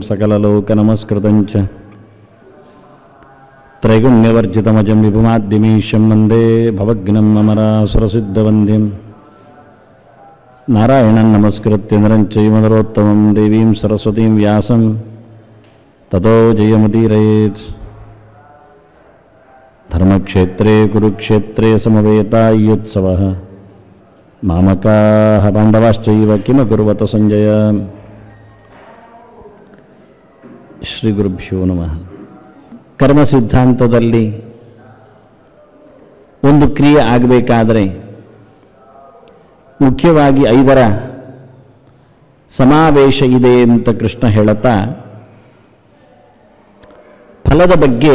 सकललोकनमस्कृतं च त्रैगुण्यवर्जितमजं विभुमाद्यमीशं वन्दे भवग्नं ममरासुरसिद्धवन्द्यं नारायणं नमस्कृत्य नरं चैव नरोत्तमं देवीं सरस्वतीं व्यासं ततो जयमुदीरयेत् धर्मक्षेत्रे कुरुक्षेत्रे समवेतायुत्सवः मामकाः पाण्डवाश्चैव किमकुर्वत सञ्जय ಶ್ರೀ ಗುರುಭ್ಯೋ ನಮಃ ಕರ್ಮ ಸಿದ್ಧಾಂತದಲ್ಲಿ ಒಂದು ಕ್ರಿಯೆ ಆಗಬೇಕಾದರೆ ಮುಖ್ಯವಾಗಿ ಐದರ ಸಮಾವೇಶ ಇದೆ ಅಂತ ಕೃಷ್ಣ ಹೇಳುತ್ತಾ ಫಲದ ಬಗ್ಗೆ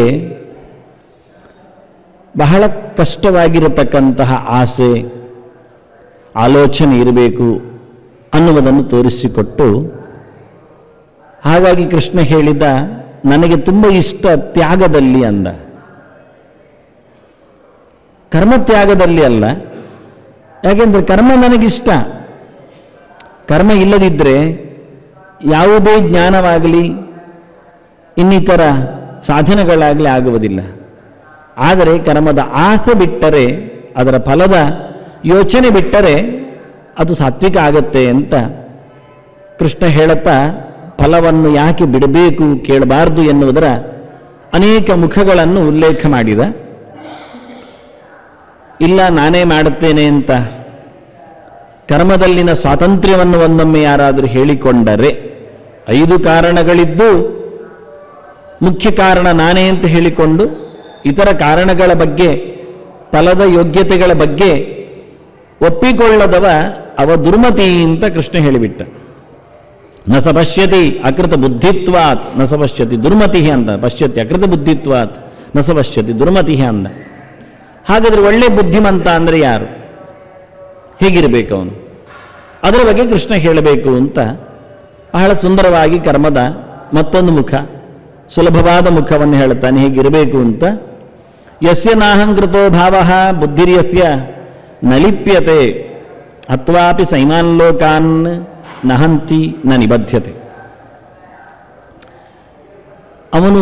ಬಹಳ ಕಷ್ಟವಾಗಿರತಕ್ಕಂತಹ ಆಸೆ ಆಲೋಚನೆ ಇರಬೇಕು ಅನ್ನುವುದನ್ನು ತೋರಿಸಿಕೊಟ್ಟು ಹಾಗಾಗಿ ಕೃಷ್ಣ ಹೇಳಿದ ನನಗೆ ತುಂಬ ಇಷ್ಟ ತ್ಯಾಗದಲ್ಲಿ ಅಂದ ಕರ್ಮ ತ್ಯಾಗದಲ್ಲಿ ಅಲ್ಲ ಯಾಕೆಂದ್ರೆ ಕರ್ಮ ನನಗಿಷ್ಟ ಕರ್ಮ ಇಲ್ಲದಿದ್ದರೆ ಯಾವುದೇ ಜ್ಞಾನವಾಗಲಿ ಇನ್ನಿತರ ಸಾಧನೆಗಳಾಗಲಿ ಆಗುವುದಿಲ್ಲ ಆದರೆ ಕರ್ಮದ ಆಸೆ ಬಿಟ್ಟರೆ ಅದರ ಫಲದ ಯೋಚನೆ ಬಿಟ್ಟರೆ ಅದು ಸಾತ್ವಿಕ ಆಗತ್ತೆ ಅಂತ ಕೃಷ್ಣ ಹೇಳುತ್ತಾ ಫಲವನ್ನು ಯಾಕೆ ಬಿಡಬೇಕು ಕೇಳಬಾರದು ಎನ್ನುವುದರ ಅನೇಕ ಮುಖಗಳನ್ನು ಉಲ್ಲೇಖ ಮಾಡಿದ ಇಲ್ಲ ನಾನೇ ಮಾಡುತ್ತೇನೆ ಅಂತ ಕರ್ಮದಲ್ಲಿನ ಸ್ವಾತಂತ್ರ್ಯವನ್ನು ಒಂದೊಮ್ಮೆ ಯಾರಾದರೂ ಹೇಳಿಕೊಂಡರೆ ಐದು ಕಾರಣಗಳಿದ್ದು ಮುಖ್ಯ ಕಾರಣ ನಾನೇ ಅಂತ ಹೇಳಿಕೊಂಡು ಇತರ ಕಾರಣಗಳ ಬಗ್ಗೆ ಫಲದ ಯೋಗ್ಯತೆಗಳ ಬಗ್ಗೆ ಒಪ್ಪಿಕೊಳ್ಳದವ ಅವ ದುರ್ಮತಿ ಅಂತ ಕೃಷ್ಣ ಹೇಳಿಬಿಟ್ಟ ನ ಸ ಪಶ್ಯತಿ ಅಕೃತ ಬುದ್ಧಿತ್ವಾತ್ ನ ಸ ಪಶ್ಯತಿ ದುರ್ಮತಿ ಅಂದ ಪಶ್ಯತಿ ಅಕೃತ ಬುದ್ಧಿತ್ವಾತ್ ನ ಸ ಪಶ್ಯತಿ ದುರ್ಮತಿ ಅಂದ ಹಾಗಾದ್ರೆ ಒಳ್ಳೆ ಬುದ್ಧಿಮಂತ ಅಂದ್ರೆ ಯಾರು ಹೇಗಿರಬೇಕು ಅವನು ಅದರ ಬಗ್ಗೆ ಕೃಷ್ಣ ಹೇಳಬೇಕು ಅಂತ ಬಹಳ ಸುಂದರವಾಗಿ ಕರ್ಮದ ಮತ್ತೊಂದು ಮುಖ ಸುಲಭವಾದ ಮುಖವನ್ನು ಹೇಳುತ್ತಾನೆ ಹೇಗಿರಬೇಕು ಅಂತ ಯಸ್ಯ ನಾಹಂಕೃತೋ ಭಾವ ಬುದ್ಧಿರ್ಯಸ್ಯ ನಲಿಪ್ಯತೆ ಅಥ್ವಾಪಿ ಸೈಮಾನ್ ಲೋಕಾನ್ ನಹಂತಿ ನ ನಿಬದ್ಧತೆ ಅವನು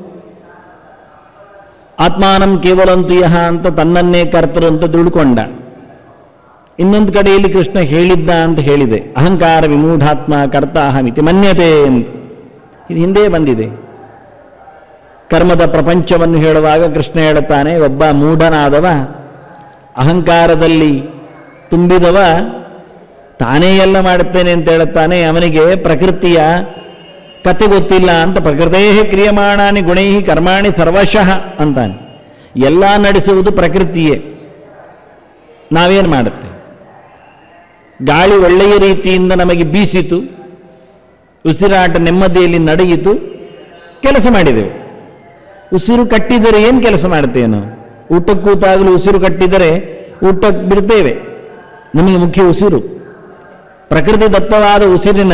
ಆತ್ಮಾನಂ ಕೇವಲಂತು ಯಹ ಅಂತ ತನ್ನನ್ನೇ ಕರ್ತರು ಅಂತ ತಿಳ್ಕೊಂಡ ಇನ್ನೊಂದು ಕಡೆಯಲ್ಲಿ ಕೃಷ್ಣ ಹೇಳಿದ್ದ ಅಂತ ಹೇಳಿದೆ ಅಹಂಕಾರ ವಿಮೂಢಾತ್ಮ ಕರ್ತ ಅಹಮಿತಿ ಮನ್ಯತೆ ಅಂತ ಇದು ಹಿಂದೆ ಬಂದಿದೆ ಕರ್ಮದ ಪ್ರಪಂಚವನ್ನು ಹೇಳುವಾಗ ಕೃಷ್ಣ ಹೇಳುತ್ತಾನೆ ಒಬ್ಬ ಮೂಢನಾದವ ಅಹಂಕಾರದಲ್ಲಿ ತುಂಬಿದವ ತಾನೇ ಎಲ್ಲ ಮಾಡುತ್ತೇನೆ ಅಂತ ಹೇಳುತ್ತಾನೆ ಅವನಿಗೆ ಪ್ರಕೃತಿಯ ಕತೆ ಗೊತ್ತಿಲ್ಲ ಅಂತ ಪ್ರಕೃತೇ ಕ್ರಿಯಮಾಣಾನಿ ಗುಣೈ ಕರ್ಮಾಣಿ ಸರ್ವಶಃ ಅಂತಾನೆ ಎಲ್ಲ ನಡೆಸುವುದು ಪ್ರಕೃತಿಯೇ ನಾವೇನು ಮಾಡುತ್ತೆ ಗಾಳಿ ಒಳ್ಳೆಯ ರೀತಿಯಿಂದ ನಮಗೆ ಬೀಸಿತು ಉಸಿರಾಟ ನೆಮ್ಮದಿಯಲ್ಲಿ ನಡೆಯಿತು ಕೆಲಸ ಮಾಡಿದೆವು ಉಸಿರು ಕಟ್ಟಿದರೆ ಏನು ಕೆಲಸ ಮಾಡ್ತೇವೆ ನಾವು ಊಟಕ್ಕೆ ಕೂತಾಗಲೂ ಉಸಿರು ಕಟ್ಟಿದರೆ ಊಟಕ್ಕೆ ಬಿಡ್ತೇವೆ ನಮಗೆ ಮುಖ್ಯ ಉಸಿರು ಪ್ರಕೃತಿ ದತ್ತವಾದ ಉಸಿರಿನ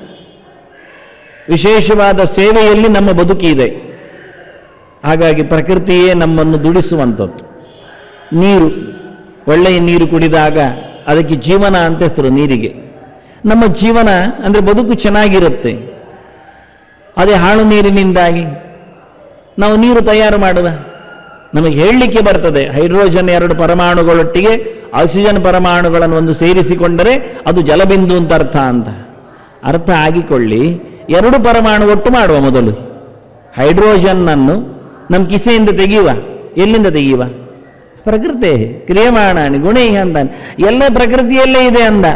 ವಿಶೇಷವಾದ ಸೇವೆಯಲ್ಲಿ ನಮ್ಮ ಬದುಕಿ ಇದೆ ಹಾಗಾಗಿ ಪ್ರಕೃತಿಯೇ ನಮ್ಮನ್ನು ದುಡಿಸುವಂಥದ್ದು ನೀರು ಒಳ್ಳೆಯ ನೀರು ಕುಡಿದಾಗ ಅದಕ್ಕೆ ಜೀವನ ಅಂತ ಹೆಸರು ನೀರಿಗೆ ನಮ್ಮ ಜೀವನ ಅಂದರೆ ಬದುಕು ಚೆನ್ನಾಗಿರುತ್ತೆ ಅದೇ ಹಾಳು ನೀರಿನಿಂದಾಗಿ ನಾವು ನೀರು ತಯಾರು ಮಾಡುವ ನಮಗೆ ಹೇಳಲಿಕ್ಕೆ ಬರ್ತದೆ ಹೈಡ್ರೋಜನ್ ಎರಡು ಪರಮಾಣುಗಳೊಟ್ಟಿಗೆ ಆಕ್ಸಿಜನ್ ಪರಮಾಣುಗಳನ್ನು ಒಂದು ಸೇರಿಸಿಕೊಂಡರೆ ಅದು ಜಲಬಿಂದು ಅಂತ ಅರ್ಥ ಅಂತ ಅರ್ಥ ಆಗಿಕೊಳ್ಳಿ ಎರಡು ಪರಮಾಣು ಒಟ್ಟು ಮಾಡುವ ಮೊದಲು ಹೈಡ್ರೋಜನ್ನನ್ನು ನಮ್ಮ ಕಿಸೆಯಿಂದ ತೆಗೆಯುವ ಎಲ್ಲಿಂದ ತೆಗೆಯುವ ಪ್ರಕೃತಿ ಕ್ರಿಯಮಾಣಾಣಿ ಗುಣೈ ಅಂತಾನೆ ಎಲ್ಲ ಪ್ರಕೃತಿಯಲ್ಲೇ ಇದೆ ಅಂದ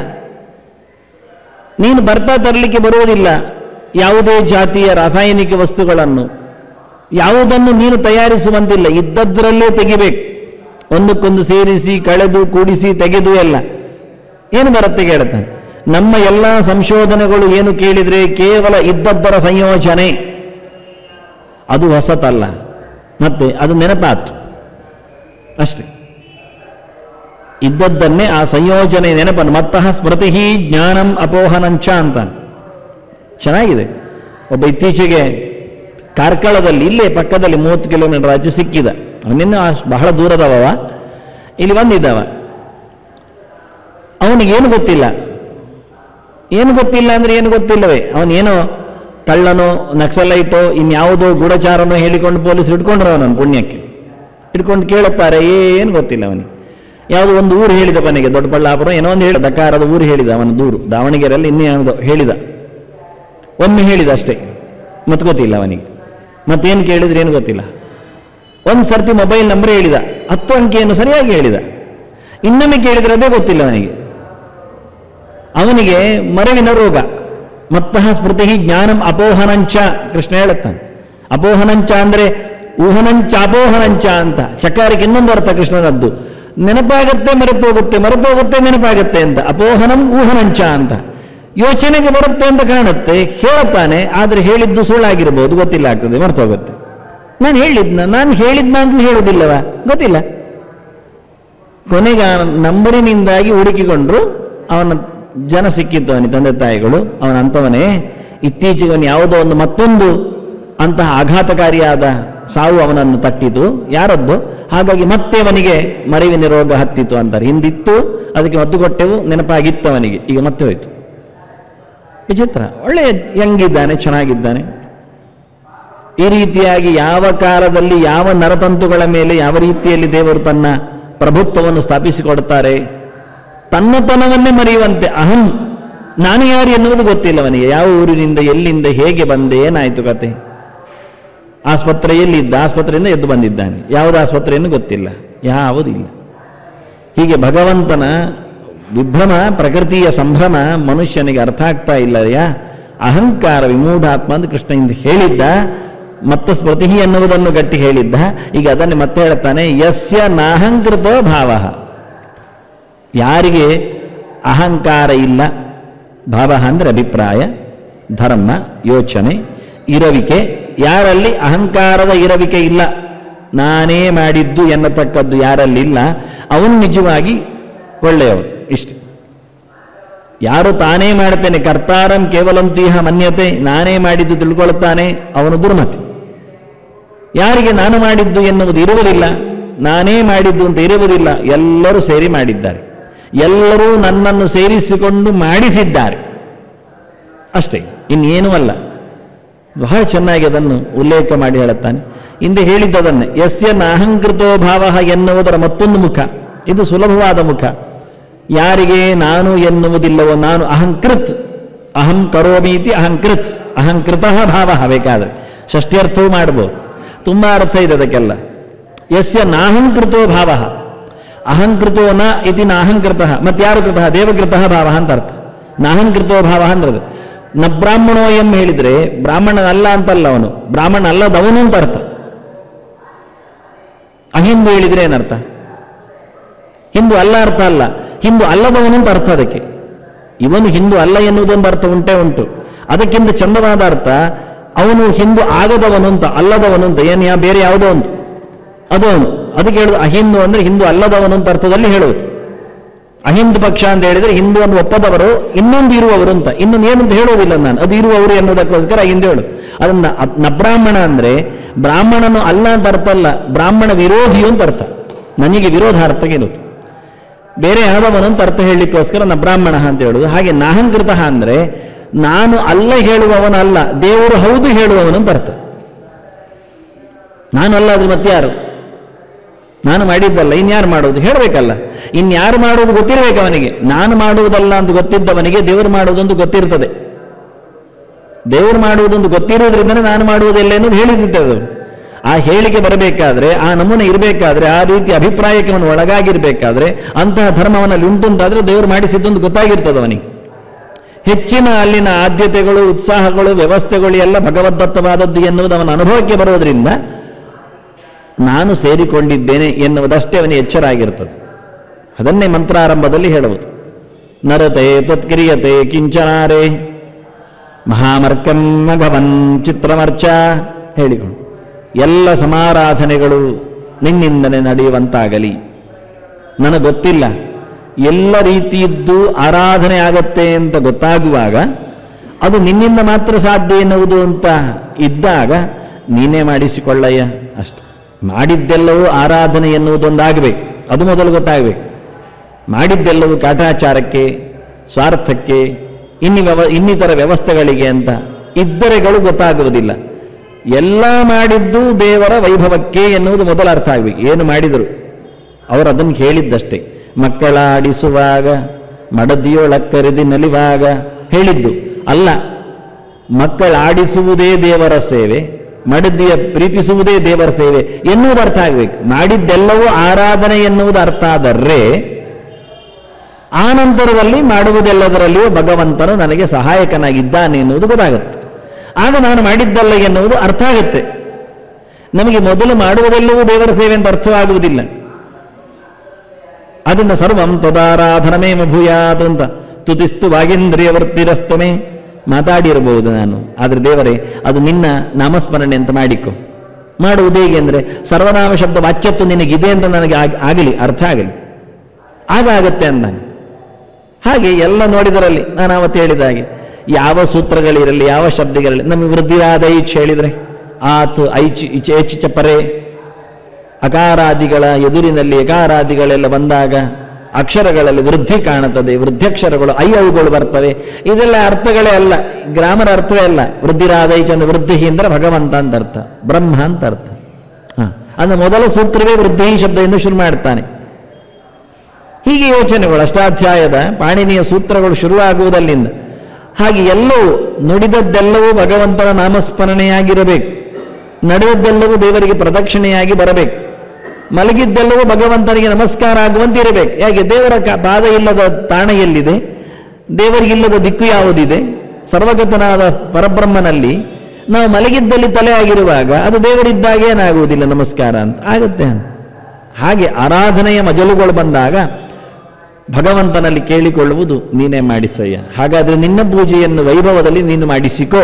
ನೀನು ಬರ್ತಾ ತರಲಿಕ್ಕೆ ಬರುವುದಿಲ್ಲ ಯಾವುದೇ ಜಾತಿಯ ರಾಸಾಯನಿಕ ವಸ್ತುಗಳನ್ನು ಯಾವುದನ್ನು ನೀನು ತಯಾರಿಸುವಂತಿಲ್ಲ ಇದ್ದದ್ರಲ್ಲೇ ತೆಗಿಬೇಕು ಒಂದಕ್ಕೊಂದು ಸೇರಿಸಿ ಕಳೆದು ಕೂಡಿಸಿ ತೆಗೆದು ಎಲ್ಲ ಏನು ಬರುತ್ತೆ ಕೇಳುತ್ತಾನೆ ನಮ್ಮ ಎಲ್ಲ ಸಂಶೋಧನೆಗಳು ಏನು ಕೇಳಿದರೆ ಕೇವಲ ಇದ್ದದ್ದರ ಸಂಯೋಜನೆ ಅದು ಹೊಸತಲ್ಲ ಮತ್ತೆ ಅದು ನೆನಪಾತು ಅಷ್ಟೇ ಇದ್ದದ್ದನ್ನೇ ಆ ಸಂಯೋಜನೆ ನೆನಪನ್ನು ಮತ್ತಃ ಸ್ಮೃತಿ ಜ್ಞಾನಂ ಅಪೋಹನಂಚ ಅಂತಾನೆ ಚೆನ್ನಾಗಿದೆ ಒಬ್ಬ ಇತ್ತೀಚೆಗೆ ಕಾರ್ಕಳದಲ್ಲಿ ಇಲ್ಲೇ ಪಕ್ಕದಲ್ಲಿ ಮೂವತ್ತು ಕಿಲೋಮೀಟರ್ ಆಚೆ ಸಿಕ್ಕಿದ ಅವನಿನ್ನು ಬಹಳ ದೂರದವ ಇಲ್ಲಿ ಬಂದಿದ್ದವ ಅವನಿಗೇನು ಗೊತ್ತಿಲ್ಲ ಏನು ಗೊತ್ತಿಲ್ಲ ಅಂದ್ರೆ ಏನು ಗೊತ್ತಿಲ್ಲವೇ ಅವನೇನೋ ಕಳ್ಳನೋ ನಕ್ಸಲೈಟೋ ಇನ್ಯಾವುದೋ ಗೂಢಚಾರನೋ ಹೇಳಿಕೊಂಡು ಪೊಲೀಸರು ಹಿಡ್ಕೊಂಡ್ರು ಅವನನ್ನು ಪುಣ್ಯಕ್ಕೆ ಹಿಡ್ಕೊಂಡು ಕೇಳುತ್ತಾರೆ ಏನು ಗೊತ್ತಿಲ್ಲ ಅವನಿಗೆ ಯಾವುದೋ ಒಂದು ಊರು ಹೇಳಿದ ಕೊನೆಗೆ ದೊಡ್ಡಬಳ್ಳಾಪುರ ಏನೋ ಒಂದು ಹೇಳಿದ ದಕಾರದ ಊರು ಹೇಳಿದ ಅವನ ದೂರು ದಾವಣಗೆರೆಯಲ್ಲಿ ಇನ್ನೇನೋ ಹೇಳಿದ ಒಮ್ಮೆ ಹೇಳಿದ ಅಷ್ಟೇ ಮತ್ತೆ ಗೊತ್ತಿಲ್ಲ ಅವನಿಗೆ ಮತ್ತೇನು ಕೇಳಿದ್ರೆ ಏನು ಗೊತ್ತಿಲ್ಲ ಒಂದು ಸರ್ತಿ ಮೊಬೈಲ್ ನಂಬರ್ ಹೇಳಿದ ಹತ್ತು ಅಂಕಿಯನ್ನು ಸರಿಯಾಗಿ ಹೇಳಿದ ಇನ್ನೊಮ್ಮೆ ಕೇಳಿದ್ರೆ ಅದೇ ಗೊತ್ತಿಲ್ಲ ಅವನಿಗೆ ಅವನಿಗೆ ಮರವಿನ ರೋಗ ಮತ್ತಃ ಸ್ಮೃತಿ ಜ್ಞಾನಂ ಅಪೋಹನಂಚ ಕೃಷ್ಣ ಹೇಳುತ್ತಾನೆ ಅಪೋಹನಂಚ ಅಂದ್ರೆ ಊಹನಂಚ ಅಪೋಹನಂಚ ಅಂತ ಚಕಾರಕ್ಕೆ ಇನ್ನೊಂದು ಅರ್ಥ ಕೃಷ್ಣನದ್ದು ನೆನಪಾಗತ್ತೆ ಮರೆತು ಹೋಗುತ್ತೆ ಮರೆತು ಹೋಗುತ್ತೆ ನೆನಪಾಗತ್ತೆ ಅಂತ ಅಪೋಹನಂ ಊಹನಂಚ ಅಂತ ಯೋಚನೆಗೆ ಬರುತ್ತೆ ಅಂತ ಕಾಣುತ್ತೆ ಹೇಳುತ್ತಾನೆ ಆದರೆ ಹೇಳಿದ್ದು ಸುಳ್ಳಾಗಿರ್ಬೋದು ಗೊತ್ತಿಲ್ಲ ಆಗ್ತದೆ ಮರೆತು ಹೋಗುತ್ತೆ ನಾನು ಹೇಳಿದ್ನ ನಾನು ಹೇಳಿದ್ನ ಅಂತ ಹೇಳುವುದಿಲ್ಲವ ಗೊತ್ತಿಲ್ಲ ಕೊನೆಗೆ ಆ ನಂಬರಿನಿಂದಾಗಿ ಹುಡುಕಿಕೊಂಡ್ರು ಅವನ ಜನ ಸಿಕ್ಕಿತ್ತು ಅವನಿಗೆ ತಂದೆ ತಾಯಿಗಳು ಅವನ ಅಂಥವನೇ ಇತ್ತೀಚೆಗೆ ಅವನು ಯಾವುದೋ ಒಂದು ಮತ್ತೊಂದು ಅಂತಹ ಆಘಾತಕಾರಿಯಾದ ಸಾವು ಅವನನ್ನು ತಟ್ಟಿತು ಯಾರದ್ದು ಹಾಗಾಗಿ ಮತ್ತೆ ಅವನಿಗೆ ಮರಿವಿನ ರೋಗ ಹತ್ತಿತು ಅಂತಾರೆ ಹಿಂದಿತ್ತು ಅದಕ್ಕೆ ಮದ್ದು ಕೊಟ್ಟೆವು ನೆನಪಾಗಿತ್ತು ಅವನಿಗೆ ಈಗ ಮತ್ತೆ ಹೋಯ್ತು ವಿಚಿತ್ರ ಒಳ್ಳೆ ಯಂಗಿದ್ದಾನೆ ಚೆನ್ನಾಗಿದ್ದಾನೆ ಈ ರೀತಿಯಾಗಿ ಯಾವ ಕಾಲದಲ್ಲಿ ಯಾವ ನರತಂತುಗಳ ಮೇಲೆ ಯಾವ ರೀತಿಯಲ್ಲಿ ದೇವರು ತನ್ನ ಪ್ರಭುತ್ವವನ್ನು ಸ್ಥಾಪಿಸಿಕೊಡುತ್ತಾರೆ ತನ್ನತನವನ್ನೇ ಮರೆಯುವಂತೆ ಅಹಂ ನಾನು ಯಾರು ಎನ್ನುವುದು ಗೊತ್ತಿಲ್ಲ ಅವನಿಗೆ ಯಾವ ಊರಿನಿಂದ ಎಲ್ಲಿಂದ ಹೇಗೆ ಬಂದೆ ಏನಾಯಿತು ಕತೆ ಆಸ್ಪತ್ರೆಯಲ್ಲಿದ್ದ ಆಸ್ಪತ್ರೆಯಿಂದ ಎದ್ದು ಬಂದಿದ್ದಾನೆ ಯಾವುದು ಆಸ್ಪತ್ರೆಯನ್ನು ಗೊತ್ತಿಲ್ಲ ಯಾವುದಿಲ್ಲ ಹೀಗೆ ಭಗವಂತನ ವಿಭ್ರಮ ಪ್ರಕೃತಿಯ ಸಂಭ್ರಮ ಮನುಷ್ಯನಿಗೆ ಅರ್ಥ ಆಗ್ತಾ ಇಲ್ಲದೆಯಾ ಅಹಂಕಾರ ವಿಮೂಢಾತ್ಮ ಅಂತ ಕೃಷ್ಣ ಇಂದು ಹೇಳಿದ್ದ ಮತ್ತು ಸ್ಮೃತಿ ಎನ್ನುವುದನ್ನು ಗಟ್ಟಿ ಹೇಳಿದ್ದ ಈಗ ಅದನ್ನು ಮತ್ತೆ ಹೇಳ್ತಾನೆ ಯಸ್ಯ ನಾಹಂಕೃತೋ ಭಾವ ಯಾರಿಗೆ ಅಹಂಕಾರ ಇಲ್ಲ ಭಾವ ಅಂದ್ರೆ ಅಭಿಪ್ರಾಯ ಧರ್ಮ ಯೋಚನೆ ಇರವಿಕೆ ಯಾರಲ್ಲಿ ಅಹಂಕಾರದ ಇರವಿಕೆ ಇಲ್ಲ ನಾನೇ ಮಾಡಿದ್ದು ಎನ್ನತಕ್ಕದ್ದು ಯಾರಲ್ಲಿ ಇಲ್ಲ ಅವನು ನಿಜವಾಗಿ ಒಳ್ಳೆಯವರು ಇಷ್ಟು ಯಾರು ತಾನೇ ಮಾಡ್ತೇನೆ ಕರ್ತಾರಂ ಕೇವಲಂತೀಹ ಮನ್ಯತೆ ನಾನೇ ಮಾಡಿದ್ದು ತಿಳ್ಕೊಳ್ತಾನೆ ಅವನು ದುರ್ಮತಿ ಯಾರಿಗೆ ನಾನು ಮಾಡಿದ್ದು ಎನ್ನುವುದು ಇರುವುದಿಲ್ಲ ನಾನೇ ಮಾಡಿದ್ದು ಅಂತ ಇರುವುದಿಲ್ಲ ಎಲ್ಲರೂ ಸೇರಿ ಮಾಡಿದ್ದಾರೆ ಎಲ್ಲರೂ ನನ್ನನ್ನು ಸೇರಿಸಿಕೊಂಡು ಮಾಡಿಸಿದ್ದಾರೆ ಅಷ್ಟೇ ಇನ್ನೇನೂ ಅಲ್ಲ ಬಹಳ ಚೆನ್ನಾಗಿ ಅದನ್ನು ಉಲ್ಲೇಖ ಮಾಡಿ ಹೇಳುತ್ತಾನೆ ಹಿಂದೆ ಹೇಳಿದ್ದದನ್ನೇ ಯಸ್ಯ ನಾಹಂಕೃತೋ ಭಾವ ಎನ್ನುವುದರ ಮತ್ತೊಂದು ಮುಖ ಇದು ಸುಲಭವಾದ ಮುಖ ಯಾರಿಗೆ ನಾನು ಎನ್ನುವುದಿಲ್ಲವೋ ನಾನು ಅಹಂಕೃತ್ ಅಹಂ ಕರೋಮೀತಿ ಅಹಂಕೃತ್ ಅಹಂಕೃತ ಭಾವ ಬೇಕಾದ್ರೆ ಷಷ್ಠ್ಯರ್ಥವೂ ಮಾಡ್ಬೋದು ತುಂಬ ಅರ್ಥ ಇದೆ ಅದಕ್ಕೆಲ್ಲ ಯಸ್ಯ ನಾಹಂಕೃತೋ ಭಾವ ಅಹಂಕೃತೋ ನ ಇತಿ ನಾಹಂಕೃತ ಮತ್ತಾರು ಕೃತ ದೇವಕೃತ ಭಾವ ಅಂತ ಅರ್ಥ ನಾಹಂಕೃತೋ ಭಾವ ಅಂದ್ರದು ನ ಬ್ರಾಹ್ಮಣೋ ಎಂ ಹೇಳಿದ್ರೆ ಬ್ರಾಹ್ಮಣನಲ್ಲ ಅಂತಲ್ಲ ಅವನು ಬ್ರಾಹ್ಮಣ ಅಲ್ಲದವನು ಅಂತ ಅರ್ಥ ಅಹಿಂದು ಹೇಳಿದ್ರೆ ಏನರ್ಥ ಹಿಂದೂ ಅಲ್ಲ ಅರ್ಥ ಅಲ್ಲ ಹಿಂದೂ ಅಲ್ಲದವನು ಅಂತ ಅರ್ಥ ಅದಕ್ಕೆ ಇವನು ಹಿಂದೂ ಅಲ್ಲ ಎನ್ನುವುದೊಂದು ಅರ್ಥ ಉಂಟೇ ಉಂಟು ಅದಕ್ಕಿಂತ ಚಂದವಾದ ಅರ್ಥ ಅವನು ಹಿಂದೂ ಆಗದವನು ಅಂತ ಅಲ್ಲದವನು ಅಂತ ಏನು ಯಾ ಬೇರೆ ಯಾವುದೋ ಒಂದು ಅದು ಅವನು ಅದಕ್ಕೆ ಹೇಳುದು ಅಹಿಂದು ಅಂದ್ರೆ ಹಿಂದೂ ಅಲ್ಲದವನು ಅಂತ ಅರ್ಥದಲ್ಲಿ ಹೇಳುವುದು ಅಹಿಂದು ಪಕ್ಷ ಅಂತ ಹೇಳಿದ್ರೆ ಹಿಂದೂ ಅನ್ನು ಒಪ್ಪದವರು ಇನ್ನೊಂದು ಇರುವವರು ಅಂತ ಇನ್ನೊಂದು ಏನಂತ ಹೇಳುವುದಿಲ್ಲ ನಾನು ಅದು ಇರುವವರು ಎನ್ನುವುದಕ್ಕೋಸ್ಕರ ಹಿಂದೆ ಹೇಳು ಅದನ್ನ ಅದ್- ನಬ್ರಾಹ್ಮಣ ಅಂದ್ರೆ ಬ್ರಾಹ್ಮಣನು ಅಲ್ಲ ಅಂತ ಅರ್ಥ ಅಲ್ಲ ಬ್ರಾಹ್ಮಣ ವಿರೋಧಿಯು ಅಂತ ಅರ್ಥ ನನಗೆ ವಿರೋಧಾರ್ಥಕ್ಕೆ ಇರುತ್ತೆ ಬೇರೆ ಯಾದವನು ಅಂತ ಅರ್ಥ ಹೇಳಲಿಕ್ಕೋಸ್ಕರ ನ ಬ್ರಾಹ್ಮಣ ಅಂತ ಹೇಳುದು ಹಾಗೆ ನಾಹಂಕೃತ ಅಂದ್ರೆ ನಾನು ಅಲ್ಲ ಹೇಳುವವನಲ್ಲ ದೇವರು ಹೌದು ಹೇಳುವವನು ಅಂತ ಅರ್ಥ ನಾನು ಅಲ್ಲ ಅದು ಮತ್ತೆ ಯಾರು ನಾನು ಮಾಡಿದ್ದಲ್ಲ ಇನ್ಯಾರು ಮಾಡೋದು ಹೇಳಬೇಕಲ್ಲ ಇನ್ಯಾರು ಮಾಡುವುದು ಗೊತ್ತಿರಬೇಕು ಅವನಿಗೆ ನಾನು ಮಾಡುವುದಲ್ಲ ಅಂತ ಗೊತ್ತಿದ್ದವನಿಗೆ ದೇವರು ಮಾಡುವುದೊಂದು ಗೊತ್ತಿರ್ತದೆ ದೇವರು ಮಾಡುವುದೊಂದು ಗೊತ್ತಿರುವುದರಿಂದಲೇ ನಾನು ಮಾಡುವುದಿಲ್ಲ ಎನ್ನುವುದು ಹೇಳಿದ್ದಿದ್ದದು ಆ ಹೇಳಿಕೆ ಬರಬೇಕಾದ್ರೆ ಆ ನಮೂನೆ ಇರಬೇಕಾದ್ರೆ ಆ ರೀತಿ ಅಭಿಪ್ರಾಯಕ್ಕೆ ಅವನು ಒಳಗಾಗಿರ್ಬೇಕಾದ್ರೆ ಅಂತಹ ಧರ್ಮವನಲ್ಲಿ ಉಂಟು ಅಂತಾದ್ರೆ ದೇವರು ಮಾಡಿಸಿದ್ದೊಂದು ಗೊತ್ತಾಗಿರ್ತದೆ ಅವನಿಗೆ ಹೆಚ್ಚಿನ ಅಲ್ಲಿನ ಆದ್ಯತೆಗಳು ಉತ್ಸಾಹಗಳು ವ್ಯವಸ್ಥೆಗಳು ಎಲ್ಲ ಭಗವದ್ದತ್ತವಾದದ್ದು ಎನ್ನುವುದು ಅವನ ಅನುಭವಕ್ಕೆ ಬರೋದ್ರಿಂದ ನಾನು ಸೇರಿಕೊಂಡಿದ್ದೇನೆ ಎನ್ನುವುದಷ್ಟೇ ಅವನಿಗೆ ಎಚ್ಚರ ಆಗಿರ್ತದೆ ಅದನ್ನೇ ಮಂತ್ರಾರಂಭದಲ್ಲಿ ಹೇಳುವುದು ನರತೆ ತತ್ಕ್ರಿಯತೆ ಕಿಂಚನಾರೇ ಮಹಾಮರ್ಕಂ ಮಘವನ್ ಚಿತ್ರಮರ್ಚ ಹೇಳಿಕೊಂಡು ಎಲ್ಲ ಸಮಾರಾಧನೆಗಳು ನಿನ್ನಿಂದಲೇ ನಡೆಯುವಂತಾಗಲಿ ನನಗೆ ಗೊತ್ತಿಲ್ಲ ಎಲ್ಲ ರೀತಿಯದ್ದು ಆರಾಧನೆ ಆಗತ್ತೆ ಅಂತ ಗೊತ್ತಾಗುವಾಗ ಅದು ನಿನ್ನಿಂದ ಮಾತ್ರ ಸಾಧ್ಯ ಎನ್ನುವುದು ಅಂತ ಇದ್ದಾಗ ನೀನೇ ಮಾಡಿಸಿಕೊಳ್ಳಯ್ಯ ಅಷ್ಟೆ ಮಾಡಿದ್ದೆಲ್ಲವೂ ಆರಾಧನೆ ಎನ್ನುವುದೊಂದಾಗಬೇಕು ಅದು ಮೊದಲು ಗೊತ್ತಾಗಬೇಕು ಮಾಡಿದ್ದೆಲ್ಲವೂ ಕಾಟಾಚಾರಕ್ಕೆ ಸ್ವಾರ್ಥಕ್ಕೆ ಇನ್ನಿ ವ್ಯವ ಇನ್ನಿತರ ವ್ಯವಸ್ಥೆಗಳಿಗೆ ಅಂತ ಇದ್ದರೆಗಳು ಗೊತ್ತಾಗುವುದಿಲ್ಲ ಎಲ್ಲ ಮಾಡಿದ್ದು ದೇವರ ವೈಭವಕ್ಕೆ ಎನ್ನುವುದು ಮೊದಲ ಅರ್ಥ ಆಗಬೇಕು ಏನು ಮಾಡಿದರು ಅವರು ಅದನ್ನು ಹೇಳಿದ್ದಷ್ಟೇ ಮಕ್ಕಳಾಡಿಸುವಾಗ ಮಡದಿಯೊಳಕ್ಕರಿದಿ ನಲಿವಾಗ ಹೇಳಿದ್ದು ಅಲ್ಲ ಮಕ್ಕಳಾಡಿಸುವುದೇ ದೇವರ ಸೇವೆ ಮಡದಿಯ ಪ್ರೀತಿಸುವುದೇ ದೇವರ ಸೇವೆ ಎನ್ನುವುದು ಅರ್ಥ ಆಗಬೇಕು ಮಾಡಿದ್ದೆಲ್ಲವೂ ಆರಾಧನೆ ಎನ್ನುವುದು ಅರ್ಥ ಆದರೆ ಆ ನಂತರದಲ್ಲಿ ಮಾಡುವುದೆಲ್ಲದರಲ್ಲಿಯೂ ಭಗವಂತನು ನನಗೆ ಸಹಾಯಕನಾಗಿದ್ದಾನೆ ಎನ್ನುವುದು ಗೊತ್ತಾಗುತ್ತೆ ಆಗ ನಾನು ಮಾಡಿದ್ದಲ್ಲ ಎನ್ನುವುದು ಅರ್ಥ ಆಗುತ್ತೆ ನಮಗೆ ಮೊದಲು ಮಾಡುವುದೆಲ್ಲವೂ ದೇವರ ಸೇವೆ ಅಂತ ಅರ್ಥವಾಗುವುದಿಲ್ಲ ಅದನ್ನ ಸರ್ವಂ ತದಾರಾಧನಮೇಮ ಭೂಯಾತ್ ಅಂತ ತುತಿಸ್ತು ವಾಗೇಂದ್ರಿಯ ವರ್ತಿರಸ್ತಮೆ ಮಾತಾಡಿರಬಹುದು ನಾನು ಆದ್ರೆ ದೇವರೇ ಅದು ನಿನ್ನ ನಾಮಸ್ಮರಣೆ ಅಂತ ಮಾಡಿಕೊ ಮಾಡುವುದು ಹೇಗೆ ಅಂದ್ರೆ ಸರ್ವನಾಮ ಶಬ್ದ ವಾಚ್ಯತ್ವ ನಿನಗಿದೆ ಅಂತ ನನಗೆ ಆಗ್- ಆಗಲಿ ಅರ್ಥ ಆಗಲಿ ಆಗ ಆಗತ್ತೆ ಅಂದಾನೆ ಹಾಗೆ ಎಲ್ಲ ನೋಡಿದರಲ್ಲಿ ನಾನು ಅವತ್ತು ಹೇಳಿದ ಹಾಗೆ ಯಾವ ಸೂತ್ರಗಳಿರಲಿ ಯಾವ ಶಬ್ದಗಳಿರಲಿ ನಮಗೆ ವೃದ್ಧಿಯಾದ ಈಚ್ ಹೇಳಿದ್ರೆ ಆತು ಐಚ್ ಇಚೆ ಏಚಿಚ ಪರೆ ಅಕಾರಾದಿಗಳ ಎದುರಿನಲ್ಲಿ ಎಕಾರಾದಿಗಳೆಲ್ಲ ಬಂದಾಗ ಅಕ್ಷರಗಳಲ್ಲಿ ವೃದ್ಧಿ ಕಾಣುತ್ತದೆ ವೃದ್ಧ್ಯಕ್ಷರಗಳು ಐ ಅವುಗಳು ಬರ್ತವೆ ಇದೆಲ್ಲ ಅರ್ಥಗಳೇ ಅಲ್ಲ ಗ್ರಾಮರ ಅರ್ಥವೇ ಅಲ್ಲ ವೃದ್ಧಿರಾದೈಚ ಅಂದ್ರೆ ವೃದ್ಧಿ ಅಂದ್ರೆ ಭಗವಂತ ಅಂತ ಅರ್ಥ ಬ್ರಹ್ಮ ಅಂತ ಅರ್ಥ ಹ ಅಂದ್ರೆ ಮೊದಲ ಸೂತ್ರವೇ ವೃದ್ಧಿ ಶಬ್ದದಿಂದ ಶುರು ಮಾಡ್ತಾನೆ ಹೀಗೆ ಯೋಚನೆಗಳು ಅಷ್ಟಾಧ್ಯಾಯದ ಪಾಣಿನಿಯ ಸೂತ್ರಗಳು ಶುರುವಾಗುವುದಲ್ಲಿಂದ ಹಾಗೆ ಎಲ್ಲವೂ ನುಡಿದದ್ದೆಲ್ಲವೂ ಭಗವಂತನ ನಾಮಸ್ಮರಣೆಯಾಗಿರಬೇಕು ನಡೆದದ್ದೆಲ್ಲವೂ ದೇವರಿಗೆ ಪ್ರದಕ್ಷಿಣೆಯಾಗಿ ಬರಬೇಕು ಮಲಗಿದ್ದೆಲ್ಲವೂ ಭಗವಂತನಿಗೆ ನಮಸ್ಕಾರ ಆಗುವಂತೆ ಇರಬೇಕು ಹೇಗೆ ದೇವರ ಕ- ಪಾದ ಇಲ್ಲದ ತಾಣ ಎಲ್ಲಿದೆ ದೇವರಿಗಿಲ್ಲದ ದಿಕ್ಕು ಯಾವುದಿದೆ ಸರ್ವಗತನಾದ ಪರಬ್ರಹ್ಮನಲ್ಲಿ ನಾವು ಮಲಗಿದ್ದಲ್ಲಿ ತಲೆ ಆಗಿರುವಾಗ ಅದು ದೇವರಿದ್ದಾಗ ಏನಾಗುವುದಿಲ್ಲ ನಮಸ್ಕಾರ ಅಂತ ಆಗುತ್ತೆ ಅಂತ ಹಾಗೆ ಆರಾಧನೆಯ ಮಜಲುಗಳು ಬಂದಾಗ ಭಗವಂತನಲ್ಲಿ ಕೇಳಿಕೊಳ್ಳುವುದು ನೀನೇ ಮಾಡಿಸಯ್ಯ ಹಾಗಾದ್ರೆ ನಿನ್ನ ಪೂಜೆಯನ್ನು ವೈಭವದಲ್ಲಿ ನೀನು ಮಾಡಿಸಿಕೋ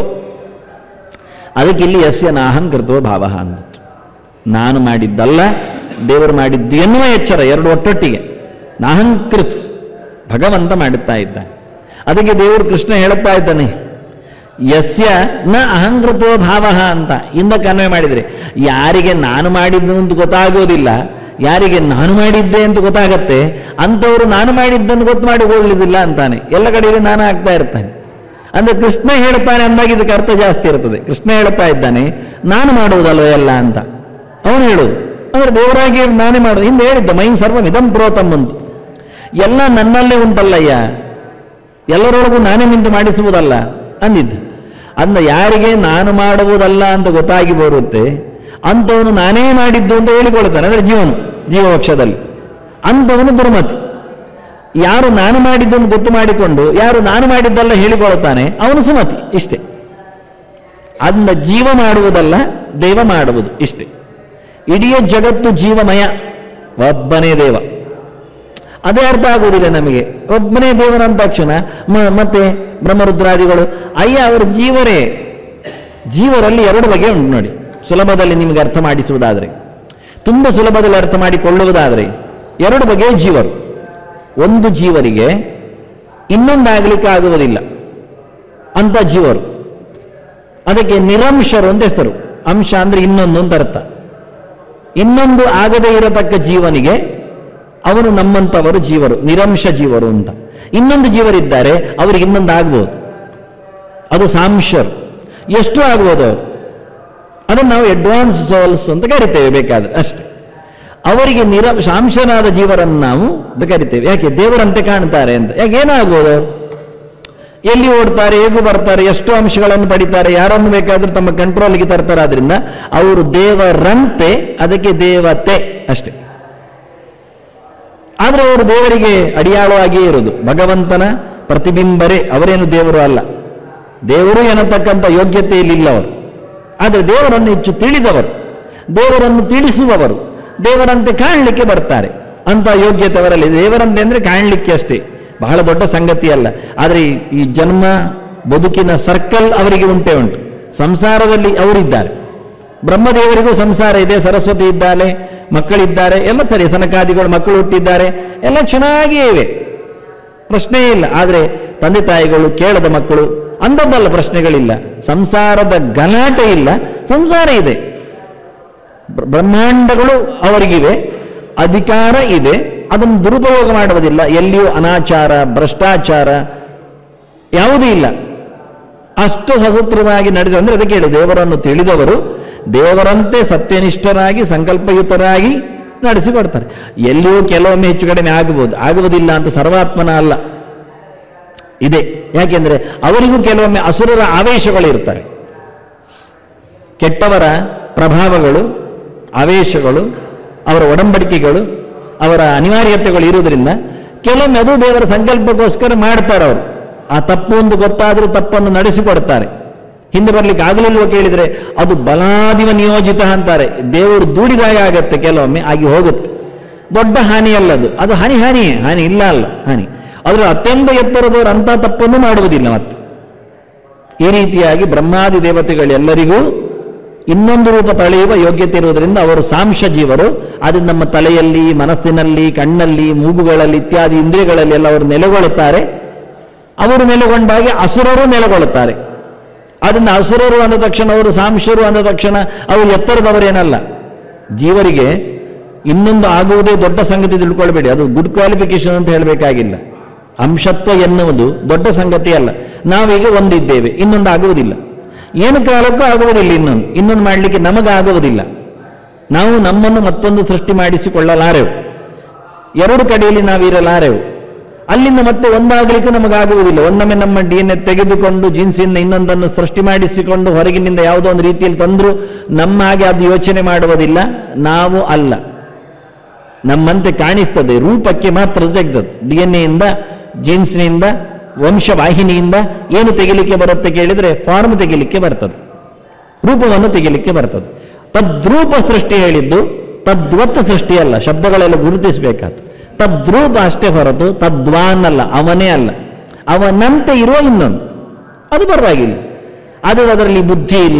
ಅದಕ್ಕೆ ಇಲ್ಲಿ ಯಸ್ಯ ನಾಹಂ ಕೃತೋ ಭಾವ ಅಂದ ನಾನು ಮಾಡಿದ್ದಲ್ಲ ದೇವರು ಮಾಡಿದ್ದು ಎನ್ನುವ ಎಚ್ಚರ ಎರಡು ಒಟ್ಟೊಟ್ಟಿಗೆ ನಾಹಂಕೃತ್ ಭಗವಂತ ಮಾಡುತ್ತಾ ಇದ್ದಾನೆ ಅದಕ್ಕೆ ದೇವರು ಕೃಷ್ಣ ಹೇಳುತ್ತಾ ಇದ್ದಾನೆ ಯಸ್ಯ ನ ಅಹಂಕೃತೋ ಭಾವ ಅಂತ ಇಂದ ಕನ್ವೆ ಮಾಡಿದ್ರೆ ಯಾರಿಗೆ ನಾನು ಮಾಡಿದ್ದು ಅಂತ ಗೊತ್ತಾಗೋದಿಲ್ಲ ಯಾರಿಗೆ ನಾನು ಮಾಡಿದ್ದೆ ಅಂತ ಗೊತ್ತಾಗತ್ತೆ ಅಂಥವ್ರು ನಾನು ಮಾಡಿದ್ದನ್ನು ಗೊತ್ತು ಮಾಡಿಕೊಳ್ಳುವುದಿಲ್ಲ ಅಂತಾನೆ ಎಲ್ಲ ಕಡೆಯಲ್ಲಿ ನಾನು ಆಗ್ತಾ ಇರ್ತಾನೆ ಅಂದ್ರೆ ಕೃಷ್ಣ ಹೇಳ್ತಾನೆ ಅಂದಾಗ ಇದಕ್ಕೆ ಅರ್ಥ ಜಾಸ್ತಿ ಇರ್ತದೆ ಕೃಷ್ಣ ಹೇಳ್ತಾ ಇದ್ದಾನೆ ನಾನು ಮಾಡುವುದಲ್ವ ಎಲ್ಲ ಅಂತ ಅವನು ಹೇಳುದು ಅಂದ್ರೆ ದೇವರಾಗಿ ನಾನೇ ಮಾಡುದು ಹಿಂದೆ ಹೇಳಿದ್ದ ಮೈ ಸರ್ವಂ ಇದಂ ಪ್ರೋತಮ್ ಅಂತ ಎಲ್ಲ ನನ್ನಲ್ಲೇ ಉಂಟಲ್ಲಯ್ಯ ಎಲ್ಲರೊಳಗೂ ನಾನೇ ನಿಂತು ಮಾಡಿಸುವುದಲ್ಲ ಅಂದಿದ್ದ ಅಂದ ಯಾರಿಗೆ ನಾನು ಮಾಡುವುದಲ್ಲ ಅಂತ ಗೊತ್ತಾಗಿ ಬರುತ್ತೆ ಅಂಥವನು ನಾನೇ ಮಾಡಿದ್ದು ಅಂತ ಹೇಳಿಕೊಳ್ತಾನೆ ಅಂದ್ರೆ ಜೀವನು ಜೀವಪಕ್ಷದಲ್ಲಿ ಅಂಥವನು ದುರ್ಮತಿ ಯಾರು ನಾನು ಮಾಡಿದ್ದನ್ನು ಗೊತ್ತು ಮಾಡಿಕೊಂಡು ಯಾರು ನಾನು ಮಾಡಿದ್ದಲ್ಲ ಹೇಳಿಕೊಳ್ತಾನೆ ಅವನು ಸುಮತಿ ಇಷ್ಟೇ ಅಂದ ಜೀವ ಮಾಡುವುದಲ್ಲ ದೇವ ಮಾಡುವುದು ಇಷ್ಟೇ ಇಡೀ ಜಗತ್ತು ಜೀವಮಯ ಒಬ್ಬನೇ ದೇವ ಅದೇ ಅರ್ಥ ಆಗುವುದಿಲ್ಲ ನಮಗೆ ಒಬ್ಬನೇ ದೇವರಂತ ತಕ್ಷಣ ಮ- ಮತ್ತೆ ಬ್ರಹ್ಮರುದ್ರಾದಿಗಳು ಅಯ್ಯ ಅವರ ಜೀವರೇ ಜೀವರಲ್ಲಿ ಎರಡು ಬಗೆ ಉಂಟು ನೋಡಿ ಸುಲಭದಲ್ಲಿ ನಿಮಗೆ ಅರ್ಥ ಮಾಡಿಸುವುದಾದರೆ ತುಂಬ ಸುಲಭದಲ್ಲಿ ಅರ್ಥ ಮಾಡಿಕೊಳ್ಳುವುದಾದರೆ ಎರಡು ಬಗೆಯ ಜೀವರು ಒಂದು ಜೀವರಿಗೆ ಇನ್ನೊಂದಾಗಲಿಕ್ಕೆ ಆಗುವುದಿಲ್ಲ ಅಂತ ಜೀವರು ಅದಕ್ಕೆ ನಿರಂಶರು ಅಂತ ಹೆಸರು ಅಂಶ ಅಂದ್ರೆ ಇನ್ನೊಂದು ಅಂತ ಅರ್ಥ ಇನ್ನೊಂದು ಆಗದೇ ಇರತಕ್ಕ ಜೀವನಿಗೆ ಅವನು ನಮ್ಮಂಥವರು ಜೀವರು ನಿರಂಶ ಜೀವರು ಅಂತ ಇನ್ನೊಂದು ಜೀವರಿದ್ದಾರೆ ಅವರಿಗೆ ಇನ್ನೊಂದು ಆಗ್ಬೋದು ಅದು ಸಾಂಶರು ಎಷ್ಟು ಆಗ್ಬೋದು ಅವರು ಅದನ್ನು ನಾವು ಅಡ್ವಾನ್ಸ್ ಸೋಲ್ಸ್ ಅಂತ ಕರಿತೇವೆ ಬೇಕಾದ್ರೆ ಅಷ್ಟೇ ಅವರಿಗೆ ನಿರ ಸಾಂಶನಾದ ಜೀವರನ್ನು ನಾವು ಅಂತ ಕರಿತೇವೆ ಯಾಕೆ ದೇವರಂತೆ ಕಾಣ್ತಾರೆ ಅಂತ ಯಾಕೆ ಏನಾಗ್ಬೋದು ಅವರು ಎಲ್ಲಿ ಓಡ್ತಾರೆ ಹೇಗೂ ಬರ್ತಾರೆ ಎಷ್ಟು ಅಂಶಗಳನ್ನು ಪಡಿತಾರೆ ಯಾರನ್ನು ಬೇಕಾದ್ರೂ ತಮ್ಮ ಕಂಟ್ರೋಲ್ಗೆ ತರ್ತಾರೆ ಆದ್ರಿಂದ ಅವರು ದೇವರಂತೆ ಅದಕ್ಕೆ ದೇವತೆ ಅಷ್ಟೇ ಆದ್ರೆ ಅವರು ದೇವರಿಗೆ ಅಡಿಯಾಳವಾಗಿಯೇ ಇರುವುದು ಭಗವಂತನ ಪ್ರತಿಬಿಂಬರೇ ಅವರೇನು ದೇವರು ಅಲ್ಲ ದೇವರು ಎನ್ನತಕ್ಕಂಥ ಯೋಗ್ಯತೆಯಲ್ಲಿಲ್ಲ ಅವರು ಆದರೆ ದೇವರನ್ನು ಹೆಚ್ಚು ತಿಳಿದವರು ದೇವರನ್ನು ತಿಳಿಸುವವರು ದೇವರಂತೆ ಕಾಣಲಿಕ್ಕೆ ಬರ್ತಾರೆ ಅಂತ ಯೋಗ್ಯತೆ ಅವರಲ್ಲಿ ದೇವರಂತೆ ಅಂದ್ರೆ ಕಾಣಲಿಕ್ಕೆ ಅಷ್ಟೇ ಬಹಳ ದೊಡ್ಡ ಸಂಗತಿ ಅಲ್ಲ ಆದರೆ ಈ- ಈ ಜನ್ಮ ಬದುಕಿನ ಸರ್ಕಲ್ ಅವರಿಗೆ ಉಂಟೇ ಉಂಟು ಸಂಸಾರದಲ್ಲಿ ಅವರಿದ್ದಾರೆ ಬ್ರಹ್ಮದೇವರಿಗೂ ಸಂಸಾರ ಇದೆ ಸರಸ್ವತಿ ಇದ್ದಾಳೆ ಮಕ್ಕಳಿದ್ದಾರೆ ಎಲ್ಲ ಸರಿ ಸನಕಾದಿಗಳು ಮಕ್ಕಳು ಹುಟ್ಟಿದ್ದಾರೆ ಎಲ್ಲ ಚೆನ್ನಾಗಿಯೇ ಇವೆ ಪ್ರಶ್ನೆಯೇ ಇಲ್ಲ ಆದರೆ ತಂದೆ ತಾಯಿಗಳು ಕೇಳದ ಮಕ್ಕಳು ಅಂದದ್ದಲ್ಲ ಪ್ರಶ್ನೆಗಳಿಲ್ಲ ಸಂಸಾರದ ಗಲಾಟೆ ಇಲ್ಲ ಸಂಸಾರ ಇದೆ ಬ್ರ- ಬ್ರಹ್ಮಾಂಡಗಳು ಅವರಿಗಿವೆ ಅಧಿಕಾರ ಇದೆ ಅದನ್ನು ದುರುಪಯೋಗ ಮಾಡುವುದಿಲ್ಲ ಎಲ್ಲಿಯೂ ಅನಾಚಾರ ಭ್ರಷ್ಟಾಚಾರ ಯಾವುದೂ ಇಲ್ಲ ಅಷ್ಟು ಸಸೂತ್ರವಾಗಿ ನಡೆದ ಅಂದ್ರೆ ಅದಕ್ಕೆ ಹೇಳಿ ದೇವರನ್ನು ತಿಳಿದವರು ದೇವರಂತೆ ಸತ್ಯನಿಷ್ಠರಾಗಿ ಸಂಕಲ್ಪಯುತರಾಗಿ ನಡೆಸಿಕೊಡ್ತಾರೆ ಎಲ್ಲಿಯೂ ಕೆಲವೊಮ್ಮೆ ಹೆಚ್ಚು ಕಡಿಮೆ ಆಗಬಹುದು ಆಗುವುದಿಲ್ಲ ಅಂತ ಸರ್ವಾತ್ಮನ ಅಲ್ಲ ಇದೆ ಯಾಕೆಂದ್ರೆ ಅವರಿಗೂ ಕೆಲವೊಮ್ಮೆ ಅಸುರರ ಆವೇಶಗಳು ಇರ್ತಾರೆ ಕೆಟ್ಟವರ ಪ್ರಭಾವಗಳು ಆವೇಶಗಳು ಅವರ ಒಡಂಬಡಿಕೆಗಳು ಅವರ ಅನಿವಾರ್ಯತೆಗಳು ಇರುವುದರಿಂದ ಕೆಲವೊಮ್ಮೆ ಅದು ದೇವರ ಸಂಕಲ್ಪಕ್ಕೋಸ್ಕರ ಮಾಡ್ತಾರೆ ಅವರು ಆ ತಪ್ಪು ಒಂದು ಗೊತ್ತಾದರೂ ತಪ್ಪನ್ನು ನಡೆಸಿಕೊಡ್ತಾರೆ ಹಿಂದೆ ಬರ್ಲಿಕ್ಕೆ ಆಗಲಿಲ್ವೋ ಕೇಳಿದ್ರೆ ಅದು ಬಲಾದಿವ ನಿಯೋಜಿತ ಅಂತಾರೆ ದೇವರು ದೂಡಿದಾಗ ಆಗತ್ತೆ ಕೆಲವೊಮ್ಮೆ ಆಗಿ ಹೋಗುತ್ತೆ ದೊಡ್ಡ ಹಾನಿ ಅಲ್ಲದು ಅದು ಹಾನಿ ಹಾನಿಯೇ ಹಾನಿ ಇಲ್ಲ ಅಲ್ಲ ಹಾನಿ ಆದ್ರೆ ಅತ್ಯಂತ ಎತ್ತರದವರು ಅಂತ ತಪ್ಪನ್ನು ಮಾಡುವುದಿಲ್ಲ ಮತ್ತೆ ಈ ರೀತಿಯಾಗಿ ಬ್ರಹ್ಮಾದಿ ದೇವತೆಗಳೆಲ್ಲರಿಗೂ ಇನ್ನೊಂದು ರೂಪ ತಳೆಯುವ ಯೋಗ್ಯತೆ ಇರುವುದರಿಂದ ಅವರು ಸಾಂಶ ಜೀವರು ಅದು ನಮ್ಮ ತಲೆಯಲ್ಲಿ ಮನಸ್ಸಿನಲ್ಲಿ ಕಣ್ಣಲ್ಲಿ ಮೂಗುಗಳಲ್ಲಿ ಇತ್ಯಾದಿ ಇಂದ್ರಿಯಗಳಲ್ಲಿ ಎಲ್ಲ ಅವರು ನೆಲೆಗೊಳ್ಳುತ್ತಾರೆ ಅವರು ನೆಲೆಗೊಂಡಾಗ ಅಸುರರು ನೆಲೆಗೊಳ್ಳುತ್ತಾರೆ ಅದರಿಂದ ಅಸುರರು ಅಂದ ತಕ್ಷಣ ಅವರು ಸಾಂಶರು ಅಂದ ತಕ್ಷಣ ಅವರು ಎತ್ತರದವರೇನಲ್ಲ ಜೀವರಿಗೆ ಇನ್ನೊಂದು ಆಗುವುದೇ ದೊಡ್ಡ ಸಂಗತಿ ತಿಳ್ಕೊಳ್ಬೇಡಿ ಅದು ಗುಡ್ ಕ್ವಾಲಿಫಿಕೇಶನ್ ಅಂತ ಹೇಳಬೇಕಾಗಿಲ್ಲ ಅಂಶತ್ವ ಎನ್ನುವುದು ದೊಡ್ಡ ಸಂಗತಿ ಅಲ್ಲ ನಾವೀಗ ಒಂದಿದ್ದೇವೆ ಇನ್ನೊಂದು ಆಗುವುದಿಲ್ಲ ಏನು ಕಾಲಕ್ಕೂ ಆಗುವುದಿಲ್ಲ ಇನ್ನೊಂದು ಇನ್ನೊಂದು ಮಾಡಲಿಕ್ಕೆ ನಮಗಾಗುವುದಿಲ್ಲ ನಾವು ನಮ್ಮನ್ನು ಮತ್ತೊಂದು ಸೃಷ್ಟಿ ಮಾಡಿಸಿಕೊಳ್ಳಲಾರೆವು ಎರಡು ಕಡೆಯಲ್ಲಿ ನಾವಿರಲಾರೆವು ಅಲ್ಲಿಂದ ಮತ್ತೆ ಒಂದಾಗಲಿಕ್ಕೂ ನಮಗಾಗುವುದಿಲ್ಲ ಒಮ್ಮೊಮ್ಮೆ ನಮ್ಮ ಡಿ ಎನ್ ಎ ತೆಗೆದುಕೊಂಡು ಜೀನ್ಸಿಂದ ಇನ್ನೊಂದನ್ನು ಸೃಷ್ಟಿ ಮಾಡಿಸಿಕೊಂಡು ಹೊರಗಿನಿಂದ ಯಾವುದೋ ಒಂದು ರೀತಿಯಲ್ಲಿ ತಂದರೂ ನಮ್ಮ ಹಾಗೆ ಅದು ಯೋಚನೆ ಮಾಡುವುದಿಲ್ಲ ನಾವು ಅಲ್ಲ ನಮ್ಮಂತೆ ಕಾಣಿಸ್ತದೆ ರೂಪಕ್ಕೆ ಮಾತ್ರ ತೆಗೆದದ್ದು ಡಿ ಎನ್ ಎಯಿಂದ ಜೀನ್ಸ್ನಿಂದ ವಂಶವಾಹಿನಿಯಿಂದ ಏನು ತೆಗಿಲಿಕ್ಕೆ ಬರುತ್ತೆ ಕೇಳಿದ್ರೆ ಫಾರ್ಮ್ ತೆಗಿಲಿಕ್ಕೆ ಬರ್ತದೆ ರೂಪವನ್ನು ತೆಗಿಲಿಕ್ಕೆ ಬರ್ತದೆ ತದ್ರೂಪ ಸೃಷ್ಟಿ ಹೇಳಿದ್ದು ತದ್ವತ್ ಸೃಷ್ಟಿ ಅಲ್ಲ ಶಬ್ದಗಳೆಲ್ಲ ಗುರುತಿಸಬೇಕಾದ ತದ್ರೂಪ ಅಷ್ಟೇ ಹೊರತು ತದ್ವಾನ್ ಅಲ್ಲ ಅವನೇ ಅಲ್ಲ ಅವನಂತೆ ಇರುವ ಇನ್ನೊಂದು ಅದು ಪರವಾಗಿಲ್ಲ ಅದು ಅದರಲ್ಲಿ ಬುದ್ಧಿ ಇಲ್ಲ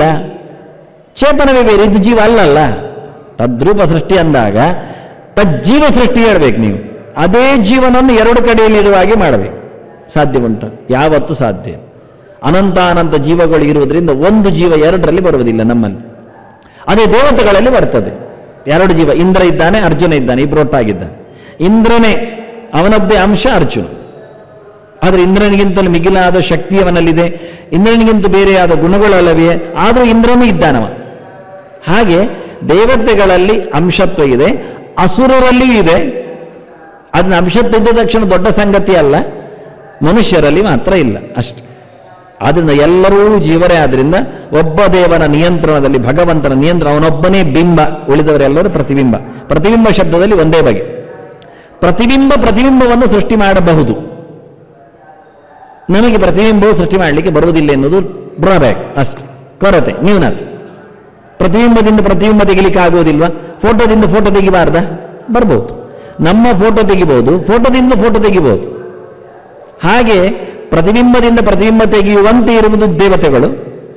ಚೇತನವೇ ಬೇರೆ ಇದು ಜೀವ ಅಲ್ಲಲ್ಲ ತದ್ರೂಪ ಸೃಷ್ಟಿ ಅಂದಾಗ ತಜ್ಜೀವ ಸೃಷ್ಟಿ ಹೇಳ್ಬೇಕು ನೀವು ಅದೇ ಜೀವನವನ್ನು ಎರಡು ಕಡೆಯಲ್ಲಿ ಇರುವ ಹಾಗೆ ಮಾಡಬೇಕು ಸಾಧ್ಯ ಉಂಟು ಯಾವತ್ತೂ ಸಾಧ್ಯ ಇಲ್ಲ. ಅನಂತ ಅನಂತ ಜೀವಗಳು ಇರುವುದರಿಂದ ಒಂದು ಜೀವ ಎರಡರಲ್ಲಿ ಬರುವುದಿಲ್ಲ ನಮ್ಮಲ್ಲಿ ಅದೇ ದೇವತೆಗಳಲ್ಲಿ ಬರ್ತದೆ ಎರಡು ಜೀವ ಇಂದ್ರ ಇದ್ದಾನೆ ಅರ್ಜುನ ಇದ್ದಾನೆ ಇಬ್ರು ಒಟ್ಟಾಗಿದ್ದಾನೆ ಇಂದ್ರನೇ ಅವನದ್ದೇ ಅಂಶ ಅರ್ಜುನ ಆದರೆ ಇಂದ್ರನಿಗಿಂತಲೂ ಮಿಗಿಲಾದ ಶಕ್ತಿ ಅವನಲ್ಲಿದೆ ಇಂದ್ರನಿಗಿಂತ ಬೇರೆಯಾದ ಗುಣಗಳಲ್ಲವೇ ಆದರೂ ಇಂದ್ರನೂ ಇದ್ದಾನವ ಹಾಗೆ ದೇವತೆಗಳಲ್ಲಿ ಅಂಶತ್ವ ಇದೆ ಅಸುರರಲ್ಲಿಯೂ ಇದೆ ಅದನ್ನ ಅಂಶತ್ವ ಇದ್ದ ತಕ್ಷಣ ದೊಡ್ಡ ಸಂಗತಿ ಅಲ್ಲ ಮನುಷ್ಯರಲ್ಲಿ ಮಾತ್ರ ಇಲ್ಲ ಅಷ್ಟೆ ಆದ್ರಿಂದ ಎಲ್ಲರೂ ಜೀವರೇ ಆದ್ರಿಂದ ಒಬ್ಬ ದೇವನ ನಿಯಂತ್ರಣದಲ್ಲಿ ಭಗವಂತನ ನಿಯಂತ್ರಣ ಅವನೊಬ್ಬನೇ ಬಿಂಬ ಉಳಿದವರೆಲ್ಲರೂ ಪ್ರತಿಬಿಂಬ ಪ್ರತಿಬಿಂಬ ಶಬ್ದದಲ್ಲಿ ಒಂದೇ ಬಗೆ ಪ್ರತಿಬಿಂಬ ಪ್ರತಿಬಿಂಬವನ್ನು ಸೃಷ್ಟಿ ಮಾಡಬಹುದು ನಮಗೆ ಪ್ರತಿಬಿಂಬವು ಸೃಷ್ಟಿ ಮಾಡಲಿಕ್ಕೆ ಬರುವುದಿಲ್ಲ ಎನ್ನುವುದು ಡ್ರಾಬ್ಯಾಕ್ ಅಷ್ಟೆ ಕೊರತೆ ನ್ಯೂನತೆ ಪ್ರತಿಬಿಂಬದಿಂದ ಪ್ರತಿಬಿಂಬ ತೆಗಿಲಿಕ್ಕೆ ಆಗುವುದಿಲ್ವಾ ಫೋಟೋದಿಂದ ಫೋಟೋ ತೆಗಿಬಾರ್ದ ಬರ್ಬೋದು ನಮ್ಮ ಫೋಟೋ ತೆಗಿಬಹುದು ಫೋಟೋದಿಂದ ಫೋಟೋ ತೆಗಿಬಹುದು ಹಾಗೆ ಪ್ರತಿಬಿಂಬದಿಂದ ಪ್ರತಿಬಿಂಬ ತೆಗೆಯುವಂತೆ ಇರುವುದು ದೇವತೆಗಳು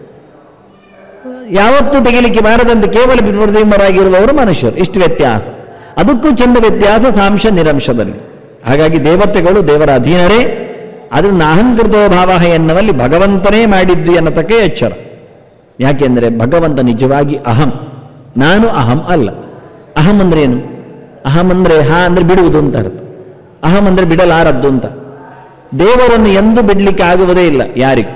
ಯಾವತ್ತೂ ತೆಗಿಲಿಕ್ಕೆ ಬಾರದಂತೆ ಕೇವಲ ಪ್ರತಿಬಿಂಬರಾಗಿರುವವರು ಮನುಷ್ಯರು ಇಷ್ಟು ವ್ಯತ್ಯಾಸ ಅದಕ್ಕೂ ಚೆಂದ ವ್ಯತ್ಯಾಸ ಸಾಂಶ ನಿರಂಶದಲ್ಲಿ ಹಾಗಾಗಿ ದೇವತೆಗಳು ದೇವರ ಅಧೀನರೇ ಅದನ್ನು ಅಹಂಕೃತೋ ಭಾವ ಎನ್ನುವಲ್ಲಿ ಭಗವಂತನೇ ಮಾಡಿದ್ದು ಎನ್ನತಕ್ಕ ಎಚ್ಚರ ಯಾಕೆಂದರೆ ಭಗವಂತ ನಿಜವಾಗಿ ಅಹಂ ನಾನು ಅಹಂ ಅಲ್ಲ ಅಹಂ ಅಂದ್ರೆ ಏನು ಅಹಂ ಅಂದ್ರೆ ಹಾ ಅಂದ್ರೆ ಬಿಡುವುದು ಅಂತ ಅರ್ಥ ಅಹಂ ಅಂದ್ರೆ ಬಿಡಲಾರದ್ದು ಅಂತ ದೇವರನ್ನು ಎಂದು ಬಿಡಲಿಕ್ಕೆ ಆಗುವುದೇ ಇಲ್ಲ ಯಾರಿಗೂ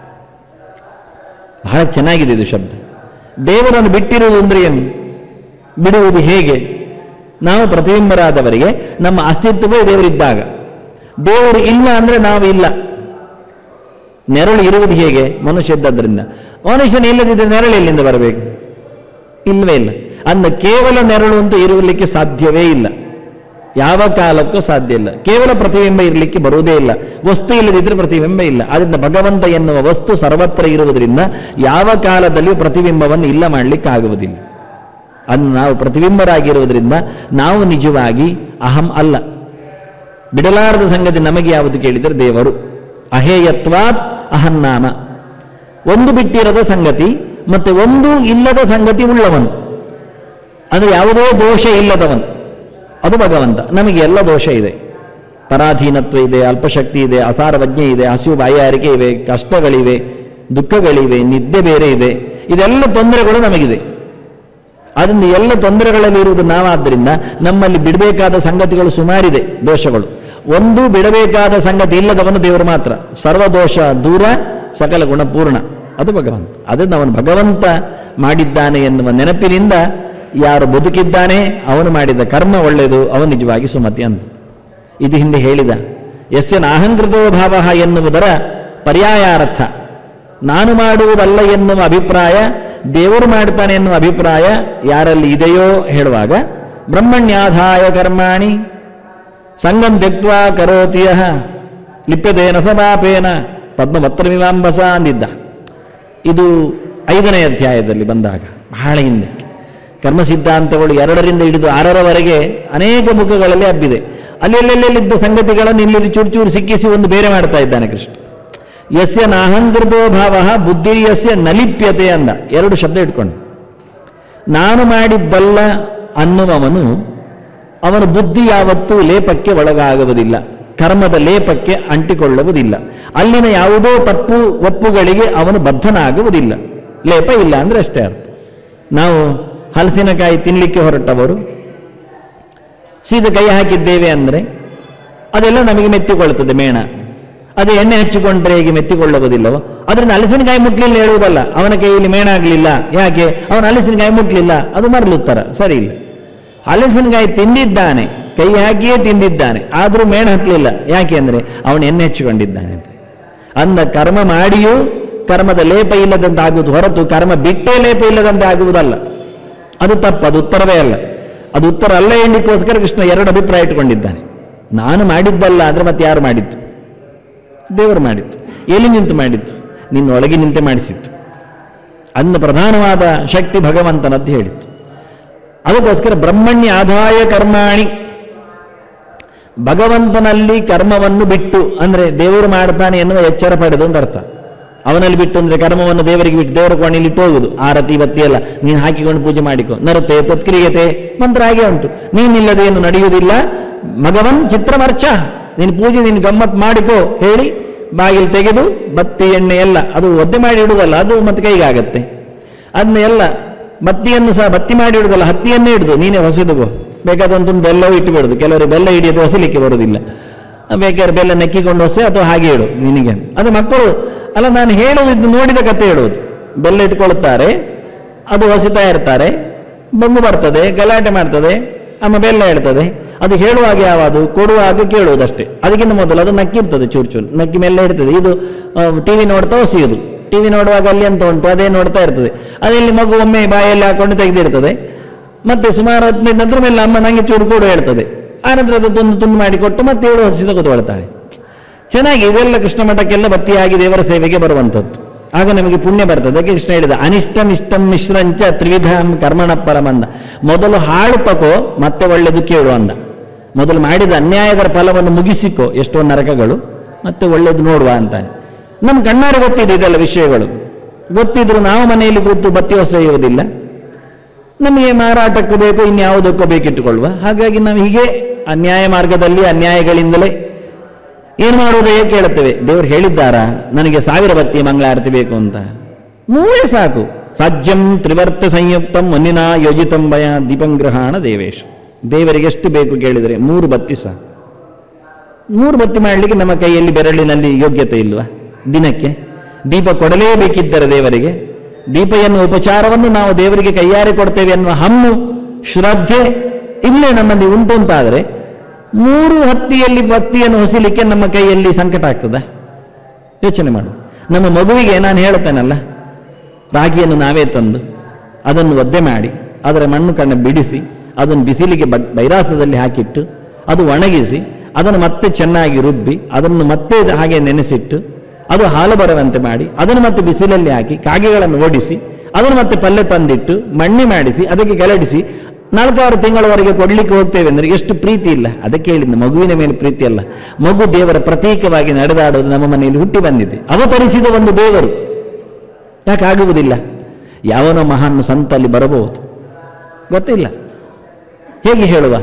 ಬಹಳ ಚೆನ್ನಾಗಿದೆ ಇದು ಶಬ್ದ ದೇವರನ್ನು ಬಿಟ್ಟಿರುವುದು ಅಂದ್ರೆ ಏನು ಬಿಡುವುದು ಹೇಗೆ ನಾವು ಪ್ರತಿಬಿಂಬರಾದವರಿಗೆ ನಮ್ಮ ಅಸ್ತಿತ್ವವೇ ದೇವರಿದ್ದಾಗ ದೇವರು ಇಲ್ಲ ಅಂದ್ರೆ ನಾವು ಇಲ್ಲ ನೆರಳು ಇರುವುದು ಹೇಗೆ ಮನುಷ್ಯ ಇದ್ದದ್ರಿಂದ ಮನುಷ್ಯನ ಇಲ್ಲದಿದ್ದರೆ ನೆರಳು ಎಲ್ಲಿಂದ ಬರಬೇಕು ಇಲ್ಲವೇ ಇಲ್ಲ ಅಂದ ಕೇವಲ ನೆರಳು ಅಂತ ಇರಲಿಕ್ಕೆ ಸಾಧ್ಯವೇ ಇಲ್ಲ ಯಾವ ಕಾಲಕ್ಕೂ ಸಾಧ್ಯ ಇಲ್ಲ ಕೇವಲ ಪ್ರತಿಬಿಂಬ ಇರಲಿಕ್ಕೆ ಬರುವುದೇ ಇಲ್ಲ ವಸ್ತು ಇಲ್ಲದಿದ್ದರೆ ಪ್ರತಿಬಿಂಬ ಇಲ್ಲ ಆದ್ದರಿಂದ ಭಗವಂತ ಎನ್ನುವ ವಸ್ತು ಸರ್ವತ್ರ ಇರುವುದರಿಂದ ಯಾವ ಕಾಲದಲ್ಲಿಯೂ ಪ್ರತಿಬಿಂಬವನ್ನು ಇಲ್ಲ ಮಾಡಲಿಕ್ಕೆ ಆಗುವುದಿಲ್ಲ ಅದು ನಾವು ಪ್ರತಿಬಿಂಬರಾಗಿರುವುದರಿಂದ ನಾವು ನಿಜವಾಗಿ ಅಹಂ ಅಲ್ಲ ಬಿಡಲಾರದ ಸಂಗತಿ ನಮಗೆ ಯಾವುದು ಕೇಳಿದರೆ ದೇವರು ಅಹೇಯತ್ವಾತ್ ಅಹನ್ನಾಮ ಒಂದು ಬಿಟ್ಟಿರದ ಸಂಗತಿ ಮತ್ತೆ ಒಂದು ಇಲ್ಲದ ಸಂಗತಿ ಉಳ್ಳವನು ಅದು ಯಾವುದೋ ದೋಷ ಇಲ್ಲದವನು ಅದು ಭಗವಂತ ನಮಗೆ ಎಲ್ಲ ದೋಷ ಇದೆ ಪರಾಧೀನತ್ವ ಇದೆ ಅಲ್ಪಶಕ್ತಿ ಇದೆ ಅಸಾರವಜ್ಞೆ ಇದೆ ಹಸಿವು ಬಾಯಾರಿಕೆ ಇವೆ ಕಷ್ಟಗಳಿವೆ ದುಃಖಗಳಿವೆ ನಿದ್ದೆ ಬೇರೆ ಇದೆ ಇದೆಲ್ಲ ತೊಂದರೆಗಳು ನಮಗಿದೆ ಅದರಿಂದ ಎಲ್ಲ ತೊಂದರೆಗಳಲ್ಲಿ ಇರುವುದು ನಾವಾದ್ದರಿಂದ ನಮ್ಮಲ್ಲಿ ಬಿಡಬೇಕಾದ ಸಂಗತಿಗಳು ಸುಮಾರಿದೆ ದೋಷಗಳು ಒಂದು ಬಿಡಬೇಕಾದ ಸಂಗತಿ ಇಲ್ಲದವನು ದೇವರು ಮಾತ್ರ ಸರ್ವದೋಷ ದೂರ ಸಕಲ ಗುಣಪೂರ್ಣ ಅದು ಭಗವಂತ ಅದನ್ನು ಅವನು ಭಗವಂತ ಮಾಡಿದ್ದಾನೆ ಎನ್ನುವ ನೆನಪಿನಿಂದ ಯಾರು ಬದುಕಿದ್ದಾನೆ ಅವನು ಮಾಡಿದ ಕರ್ಮ ಒಳ್ಳೆಯದು ಅವನು ನಿಜವಾಗಿ ಸುಮತಿ ಅಂತ ಇದು ಹಿಂದೆ ಹೇಳಿದ ಯಸ್ಯ ನಾಹಂಕೃತೋ ಭಾವ ಎನ್ನುವುದರ ಪರ್ಯಾಯಾರ್ಥ ನಾನು ಮಾಡುವುದಲ್ಲ ಎನ್ನುವ ಅಭಿಪ್ರಾಯ ದೇವರು ಮಾಡ್ತಾನೆ ಎನ್ನುವ ಅಭಿಪ್ರಾಯ ಯಾರಲ್ಲಿ ಇದೆಯೋ ಹೇಳುವಾಗ ಬ್ರಹ್ಮಣ್ಯಾಧಾಯ ಕರ್ಮಾಣಿ ಸಂಗಂ ತ್ಯಕ್ವಾ ಕರೋತಿಯ ಲಿಪ್ಯದೇನ ಸಮಾಪೇನ ಪದ್ಮಪತ್ರಮಿಮಾಂಬಸ ಅಂದಿದ್ದ ಇದು ಐದನೇ ಅಧ್ಯಾಯದಲ್ಲಿ ಬಂದಾಗ ಬಹಳ ಹಿಂದೆ ಕರ್ಮ ಸಿದ್ಧಾಂತಗಳು ಎರಡರಿಂದ ಹಿಡಿದು ಆರರವರೆಗೆ ಅನೇಕ ಮುಖಗಳಲ್ಲಿ ಹಬ್ಬಿದೆ ಅಲ್ಲೆಲ್ಲೆಲ್ಲಿದ್ದ ಸಂಗತಿಗಳನ್ನು ಇಲ್ಲಿ ಚೂರು ಚೂರು ಸಿಕ್ಕಿಸಿ ಒಂದು ಬೇರೆ ಮಾಡ್ತಾ ಇದ್ದಾನೆ ಕೃಷ್ಣ ಯಸ್ಯ ನಾಹಂಕೃತೋ ಭಾವ ಬುದ್ಧಿ ಯಸ್ಯ ನಲಿಪ್ಯತೆ ಅಂದ ಎರಡು ಶಬ್ದ ಇಟ್ಕೊಂಡು ನಾನು ಮಾಡಿದ್ದಲ್ಲ ಅನ್ನುವವನು ಅವನ ಬುದ್ಧಿ ಯಾವತ್ತೂ ಲೇಪಕ್ಕೆ ಒಳಗಾಗುವುದಿಲ್ಲ ಕರ್ಮದ ಲೇಪಕ್ಕೆ ಅಂಟಿಕೊಳ್ಳುವುದಿಲ್ಲ ಅಲ್ಲಿನ ಯಾವುದೋ ತಪ್ಪು ಒಪ್ಪುಗಳಿಗೆ ಅವನು ಬದ್ಧನಾಗುವುದಿಲ್ಲ ಲೇಪ ಇಲ್ಲ ಅಂದ್ರೆ ಅಷ್ಟೇ ಅರ್ಥ ನಾವು ಹಲಸಿನಕಾಯಿ ತಿನ್ನಲಿಕ್ಕೆ ಹೊರಟವರು ಸೀದ ಕೈ ಹಾಕಿದ್ದೇವೆ ಅಂದರೆ ಅದೆಲ್ಲ ನಮಗೆ ಮೆತ್ತಿಕೊಳ್ಳುತ್ತದೆ ಮೇಣ ಅದು ಎಣ್ಣೆ ಹಚ್ಚಿಕೊಂಡ್ರೆ ಹೇಗೆ ಮೆತ್ತಿಕೊಳ್ಳುವುದಿಲ್ಲವೋ ಅದರಿಂದ ಹಲಸಿನಕಾಯಿ ಮುಟ್ಲಿಲ್ಲ ಹೇಳುವುದಲ್ಲ ಅವನ ಕೈಯಲ್ಲಿ ಮೇಣ ಆಗಲಿಲ್ಲ ಯಾಕೆ ಅವನ ಹಲಸಿನಕಾಯಿ ಮುಟ್ಲಿಲ್ಲ ಅದು ಮರಳುತ್ತರ ಸರಿ ಇಲ್ಲ ಹಲಸಿನಕಾಯಿ ತಿಂದಿದ್ದಾನೆ ಕೈ ಹಾಕಿಯೇ ತಿಂದಿದ್ದಾನೆ ಆದರೂ ಮೇಣ ಹತ್ತಲಿಲ್ಲ ಯಾಕೆ ಅಂದ್ರೆ ಅವನು ಎಣ್ಣೆ ಹಚ್ಚಿಕೊಂಡಿದ್ದಾನೆ ಅಂತ ಅಂದ ಕರ್ಮ ಮಾಡಿಯೂ ಕರ್ಮದ ಲೇಪ ಇಲ್ಲದಂತೆ ಆಗುವುದು ಹೊರತು ಕರ್ಮ ಬಿಟ್ಟೇ ಲೇಪ ಇಲ್ಲದಂತೆ ಆಗುವುದಲ್ಲ ಅದು ತಪ್ಪು ಅದು ಉತ್ತರವೇ ಅಲ್ಲ ಅದು ಉತ್ತರ ಅಲ್ಲ ಎಣ್ಣಿಕೋಸ್ಕರ ಕೃಷ್ಣ ಎರಡು ಅಭಿಪ್ರಾಯ ಇಟ್ಟುಕೊಂಡಿದ್ದಾನೆ ನಾನು ಮಾಡಿದ್ದಲ್ಲ ಅಂದ್ರೆ ಮತ್ತೆ ಯಾರು ಮಾಡಿತ್ತು ದೇವರು ಮಾಡಿತ್ತು ಎಲ್ಲಿ ನಿಂತು ಮಾಡಿತ್ತು ನಿನ್ನ ಒಳಗೆ ನಿಂತೆ ಮಾಡಿಸಿತ್ತು ಅನ್ನ ಪ್ರಧಾನವಾದ ಶಕ್ತಿ ಭಗವಂತನದ್ದು ಹೇಳಿತ್ತು ಅದಕ್ಕೋಸ್ಕರ ಬ್ರಹ್ಮಣ್ಯ ಆದಾಯ ಕರ್ಮಾಣಿ ಭಗವಂತನಲ್ಲಿ ಕರ್ಮವನ್ನು ಬಿಟ್ಟು ಅಂದ್ರೆ ದೇವರು ಮಾಡ್ತಾನೆ ಎನ್ನುವ ಎಚ್ಚರ ಪಡೆದು ಅಂತ ಅರ್ಥ ಅವನಲ್ಲಿ ಬಿಟ್ಟು ಅಂದ್ರೆ ಕರ್ಮವನ್ನು ದೇವರಿಗೆ ಬಿಟ್ಟು ದೇವರ ಕೋಣೆಯಲ್ಲಿ ಇಟ್ಟು ಹೋಗುದು ಆರತಿ ಬತ್ತಿ ಎಲ್ಲ ನೀನು ಹಾಕಿಕೊಂಡು ಪೂಜೆ ಮಾಡಿಕೊ ನರತೆ ತತ್ಕ್ರಿಯತೆ ಮಂತ್ರ ಹಾಗೆ ಉಂಟು ನೀನಿಲ್ಲದೆ ಏನು ನಡೆಯುವುದಿಲ್ಲ ಮಗವನ್ ಚಿತ್ರಮರ್ಚ ನೀನು ಪೂಜೆ ನೀನು ಗಮ್ಮತ್ ಮಾಡಿಕೋ ಹೇಳಿ ಬಾಗಿಲು ತೆಗೆದು ಬತ್ತಿ ಎಣ್ಣೆ ಎಲ್ಲ ಅದು ಒದ್ದೆ ಮಾಡಿ ಇಡುವುದಲ್ಲ ಅದು ಮತ್ತೆ ಕೈಗಾಗತ್ತೆ ಅದನ್ನ ಎಲ್ಲ ಬತ್ತಿಯನ್ನು ಸಹ ಬತ್ತಿ ಮಾಡಿ ಇಡುದಲ್ಲ ಹತ್ತಿಯನ್ನೇ ಇಡುದು ನೀನೇ ಹೊಸದುಗೋ ಬೇಕಾದ ಒಂದು ತುಂಡು ಬೆಲ್ಲವೂ ಇಟ್ಟು ಬಿಡುದು ಕೆಲವರು ಬೆಲ್ಲ ಹಿಡಿಯೋದು ಹೊಸಲಿಕ್ಕೆ ಬರುವುದಿಲ್ಲ ಬೇಕಾದ್ರೆ ಬೆಲ್ಲ ನೆಕ್ಕಿಕೊಂಡು ಹೊಸೆ ಅಥವಾ ಹಾಗೆ ಇಡು ನಿನಗೆ ಅದು ಮಕ್ಕಳು ಅಲ್ಲ ನಾನು ಹೇಳುವುದು ಇದು ನೋಡಿದ ಕತೆ ಹೇಳುವುದು ಬೆಲ್ಲ ಇಟ್ಕೊಳ್ತಾರೆ ಅದು ಹೊಸಿತಾ ಇರ್ತಾರೆ ಬಂದು ಬರ್ತದೆ ಗಲಾಟೆ ಮಾಡ್ತದೆ ಅಮ್ಮ ಬೆಲ್ಲ ಹೇಳ್ತದೆ ಅದು ಹೇಳುವಾಗ ಯಾವುದು ಕೊಡುವಾಗ ಕೇಳುವುದಷ್ಟೇ ಅದಕ್ಕಿಂತ ಮೊದಲು ಅದು ನಕ್ಕಿರ್ತದೆ ಚೂರು ಚೂರು ನಕ್ಕಿ ಮೇಲೆ ಇರ್ತದೆ ಇದು ಟಿವಿ ನೋಡ್ತಾ ಹೊಸಿಯುದು ಟಿವಿ ನೋಡುವಾಗ ಅಲ್ಲಿ ಅಂತ ಉಂಟು ಅದೇ ನೋಡ್ತಾ ಇರ್ತದೆ ಅದಲ್ಲಿ ಮಗು ಒಮ್ಮೆ ಬಾಯಲ್ಲಿ ಹಾಕೊಂಡು ತೆಗೆದಿರ್ತದೆ ಮತ್ತೆ ಸುಮಾರು ಹದಿನೈದು ನಂತರ ಮೇಲೆ ಅಮ್ಮ ನಂಗೆ ಚೂರು ಕೊಡು ಹೇಳ್ತದೆ ಆನಂತರ ಅದು ತುಂಡು ತುಂಡು ಮಾಡಿಕೊಟ್ಟು ಮತ್ತೆ ಏಳು ಹಸಿದ ಕೂತ್ಕೊಳ್ತಾಳೆ ಚೆನ್ನಾಗಿ ಇದೆಲ್ಲ ಕೃಷ್ಣ ಮಠಕ್ಕೆಲ್ಲ ಬತ್ತಿಯಾಗಿ ದೇವರ ಸೇವೆಗೆ ಬರುವಂಥದ್ದು ಆಗ ನಮಗೆ ಪುಣ್ಯ ಬರ್ತದೆ ಅದಕ್ಕೆ ಕೃಷ್ಣ ಹೇಳಿದ ಅನಿಷ್ಟಂ ಇಷ್ಟಂ ಮಿಶ್ರಂಚ ತ್ರಿವಿಧಂ ಕರ್ಮಣ ಪರಮಂದ ಮೊದಲು ಹಾಳು ತಕೋ ಮತ್ತೆ ಒಳ್ಳೆದು ಕೇಳು ಅಂದ ಮೊದಲು ಮಾಡಿದ ಅನ್ಯಾಯದ ಫಲವನ್ನು ಮುಗಿಸಿಕೋ ಎಷ್ಟೋ ನರಕಗಳು ಮತ್ತೆ ಒಳ್ಳೇದು ನೋಡುವ ಅಂತಾನೆ ನಮ್ಮ ಕಣ್ಣಾರೆ ಗೊತ್ತಿದೆ ಇದೆಲ್ಲ ವಿಷಯಗಳು ಗೊತ್ತಿದ್ರು ನಾವು ಮನೆಯಲ್ಲಿ ಕೂತು ಬತ್ತಿ ಹೊಸೆಯುವುದಿಲ್ಲ ನಮಗೆ ಮಾರಾಟಕ್ಕೂ ಬೇಕು ಇನ್ಯಾವುದಕ್ಕೂ ಬೇಕಿಟ್ಟುಕೊಳ್ಳುವ ಹಾಗಾಗಿ ನಾವು ಹೀಗೆ ಅನ್ಯಾಯ ಮಾರ್ಗದಲ್ಲಿ ಅನ್ಯಾಯಗಳಿಂದಲೇ ಏನು ಮಾಡುವುದೇ ಕೇಳುತ್ತೇವೆ ದೇವರು ಹೇಳಿದ್ದಾರಾ ನನಗೆ ಸಾವಿರ ಬತ್ತಿ ಮಂಗಳಾರತಿ ಬೇಕು ಅಂತ ಮೂರೇ ಸಾಕು ಸಾಜ್ಯಂ ತ್ರಿವರ್ತ ಸಂಯುಕ್ತಂ ಮನ್ನಿನ ಯೋಜಿತಂ ಭಯ ದೀಪಂಗ್ರಹಾಣ ದೇವೇಶ್ ದೇವರಿಗೆ ಎಷ್ಟು ಬೇಕು ಕೇಳಿದರೆ ಮೂರು ಬತ್ತಿ ಸಾಕು ಮೂರು ಬತ್ತಿ ಮಾಡಲಿಕ್ಕೆ ನಮ್ಮ ಕೈಯಲ್ಲಿ ಬೆರಳಿನಲ್ಲಿ ಯೋಗ್ಯತೆ ಇಲ್ವಾ ದಿನಕ್ಕೆ ದೀಪ ಕೊಡಲೇಬೇಕಿದ್ದರೆ ದೇವರಿಗೆ ದೀಪ ಎನ್ನುವ ಉಪಚಾರವನ್ನು ನಾವು ದೇವರಿಗೆ ಕೈಯಾರೆ ಕೊಡ್ತೇವೆ ಎನ್ನುವ ಹಮ್ಮು ಶ್ರದ್ಧೆ ಇಲ್ಲೇ ನಮ್ಮಲ್ಲಿ ಉಂಟು ಅಂತಾದರೆ ಮೂರು ಹತ್ತಿಯಲ್ಲಿ ಬತ್ತಿಯನ್ನು ಹೊಸಿಲಿಕ್ಕೆ ನಮ್ಮ ಕೈಯಲ್ಲಿ ಸಂಕಟ ಆಗ್ತದ ಯೋಚನೆ ಮಾಡು ನಮ್ಮ ಮಗುವಿಗೆ ನಾನು ಹೇಳ್ತೇನಲ್ಲ ರಾಗಿಯನ್ನು ನಾವೇ ತಂದು ಅದನ್ನು ಒದ್ದೆ ಮಾಡಿ ಅದರ ಮಣ್ಣು ಕಣ್ಣ ಬಿಡಿಸಿ ಅದನ್ನು ಬಿಸಿಲಿಗೆ ಬ ಬೈರಾಸದಲ್ಲಿ ಹಾಕಿಟ್ಟು ಅದು ಒಣಗಿಸಿ ಅದನ್ನು ಮತ್ತೆ ಚೆನ್ನಾಗಿ ರುಬ್ಬಿ ಅದನ್ನು ಮತ್ತೆ ಹಾಗೆ ನೆನೆಸಿಟ್ಟು ಅದು ಹಾಲು ಬರುವಂತೆ ಮಾಡಿ ಅದನ್ನು ಮತ್ತೆ ಬಿಸಿಲಲ್ಲಿ ಹಾಕಿ ಕಾಗೆಗಳನ್ನು ಓಡಿಸಿ ಅದನ್ನು ಮತ್ತೆ ಪಲ್ಯ ತಂದಿಟ್ಟು ಮಣ್ಣಿ ಮಾಡಿಸಿ ಅದಕ್ಕೆ ಕೆಳಡಿಸಿ ನಾಲ್ಕಾರು ತಿಂಗಳವರೆಗೆ ಕೊಡ್ಲಿಕ್ಕೆ ಹೋಗ್ತೇವೆ ಅಂದ್ರೆ ಎಷ್ಟು ಪ್ರೀತಿ ಇಲ್ಲ ಅದಕ್ಕೆ ಹೇಳಿದ್ದು ಮಗುವಿನ ಮೇಲೆ ಪ್ರೀತಿ ಅಲ್ಲ ಮಗು ದೇವರ ಪ್ರತೀಕವಾಗಿ ನಡೆದಾಡೋದು ನಮ್ಮ ಮನೆಯಲ್ಲಿ ಹುಟ್ಟಿ ಬಂದಿದೆ ಅವತರಿಸಿದ ಒಂದು ದೇವರು ಯಾಕಾಗುವುದಿಲ್ಲ ಯಾವನೋ ಮಹಾನ್ ಸಂತ ಅಲ್ಲಿ ಬರಬಹುದು ಗೊತ್ತಿಲ್ಲ ಹೇಗೆ ಹೇಳುವ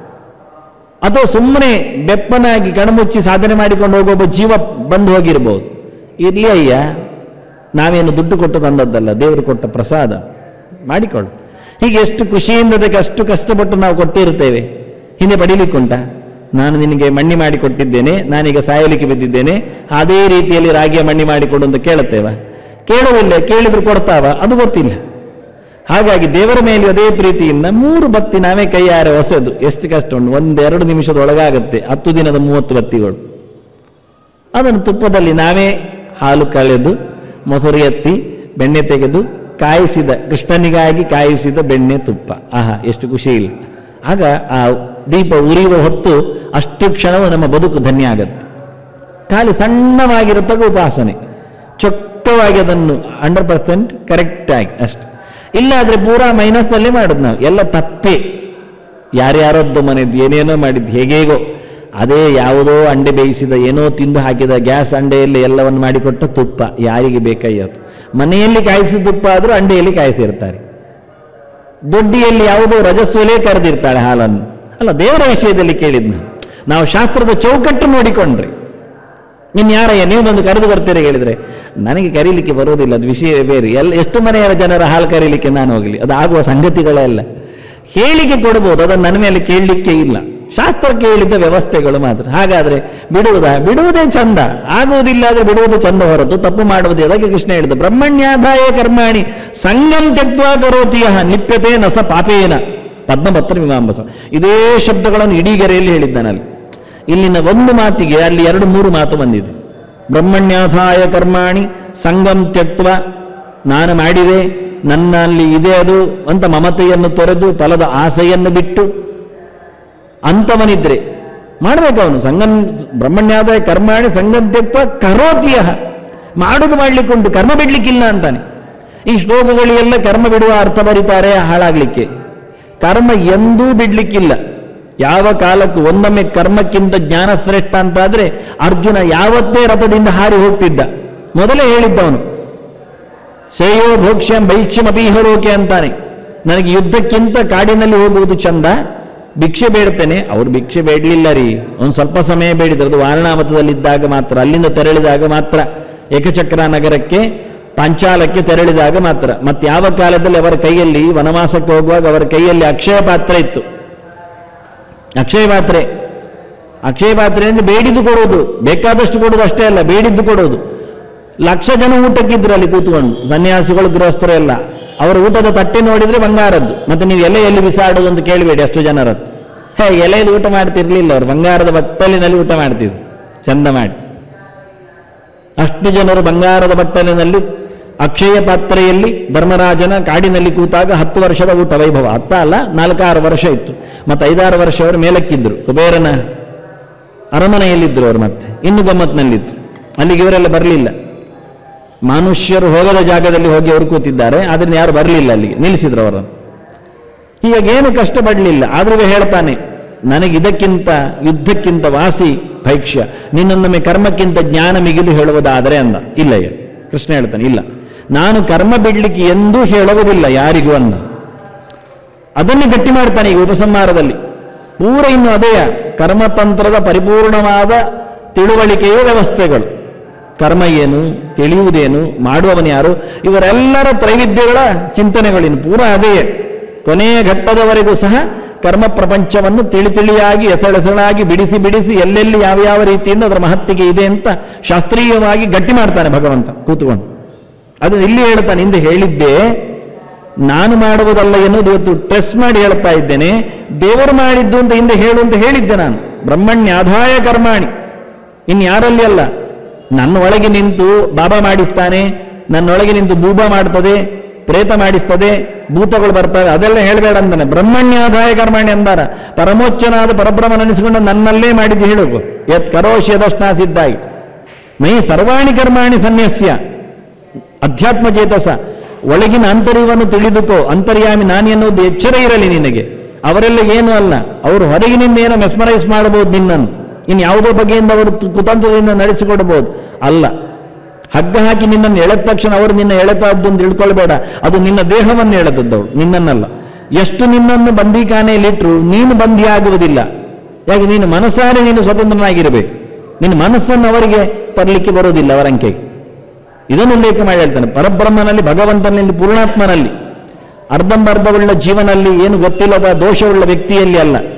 ಅಥವಾ ಸುಮ್ಮನೆ ಬೆಪ್ಪನಾಗಿ ಕಣ್ಮುಚ್ಚಿ ಸಾಧನೆ ಮಾಡಿಕೊಂಡು ಹೋಗುವ ಒಬ್ಬ ಜೀವ ಬಂದು ಹೋಗಿರ್ಬೋದು ಇರ್ಲಿ ಅಯ್ಯ ನಾವೇನು ದುಡ್ಡು ಕೊಟ್ಟು ತಂದದ್ದಲ್ಲ ದೇವರು ಕೊಟ್ಟ ಪ್ರಸಾದ ಮಾಡಿಕೊಳ್ಳು ಹೀಗೆ ಎಷ್ಟು ಖುಷಿಯಿಂದ ಅದಕ್ಕೆ ಅಷ್ಟು ಕಷ್ಟಪಟ್ಟು ನಾವು ಕೊಟ್ಟಿರ್ತೇವೆ ಹಿಂದೆ ಪಡಿಲಿಕ್ಕುಂಟ ನಾನು ನಿನಗೆ ಮಣ್ಣಿ ಮಾಡಿ ಕೊಟ್ಟಿದ್ದೇನೆ ನಾನೀಗ ಸಾಯಲಿಕ್ಕೆ ಬಿದ್ದಿದ್ದೇನೆ ಅದೇ ರೀತಿಯಲ್ಲಿ ರಾಗಿಯ ಮಣ್ಣಿ ಮಾಡಿಕೊಡು ಅಂತ ಕೇಳುತ್ತೇವ ಕೇಳುವುದಿಲ್ಲ ಕೇಳಿದ್ರು ಕೊಡ್ತಾವ ಅದು ಗೊತ್ತಿಲ್ಲ ಹಾಗಾಗಿ ದೇವರ ಮೇಲೆ ಅದೇ ಪ್ರೀತಿಯಿಂದ ಮೂರು ಬತ್ತಿ ನಾವೇ ಕೈಯಾರೆ ಹೊಸದು ಎಷ್ಟು ಕಷ್ಟ ಉಂಟು ಒಂದೆರಡು ನಿಮಿಷದ ಒಳಗಾಗುತ್ತೆ ಹತ್ತು ದಿನದ ಮೂವತ್ತು ಬತ್ತಿಗಳು ಅದನ್ನು ತುಪ್ಪದಲ್ಲಿ ನಾವೇ ಹಾಲು ಕಳೆದು ಮೊಸರು ಎತ್ತಿ ಬೆಣ್ಣೆ ತೆಗೆದು ಕಾಯಿಸಿದ ಕೃಷ್ಣನಿಗಾಗಿ ಕಾಯಿಸಿದ ಬೆಣ್ಣೆ ತುಪ್ಪ ಆಹಾ ಎಷ್ಟು ಖುಷಿ ಇಲ್ಲ ಆಗ ಆ ದೀಪ ಉರಿಯುವ ಹೊತ್ತು ಅಷ್ಟು ಕ್ಷಣವು ನಮ್ಮ ಬದುಕು ಧನ್ಯ ಆಗತ್ತೆ ಖಾಲಿ ಸಣ್ಣವಾಗಿರತಕ್ಕ ಉಪಾಸನೆ ಚೊಕ್ಕವಾಗಿ ಅದನ್ನು ಹಂಡ್ರೆಡ್ ಪರ್ಸೆಂಟ್ ಕರೆಕ್ಟ್ ಆಗಿ ಅಷ್ಟೆ ಇಲ್ಲಾದ್ರೆ ಪೂರಾ ಮೈನಸ್ ಅಲ್ಲೇ ಮಾಡುದು ನಾವು ಎಲ್ಲ ತಪ್ಪೇ ಯಾರ್ಯಾರದ್ದು ಮನೆದ್ದು ಏನೇನೋ ಮಾಡಿದ್ದು ಹೇಗೇಗೋ ಅದೇ ಯಾವುದೋ ಅಂಡೆ ಬೇಯಿಸಿದ ಏನೋ ತಿಂದು ಹಾಕಿದ ಗ್ಯಾಸ್ ಅಂಡೆಯಲ್ಲಿ ಎಲ್ಲವನ್ನು ಮಾಡಿಕೊಟ್ಟ ತುಪ್ಪ ಯಾರಿಗೆ ಬೇಕಾಯ್ಯದು ಮನೆಯಲ್ಲಿ ಕಾಯಿಸಿದ ತುಪ್ಪ ಆದರೂ ಅಂಡೆಯಲ್ಲಿ ಕಾಯಿಸಿರ್ತಾರೆ ದೊಡ್ಡಿಯಲ್ಲಿ ಯಾವುದೋ ರಜಸ್ವಲೇ ಕರೆದಿರ್ತಾಳೆ ಹಾಲನ್ನು ಅಲ್ಲ ದೇವರ ವಿಷಯದಲ್ಲಿ ಕೇಳಿದ್ ನಾವು ನಾವು ಶಾಸ್ತ್ರದ ಚೌಕಟ್ಟು ನೋಡಿಕೊಂಡ್ರೆ ಇನ್ನು ಯಾರಯ್ಯ ನೀವು ಬಂದು ಕರೆದು ಬರ್ತೀರಾ ಹೇಳಿದ್ರೆ ನನಗೆ ಕರೀಲಿಕ್ಕೆ ಬರೋದಿಲ್ಲ ಅದು ವಿಷಯ ಬೇರೆ ಎಲ್ಲ ಎಷ್ಟು ಮನೆಯ ಜನರ ಹಾಲು ಕರೀಲಿಕ್ಕೆ ನಾನು ಹೋಗಲಿ ಅದು ಆಗುವ ಸಂಗತಿಗಳೇ ಅಲ್ಲ ಹೇಳಿಕೆ ಕೊಡ್ಬೋದು ಅದನ್ನು ನನ್ನ ಮೇಲೆ ಕೇಳಲಿಕ್ಕೆ ಇಲ್ಲ ಶಾಸ್ತ್ರಕ್ಕೆ ಹೇಳಿದ್ದ ವ್ಯವಸ್ಥೆಗಳು ಮಾತ್ರ ಹಾಗಾದ್ರೆ ಬಿಡುವುದಾ ಬಿಡುವುದೇ ಚಂದ ಆಗುವುದಿಲ್ಲ ಆದ್ರೆ ಬಿಡುವುದು ಚಂದ ಹೊರತು ತಪ್ಪು ಮಾಡುವುದು ಅದಕ್ಕೆ ಕೃಷ್ಣ ಹೇಳಿದ ಬ್ರಹ್ಮಣ್ಯಾದಾಯ ಕರ್ಮಾಣಿ ಸಂಗಂ ತೆಕ್ವಾ ಕರೋತಿಯ ನಿಪ್ಯತೆ ನಸ ಪಾಪೇನ ಪದ್ಮಪತ್ರ ಮೀಮಾಂಬಸ ಇದೇ ಶಬ್ದಗಳನ್ನು ಇಡೀ ಗೆರೆಯಲ್ಲಿ ಹೇಳಿದ್ದಾನಲ್ಲಿ ಇಲ್ಲಿನ ಒಂದು ಮಾತಿಗೆ ಅಲ್ಲಿ ಎರಡು ಮೂರು ಮಾತು ಬಂದಿದೆ ಬ್ರಹ್ಮಣ್ಯಾಧಾಯ ಕರ್ಮಾಣಿ ಸಂಗಂ ತ್ಯಕ್ವ ನಾನು ಮಾಡಿದೆ ನನ್ನಲ್ಲಿ ಇದೆ ಅದು ಅಂತ ಮಮತೆಯನ್ನು ತೊರೆದು ಫಲದ ಆಸೆಯನ್ನು ಬಿಟ್ಟು ಅಂತವನಿದ್ರೆ ಮಾಡ್ಬೇಕು ಅವನು ಸಂಗಂ ಬ್ರಹ್ಮಣ್ಯಾದಾಯ ಕರ್ಮಾಣಿ ಸಂಗಂ ತ್ಯಕ್ವ ಕರೋತಿಯ ಮಾಡುದು ಮಾಡ್ಲಿಕ್ಕುಂಟು ಕರ್ಮ ಬಿಡ್ಲಿಕ್ಕಿಲ್ಲ ಅಂತಾನೆ ಈ ಶ್ಲೋಕಗಳಿಗೆಲ್ಲ ಕರ್ಮ ಬಿಡುವ ಅರ್ಥ ಬರೀತಾರೆ ಹಾಳಾಗ್ಲಿಕ್ಕೆ ಕರ್ಮ ಎಂದೂ ಬಿಡ್ಲಿಕ್ಕಿಲ್ಲ ಯಾವ ಕಾಲಕ್ಕೂ ಒಂದೊಮ್ಮೆ ಕರ್ಮಕ್ಕಿಂತ ಜ್ಞಾನ ಶ್ರೇಷ್ಠ ಅಂತಾದ್ರೆ ಅರ್ಜುನ ಯಾವತ್ತೇ ರಥದಿಂದ ಹಾರಿ ಹೋಗ್ತಿದ್ದ ಮೊದಲೇ ಹೇಳಿದ್ದವನು ಶ್ರೇಯೋ ಭೋಕ್ಷ್ಯಂ ಭೈಕ್ಷ್ಯಂ ಅಪೀಹರೋಕೆ ಅಂತಾನೆ ನನಗೆ ಯುದ್ಧಕ್ಕಿಂತ ಕಾಡಿನಲ್ಲಿ ಹೋಗುವುದು ಚಂದ ಭಿಕ್ಷೆ ಬೇಡ್ತೇನೆ ಅವ್ರು ಭಿಕ್ಷೆ ಬೇಡಲಿಲ್ಲ ರೀ ಒಂದು ಸ್ವಲ್ಪ ಸಮಯ ಬೇಡಿದ್ರು ಅದು ವಾರಣಾಮತದಲ್ಲಿದ್ದಾಗ ಮಾತ್ರ ಅಲ್ಲಿಂದ ತೆರಳಿದಾಗ ಮಾತ್ರ ಏಕಚಕ್ರ ನಗರಕ್ಕೆ ಪಾಂಚಾಲಕ್ಕೆ ತೆರಳಿದಾಗ ಮಾತ್ರ ಮತ್ತೆ ಯಾವ ಕಾಲದಲ್ಲಿ ಅವರ ಕೈಯಲ್ಲಿ ವನವಾಸಕ್ಕೆ ಹೋಗುವಾಗ ಅವರ ಕೈಯಲ್ಲಿ ಅಕ್ಷಯ ಪಾತ್ರ ಇತ್ತು ಅಕ್ಷಯ ಪಾತ್ರೆ ಅಕ್ಷಯ ಪಾತ್ರೆ ಅಂದ್ರೆ ಬೇಡಿದ್ದು ಕೊಡೋದು ಬೇಕಾದಷ್ಟು ಕೊಡೋದು ಅಷ್ಟೇ ಅಲ್ಲ ಬೇಡಿದ್ದು ಕೊಡೋದು ಲಕ್ಷ ಜನ ಊಟಕ್ಕಿದ್ರು ಅಲ್ಲಿ ಕೂತ್ಕೊಂಡು ಸನ್ಯಾಸಿಗಳು ಗೃಹಸ್ಥರು ಎಲ್ಲ ಅವರ ಊಟದ ತಟ್ಟೆ ನೋಡಿದ್ರೆ ಬಂಗಾರದ್ದು ಮತ್ತೆ ನೀವು ಎಲೆಯಲ್ಲಿ ಬಿಸಾಡೋದು ಅಂತ ಕೇಳಬೇಡಿ ಅಷ್ಟು ಜನರದ್ದು ಹೇ ಎಲೆಯಲ್ಲಿ ಊಟ ಮಾಡ್ತಿರ್ಲಿಲ್ಲ ಅವರು ಬಂಗಾರದ ಬಟ್ಟಲಿನಲ್ಲಿ ಊಟ ಮಾಡ್ತಿದ್ರು ಚಂದ ಮಾಡಿ ಅಷ್ಟು ಜನರು ಬಂಗಾರದ ಬಟ್ಟಲಿನಲ್ಲಿ ಅಕ್ಷಯ ಪಾತ್ರೆಯಲ್ಲಿ ಧರ್ಮರಾಜನ ಕಾಡಿನಲ್ಲಿ ಕೂತಾಗ ಹತ್ತು ವರ್ಷದ ಊಟ ವೈಭವ ಹತ್ತ ಅಲ್ಲ ನಾಲ್ಕಾರು ವರ್ಷ ಇತ್ತು ಮತ್ತೆ ಐದಾರು ವರ್ಷ ಅವರು ಮೇಲಕ್ಕಿದ್ರು ಕುಬೇರನ ಅರಮನೆಯಲ್ಲಿದ್ದರು ಅವರು ಮತ್ತೆ ಇನ್ನು ಗಮ್ಮತ್ನಲ್ಲಿತ್ತು ಅಲ್ಲಿಗೆ ಇವರೆಲ್ಲ ಬರಲಿಲ್ಲ ಮನುಷ್ಯರು ಹೋಗದ ಜಾಗದಲ್ಲಿ ಹೋಗಿ ಅವರು ಕೂತಿದ್ದಾರೆ ಆದ್ರಿಂದ ಯಾರು ಬರಲಿಲ್ಲ ಅಲ್ಲಿಗೆ ನಿಲ್ಲಿಸಿದ್ರು ಅವರನ್ನು ಹೀಗೇನು ಕಷ್ಟಪಡಲಿಲ್ಲ ಆದ್ರೂ ಹೇಳ್ತಾನೆ ನನಗೆ ಇದಕ್ಕಿಂತ ಯುದ್ಧಕ್ಕಿಂತ ವಾಸಿ ಭೈಕ್ಷ್ಯ ನಿನ್ನೊಮ್ಮೆ ಕರ್ಮಕ್ಕಿಂತ ಜ್ಞಾನ ಮಿಗಿಲು ಹೇಳುವುದಾದರೆ ಅಂದ ಇಲ್ಲ ಈಗ ಕೃಷ್ಣ ಹೇಳ್ತಾನೆ ಇಲ್ಲ ನಾನು ಕರ್ಮ ಬಿಡ್ಲಿಕ್ಕೆ ಎಂದೂ ಹೇಳುವುದಿಲ್ಲ ಯಾರಿಗೂ ಅಂದ ಅದನ್ನೇ ಗಟ್ಟಿ ಮಾಡ್ತಾನೆ ಈಗ ಉಪಸಂಹಾರದಲ್ಲಿ ಪೂರ ಇನ್ನು ಅದೇಯ ಕರ್ಮತಂತ್ರದ ಪರಿಪೂರ್ಣವಾದ ತಿಳುವಳಿಕೆಯ ವ್ಯವಸ್ಥೆಗಳು ಕರ್ಮ ಏನು ತಿಳಿಯುವುದೇನು ಮಾಡುವವನು ಯಾರು ಇವರೆಲ್ಲರ ತ್ರೈವಿಧ್ಯಗಳ ಚಿಂತನೆಗಳಿನ್ನು ಪೂರ ಅದೇ ಕೊನೆಯ ಘಟ್ಟದವರೆಗೂ ಸಹ ಕರ್ಮ ಪ್ರಪಂಚವನ್ನು ತಿಳಿ ತಿಳಿಯಾಗಿ ಎಸಳೆಸಳಾಗಿ ಬಿಡಿಸಿ ಬಿಡಿಸಿ ಎಲ್ಲೆಲ್ಲಿ ಯಾವ ಯಾವ ರೀತಿಯಿಂದ ಅದರ ಮಹತ್ತಿಗೆ ಇದೆ ಅಂತ ಶಾಸ್ತ್ರೀಯವಾಗಿ ಗಟ್ಟಿ ಮಾಡ್ತಾನೆ ಭಗವಂತ ಕೂತ್ಕೊಂಡು ಅದು ಇಲ್ಲಿ ಹೇಳ್ತಾನೆ ಹಿಂದೆ ಹೇಳಿದ್ದೆ ನಾನು ಮಾಡುವುದಲ್ಲ ಎನ್ನುವುದು ಇವತ್ತು ಟೆಸ್ಟ್ ಮಾಡಿ ಹೇಳ್ತಾ ಇದ್ದೇನೆ ದೇವರು ಮಾಡಿದ್ದು ಅಂತ ಹಿಂದೆ ಹೇಳು ಅಂತ ಹೇಳಿದ್ದೆ ನಾನು ಬ್ರಹ್ಮಣ್ಯ ಆದಾಯ ಕರ್ಮಾಣಿ ಇನ್ನು ಯಾರಲ್ಲಿ ಅಲ್ಲ ನನ್ನ ಒಳಗೆ ನಿಂತು ಬಾಬಾ ಮಾಡಿಸ್ತಾನೆ ನನ್ನೊಳಗೆ ನಿಂತು ಬೂಬಾ ಮಾಡ್ತದೆ ಪ್ರೇತ ಮಾಡಿಸ್ತದೆ ಭೂತಗಳು ಬರ್ತವೆ ಅದೆಲ್ಲ ಹೇಳಬೇಡ ಅಂತಾನೆ ಬ್ರಹ್ಮಣ್ಯಾದಾಯ ಕರ್ಮಾಣಿ ಅಂದಾರ ಪರಮೋಚ್ಚನಾದ ಪರಬ್ರಹ್ಮ ನೆನೆಸಿಕೊಂಡು ನನ್ನಲ್ಲೇ ಮಾಡಿದ್ದು ಹೇಳುವು ಯತ್ ಕರೋಶಿ ಯದಶ್ನಾಸಿದ್ದಾಗಿ ಮೈ ಸರ್ವಾಣಿ ಕರ್ಮಾಣಿ ಸನ್ಯಸ್ಯ ಅಧ್ಯಾತ್ಮ ಚೇತಸ ಒಳಗಿನ ಅಂತರ್ಯವನ್ನು ತಿಳಿದುಕೋ ಅಂತರ್ಯಾಮಿ ನಾನು ಎನ್ನುವುದು ಎಚ್ಚರ ಇರಲಿ ನಿನಗೆ ಅವರೆಲ್ಲ ಏನು ಅಲ್ಲ ಅವರು ಹೊರಗಿನಿಂದ ಏನೋ ಮೆಸ್ಮರೈಸ್ ಮಾಡಬಹುದು ನಿನ್ನನ್ನು ಇನ್ನು ಯಾವುದೋ ಬಗೆಯಿಂದ ಅವರು ತು- ಕುತಂತ್ರದಿಂದ ನಡೆಸಿಕೊಡಬಹುದು ಅಲ್ಲ ಹಗ್ಗ ಹಾಕಿ ನಿನ್ನನ್ನು ಎಳೆದ ತಕ್ಷಣ ಅವರು ನಿನ್ನ ಎಳೆತದ್ದು ಅಂತ ತಿಳ್ಕೊಳ್ಬೇಡ ಅದು ನಿನ್ನ ದೇಹವನ್ನು ಎಳೆದದ್ದವಳು ನಿನ್ನನ್ನಲ್ಲ ಎಷ್ಟು ನಿನ್ನನ್ನು ಬಂದಿಖಾನೆಯಲ್ಲಿಟ್ಟರು ನೀನು ಬಂದಿ ಆಗುವುದಿಲ್ಲ ಯಾಕೆ ನೀನು ಮನಸ್ಸಾರೆ ನೀನು ಸ್ವತಂತ್ರನಾಗಿರಬೇಕು ನಿನ್ನ ಮನಸ್ಸನ್ನು ಅವರಿಗೆ ತರಲಿಕ್ಕೆ ಬರೋದಿಲ್ಲ ಅವರ ಅಂಕೆಗೆ ಇದನ್ನು ಉಲ್ಲೇಖ ಮಾಡಿ ಹೇಳ್ತಾನೆ ಪರಬ್ರಹ್ಮನಲ್ಲಿ ಭಗವಂತನಲ್ಲಿ ಪೂರ್ಣಾತ್ಮನಲ್ಲಿ ಅರ್ಧಂಬರ್ಧವುಳ್ಳ ಜೀವನಲ್ಲಿ ಏನು ಗೊತ್ತಿಲ್ಲದ ದೋಷವುಳ್ಳ ವ್ಯಕ್ತಿಯಲ್ಲಿ ಅಲ್ಲ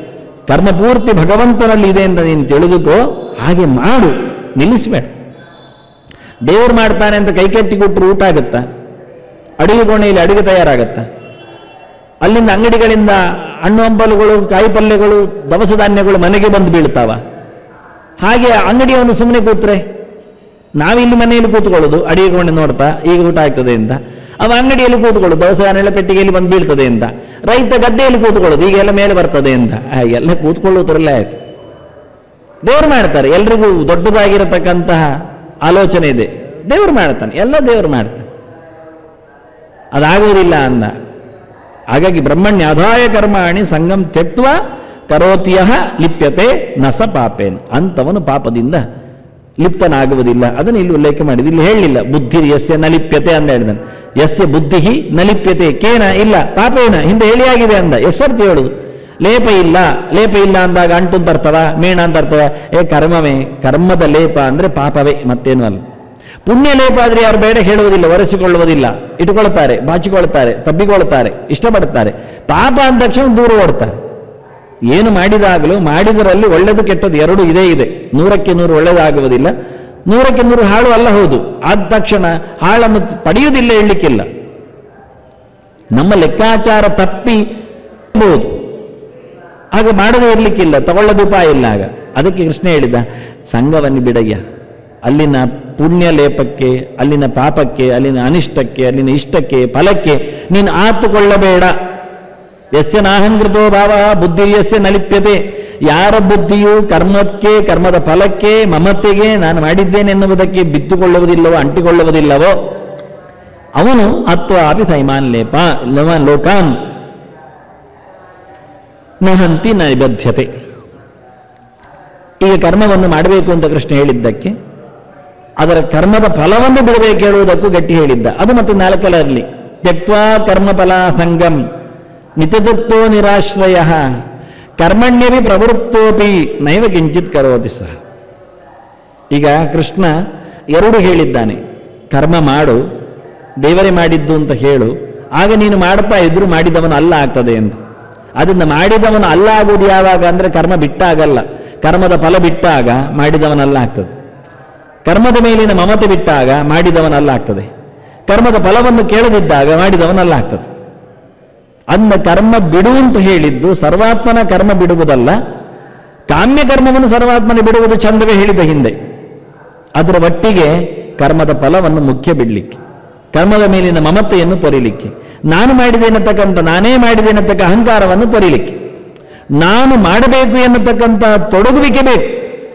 ಕರ್ಮ ಪೂರ್ತಿ ಭಗವಂತನಲ್ಲಿ ಇದೆ ಅಂತ ನೀನು ತಿಳಿದುಕೋ ಹಾಗೆ ಮಾಡು ನಿಲ್ಲಿಸಬೇಡ ದೇವರು ಮಾಡ್ತಾನೆ ಅಂತ ಕೈಕಟ್ಟಿ ಕೊಟ್ಟರು ಊಟ ಆಗುತ್ತಾ ಅಡುಗೆ ಕೋಣೆಯಲ್ಲಿ ಅಡುಗೆ ತಯಾರಾಗತ್ತಾ ಅಲ್ಲಿಂದ ಅಂಗಡಿಗಳಿಂದ ಹಣ್ಣು ಹಂಪಲುಗಳು ಕಾಯಿ ಪಲ್ಯಗಳು ದವಸ ಧಾನ್ಯಗಳು ಮನೆಗೆ ಬಂದು ಬೀಳ್ತಾವ ಹಾಗೆ ಅಂಗಡಿಯವನು ಸುಮ್ಮನೆ ಕೂತ್ರೆ ನಾವಿಲ್ಲಿ ಮನೆಯಲ್ಲಿ ಕೂತ್ಕೊಳ್ಳೋದು ಅಡಿಗೆ ಕೋಣೆ ನೋಡ್ತಾ ಈಗ ಊಟ ಆಗ್ತದೆ ಅಂತ ಅವ ಅಂಗಡಿಯಲ್ಲಿ ಕೂತ್ಕೊಳ್ಳೋದು ದವಸ ಧಾನ್ಯಗಳ ಪೆಟ್ಟಿಗೆಯಲ್ಲಿ ಬಂದು ಬೀಳ್ತದೆ ಅಂತ ರೈತ ಗದ್ದೆಯಲ್ಲಿ ಕೂತ್ಕೊಳ್ಳೋದು ಈಗ ಎಲ್ಲ ಮೇಲೆ ಬರ್ತದೆ ಅಂತ ಆ, ಎಲ್ಲ ಕೂತ್ಕೊಳ್ಳೋದ್ರಲ್ಲೇ ಆಯ್ತು ದೇವರು ಮಾಡ್ತಾರೆ ಎಲ್ರಿಗೂ ದೊಡ್ಡದಾಗಿರತಕ್ಕಂತಹ ಆಲೋಚನೆ ಇದೆ ದೇವರು ಮಾಡ್ತಾನೆ ಎಲ್ಲ ದೇವರು ಮಾಡ್ತಾನೆ ಅದಾಗುವುದಿಲ್ಲ ಅಂದ ಹಾಗಾಗಿ ಬ್ರಹ್ಮಣ್ಯ ಅಧಾಯ ಕರ್ಮಾಣಿ ಸಂಗಮ್ ತ್ಯಕ್ವ ಕರೋತಿಯ ಲಿಪ್ಯತೆ ನಸ ಪಾಪೇನ್ ಅಂತವನು ಪಾಪದಿಂದ ಲಿಪ್ತನಾಗುವುದಿಲ್ಲ ಅದನ್ನು ಇಲ್ಲಿ ಉಲ್ಲೇಖ ಮಾಡಿದ್ದು ಇಲ್ಲಿ ಹೇಳಲಿಲ್ಲ ಬುದ್ಧಿ ಯಸ್ಯ ನಲಿಪ್ಯತೆ ಅಂತ ಹೇಳಿದನು ಯಸ್ಯ ಬುದ್ಧಿ ನಲಿಪ್ಯತೆ ಕೇನ ಇಲ್ಲ ಪಾಪೇನ ಹಿಂದೆ ಹೇಳಿಯಾಗಿದೆ ಅಂದ ಎಷ್ಟರ್ತಿ ಹೇಳುದು ಲೇಪ ಇಲ್ಲ ಲೇಪ ಇಲ್ಲ ಅಂದಾಗ ಅಂಟು ಅಂತ ಅರ್ಥವ ಮೇಣ ಅಂತ ಅರ್ಥವ ಏ ಕರ್ಮವೇ ಕರ್ಮದ ಲೇಪ ಅಂದ್ರೆ ಪಾಪವೇ ಮತ್ತೇನು ಅಲ್ಲ ಪುಣ್ಯ ಲೇಪ ಆದ್ರೆ ಯಾರು ಬೇಡ ಹೇಳುವುದಿಲ್ಲ ಒರೆಸಿಕೊಳ್ಳುವುದಿಲ್ಲ ಇಟ್ಟುಕೊಳ್ತಾರೆ ಬಾಚಿಕೊಳ್ತಾರೆ ತಬ್ಬಿಕೊಳ್ತಾರೆ ಇಷ್ಟಪಡ್ತಾರೆ ಪಾಪ ಅಂದ ತಕ್ಷಣ ದೂರ ಓಡ್ತಾರೆ ಏನು ಮಾಡಿದಾಗಲೂ ಮಾಡಿದರಲ್ಲಿ ಒಳ್ಳೆದು ಕೆಟ್ಟದ್ದು ಎರಡು ಇದೇ ಇದೆ ನೂರಕ್ಕೆ ನೂರು ಒಳ್ಳೆಯದಾಗುವುದಿಲ್ಲ ನೂರಕ್ಕೆ ನೂರು ಹಾಳು ಅಲ್ಲ ಹೌದು ಆದ ತಕ್ಷಣ ಹಾಳನ್ನು ಪಡೆಯುವುದಿಲ್ಲ ಹೇಳಲಿಕ್ಕಿಲ್ಲ ನಮ್ಮ ಲೆಕ್ಕಾಚಾರ ತಪ್ಪಿ ಬಹುದು ಆಗ ಮಾಡದೇ ಇರ್ಲಿಕ್ಕಿಲ್ಲ ತಗೊಳ್ಳೋದು ಉಪಾಯ ಇಲ್ಲ ಆಗ ಅದಕ್ಕೆ ಕೃಷ್ಣ ಹೇಳಿದ ಸಂಘವನ್ನು ಬಿಡಯ್ಯ ಅಲ್ಲಿನ ಪುಣ್ಯ ಲೇಪಕ್ಕೆ ಅಲ್ಲಿನ ಪಾಪಕ್ಕೆ ಅಲ್ಲಿನ ಅನಿಷ್ಟಕ್ಕೆ ಅಲ್ಲಿನ ಇಷ್ಟಕ್ಕೆ ಫಲಕ್ಕೆ ನೀನು ಆತುಕೊಳ್ಳಬೇಡ ಯಸ್ಯ ನಾಹಂಕೃತೋ ಭಾವ ಬುದ್ಧಿ ಯಸ್ಯ ನಲಿಪ್ಯತೆ ಯಾರ ಬುದ್ಧಿಯು ಕರ್ಮಕ್ಕೆ ಕರ್ಮದ ಫಲಕ್ಕೆ ಮಮತೆಗೆ ನಾನು ಮಾಡಿದ್ದೇನೆ ಎನ್ನುವುದಕ್ಕೆ ಬಿತ್ತುಕೊಳ್ಳುವುದಿಲ್ಲವೋ ಅಂಟಿಕೊಳ್ಳುವುದಿಲ್ಲವೋ ಅವನು ಅತ್ವ ಅಪಿ ಸೈಮಾನ್ ಲೇಪ ಲವ ಲೋಕಾನ್ ನಹಂತಿ ನೈಬದ್ಧತೆ ಈಗ ಕರ್ಮವನ್ನು ಮಾಡಬೇಕು ಅಂತ ಕೃಷ್ಣ ಹೇಳಿದ್ದಕ್ಕೆ ಅದರ ಕರ್ಮದ ಫಲವನ್ನು ಬಿಡಬೇಕು ಹೇಳುವುದಕ್ಕೂ ಗಟ್ಟಿ ಹೇಳಿದ್ದ ಅದು ಮತ್ತೆ ನಾಲ್ಕರಲ್ಲಿ ತ್ಯಕ್ವಾ ಕರ್ಮಫಲ ಸಂಗಂ ನಿತ್ಯದತ್ತೋ ನಿರಾಶ್ರಯ ಕರ್ಮಣ್ಯವಿ ಪ್ರವೃತ್ತೋಪಿ ನೈವ ಕಿಂಚಿತ್ ಕರೋತಿ ಸಹ ಈಗ ಕೃಷ್ಣ ಎರಡು ಹೇಳಿದ್ದಾನೆ ಕರ್ಮ ಮಾಡು ದೇವರೇ ಮಾಡಿದ್ದು ಅಂತ ಹೇಳು ಆಗ ನೀನು ಮಾಡ್ತಾ ಇದ್ರು ಮಾಡಿದವನು ಅಲ್ಲ ಆಗ್ತದೆ ಅಂತ ಅದನ್ನ ಮಾಡಿದವನು ಅಲ್ಲ ಆಗುವುದು ಯಾವಾಗ ಅಂದ್ರೆ ಕರ್ಮ ಬಿಟ್ಟಾಗಲ್ಲ ಕರ್ಮದ ಫಲ ಬಿಟ್ಟಾಗ ಮಾಡಿದವನಲ್ಲ ಆಗ್ತದೆ ಕರ್ಮದ ಮೇಲಿನ ಮಮತೆ ಬಿಟ್ಟಾಗ ಮಾಡಿದವನಲ್ಲ ಆಗ್ತದೆ ಕರ್ಮದ ಫಲವನ್ನು ಕೇಳದಿದ್ದಾಗ ಮಾಡಿದವನಲ್ಲ ಆಗ್ತದೆ ಅಂದ ಕರ್ಮ ಬಿಡು ಅಂತ ಹೇಳಿದ್ದು ಸರ್ವಾತ್ಮನ ಕರ್ಮ ಬಿಡುವುದಲ್ಲ ಕಾಮ್ಯ ಕರ್ಮವನ್ನು ಸರ್ವಾತ್ಮನ ಬಿಡುವುದು ಚಂದವೇ ಹೇಳಿದ ಹಿಂದೆ ಅದರ ಒಟ್ಟಿಗೆ ಕರ್ಮದ ಫಲವನ್ನು ಮುಖ್ಯ ಬಿಡಲಿಕ್ಕೆ ಕರ್ಮದ ಮೇಲಿನ ಮಮತೆಯನ್ನು ತೊರಿಲಿಕ್ಕೆ ನಾನು ಮಾಡಿದೆ ಎನ್ನತಕ್ಕಂಥ ನಾನೇ ಮಾಡಿದೆ ಎನ್ನತಕ್ಕ ಅಹಂಕಾರವನ್ನು ತೊರಿಲಿಕ್ಕೆ ನಾನು ಮಾಡಬೇಕು ಎನ್ನತಕ್ಕಂಥ ತೊಡಗುವಿಕೆ ಬೇಕು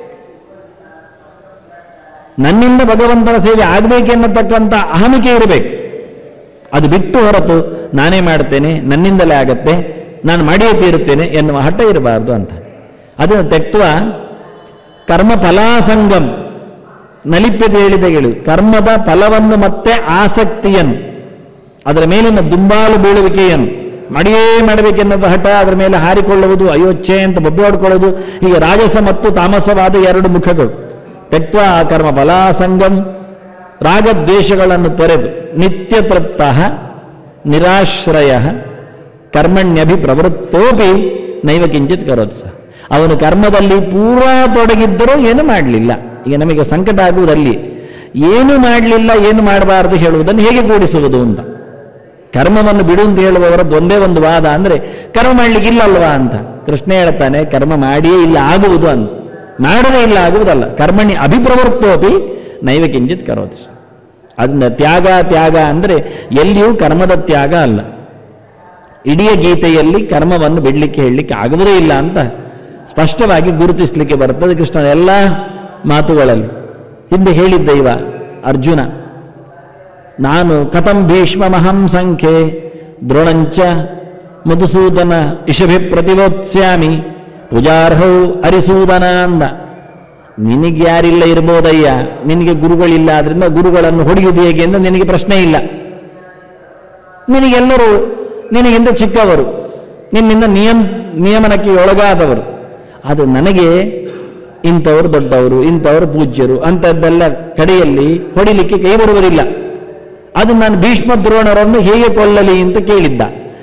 ನನ್ನಿಂದ ಭಗವಂತನ ಸೇವೆ ಆಗಬೇಕು ಎನ್ನತಕ್ಕಂಥ ಅಹಮಿಕೆ ಇರಬೇಕು ಅದು ಬಿಟ್ಟು ಹೊರತು ನಾನೇ ಮಾಡ್ತೇನೆ ನನ್ನಿಂದಲೇ ಆಗತ್ತೆ ನಾನು ಮಾಡಿಯೇ ತೀರುತ್ತೇನೆ ಎನ್ನುವ ಹಠ ಇರಬಾರದು ಅಂತ ಅದನ್ನು ತೆಕ್ವ ಕರ್ಮ ಫಲಾಸಂಗಂ ನಲಿಪ್ಯತೆ ಹೇಳಿದ ಹೇಳು ಕರ್ಮದ ಫಲವನ್ನು ಮತ್ತೆ ಆಸಕ್ತಿಯನ್ನು ಅದರ ಮೇಲಿನ ದುಂಬಾಲು ಬೀಳುವಿಕೆಯನ್ನು ಮಾಡಿಯೇ ಮಾಡಬೇಕೆನ್ನುವ ಹಠ ಅದರ ಮೇಲೆ ಹಾರಿಕೊಳ್ಳುವುದು ಅಯೋಚ್ಛೆ ಅಂತ ಬೊಬ್ಬೆ ಹೊಡ್ಕೊಳ್ಳೋದು ಈಗ ರಾಜಸ ಮತ್ತು ತಾಮಸವಾದ ಎರಡು ಮುಖಗಳು ತೆಕ್ವ ಕರ್ಮ ಫಲಾಸಂಗಂ ರಾಗದ್ವೇಷಗಳನ್ನು ತೊರೆದು ನಿತ್ಯ ತೃಪ್ತ ನಿರಾಶ್ರಯ ಕರ್ಮಣ್ಯಭಿ ಪ್ರವೃತ್ತೋಪಿ ನೈವ ಕಿಂಚಿತ್ ಕರೋದು ಸಹ ಅವನು ಕರ್ಮದಲ್ಲಿ ಪೂರಾ ತೊಡಗಿದ್ದರೂ ಏನು ಮಾಡಲಿಲ್ಲ ಈಗ ನಮಗೆ ಸಂಕಟ ಆಗುವುದಲ್ಲಿ ಏನು ಮಾಡಲಿಲ್ಲ ಏನು ಮಾಡಬಾರದು ಹೇಳುವುದನ್ನು ಹೇಗೆ ಕೂಡಿಸುವುದು ಅಂತ ಕರ್ಮವನ್ನು ಬಿಡು ಅಂತ ಹೇಳುವವರದ್ದು ಒಂದೇ ಒಂದು ವಾದ ಅಂದ್ರೆ ಕರ್ಮ ಮಾಡ್ಲಿಕ್ಕೆ ಇಲ್ಲಲ್ವಾ ಅಂತ ಕೃಷ್ಣ ಹೇಳ್ತಾನೆ ಕರ್ಮ ಮಾಡಿಯೇ ಇಲ್ಲ ಆಗುವುದು ಅಂತ ಮಾಡದೇ ಇಲ್ಲ ಆಗುವುದಲ್ಲ ಕರ್ಮಣಿ ಅಭಿಪ್ರವೃತ್ತೋಪಿ ನೈವ ಕಿಂಚಿತ್ ಕರೋದು ಸಹ ಅದನ್ನ ತ್ಯಾಗ ತ್ಯಾಗ ಅಂದ್ರೆ ಎಲ್ಲಿಯೂ ಕರ್ಮದ ತ್ಯಾಗ ಅಲ್ಲ ಇಡೀ ಗೀತೆಯಲ್ಲಿ ಕರ್ಮವನ್ನು ಬಿಡಲಿಕ್ಕೆ ಹೇಳಲಿಕ್ಕೆ ಆಗುವುದೇ ಇಲ್ಲ ಅಂತ ಸ್ಪಷ್ಟವಾಗಿ ಗುರುತಿಸಲಿಕ್ಕೆ ಬರುತ್ತದೆ ಕೃಷ್ಣನ ಎಲ್ಲ ಮಾತುಗಳಲ್ಲಿ ಹಿಂದೆ ಹೇಳಿದ್ದ ಇವ ಅರ್ಜುನ ನಾನು ಕಥಂ ಭೀಷ್ಮಮಹಂ ಸಂಖ್ಯೆ ದ್ರೋಣಂಚ ಮಧುಸೂದನ ಇಷಭಿ ಪ್ರತಿವೋತ್ಸ್ಯಾಮಿ ಪೂಜಾರ್ಹೌ ಅರಿಸೂದನ ಅಂದ ನಿನಗೆ ಯಾರಿಲ್ಲ ಇರ್ಬೋದಯ್ಯ ನಿನಗೆ ಗುರುಗಳಿಲ್ಲ ಆದ್ರಿಂದ ಗುರುಗಳನ್ನು ಹೊಡೆಯುವುದು ಹೇಗೆ ಎಂದು ನಿನಗೆ ಪ್ರಶ್ನೆ ಇಲ್ಲ ನಿನಗೆಲ್ಲರೂ ನಿನಗಿಂತ ಚಿಕ್ಕವರು ನಿನ್ನಿಂದ ನಿಯಮ ನಿಯಮನಕ್ಕೆ ಒಳಗಾದವರು ಅದು ನನಗೆ ಇಂಥವರು ದೊಡ್ಡವರು ಇಂಥವರು ಪೂಜ್ಯರು ಅಂಥದ್ದೆಲ್ಲ ಕಡೆಯಲ್ಲಿ ಹೊಡಿಲಿಕ್ಕೆ ಕೈ ಬರುವುದಿಲ್ಲ ಅದು ನಾನು ಭೀಷ್ಮ ದ್ರೋಣರನ್ನು ಹೇಗೆ ಕೊಲ್ಲಲಿ ಅಂತ ಕೇಳಿದ್ದ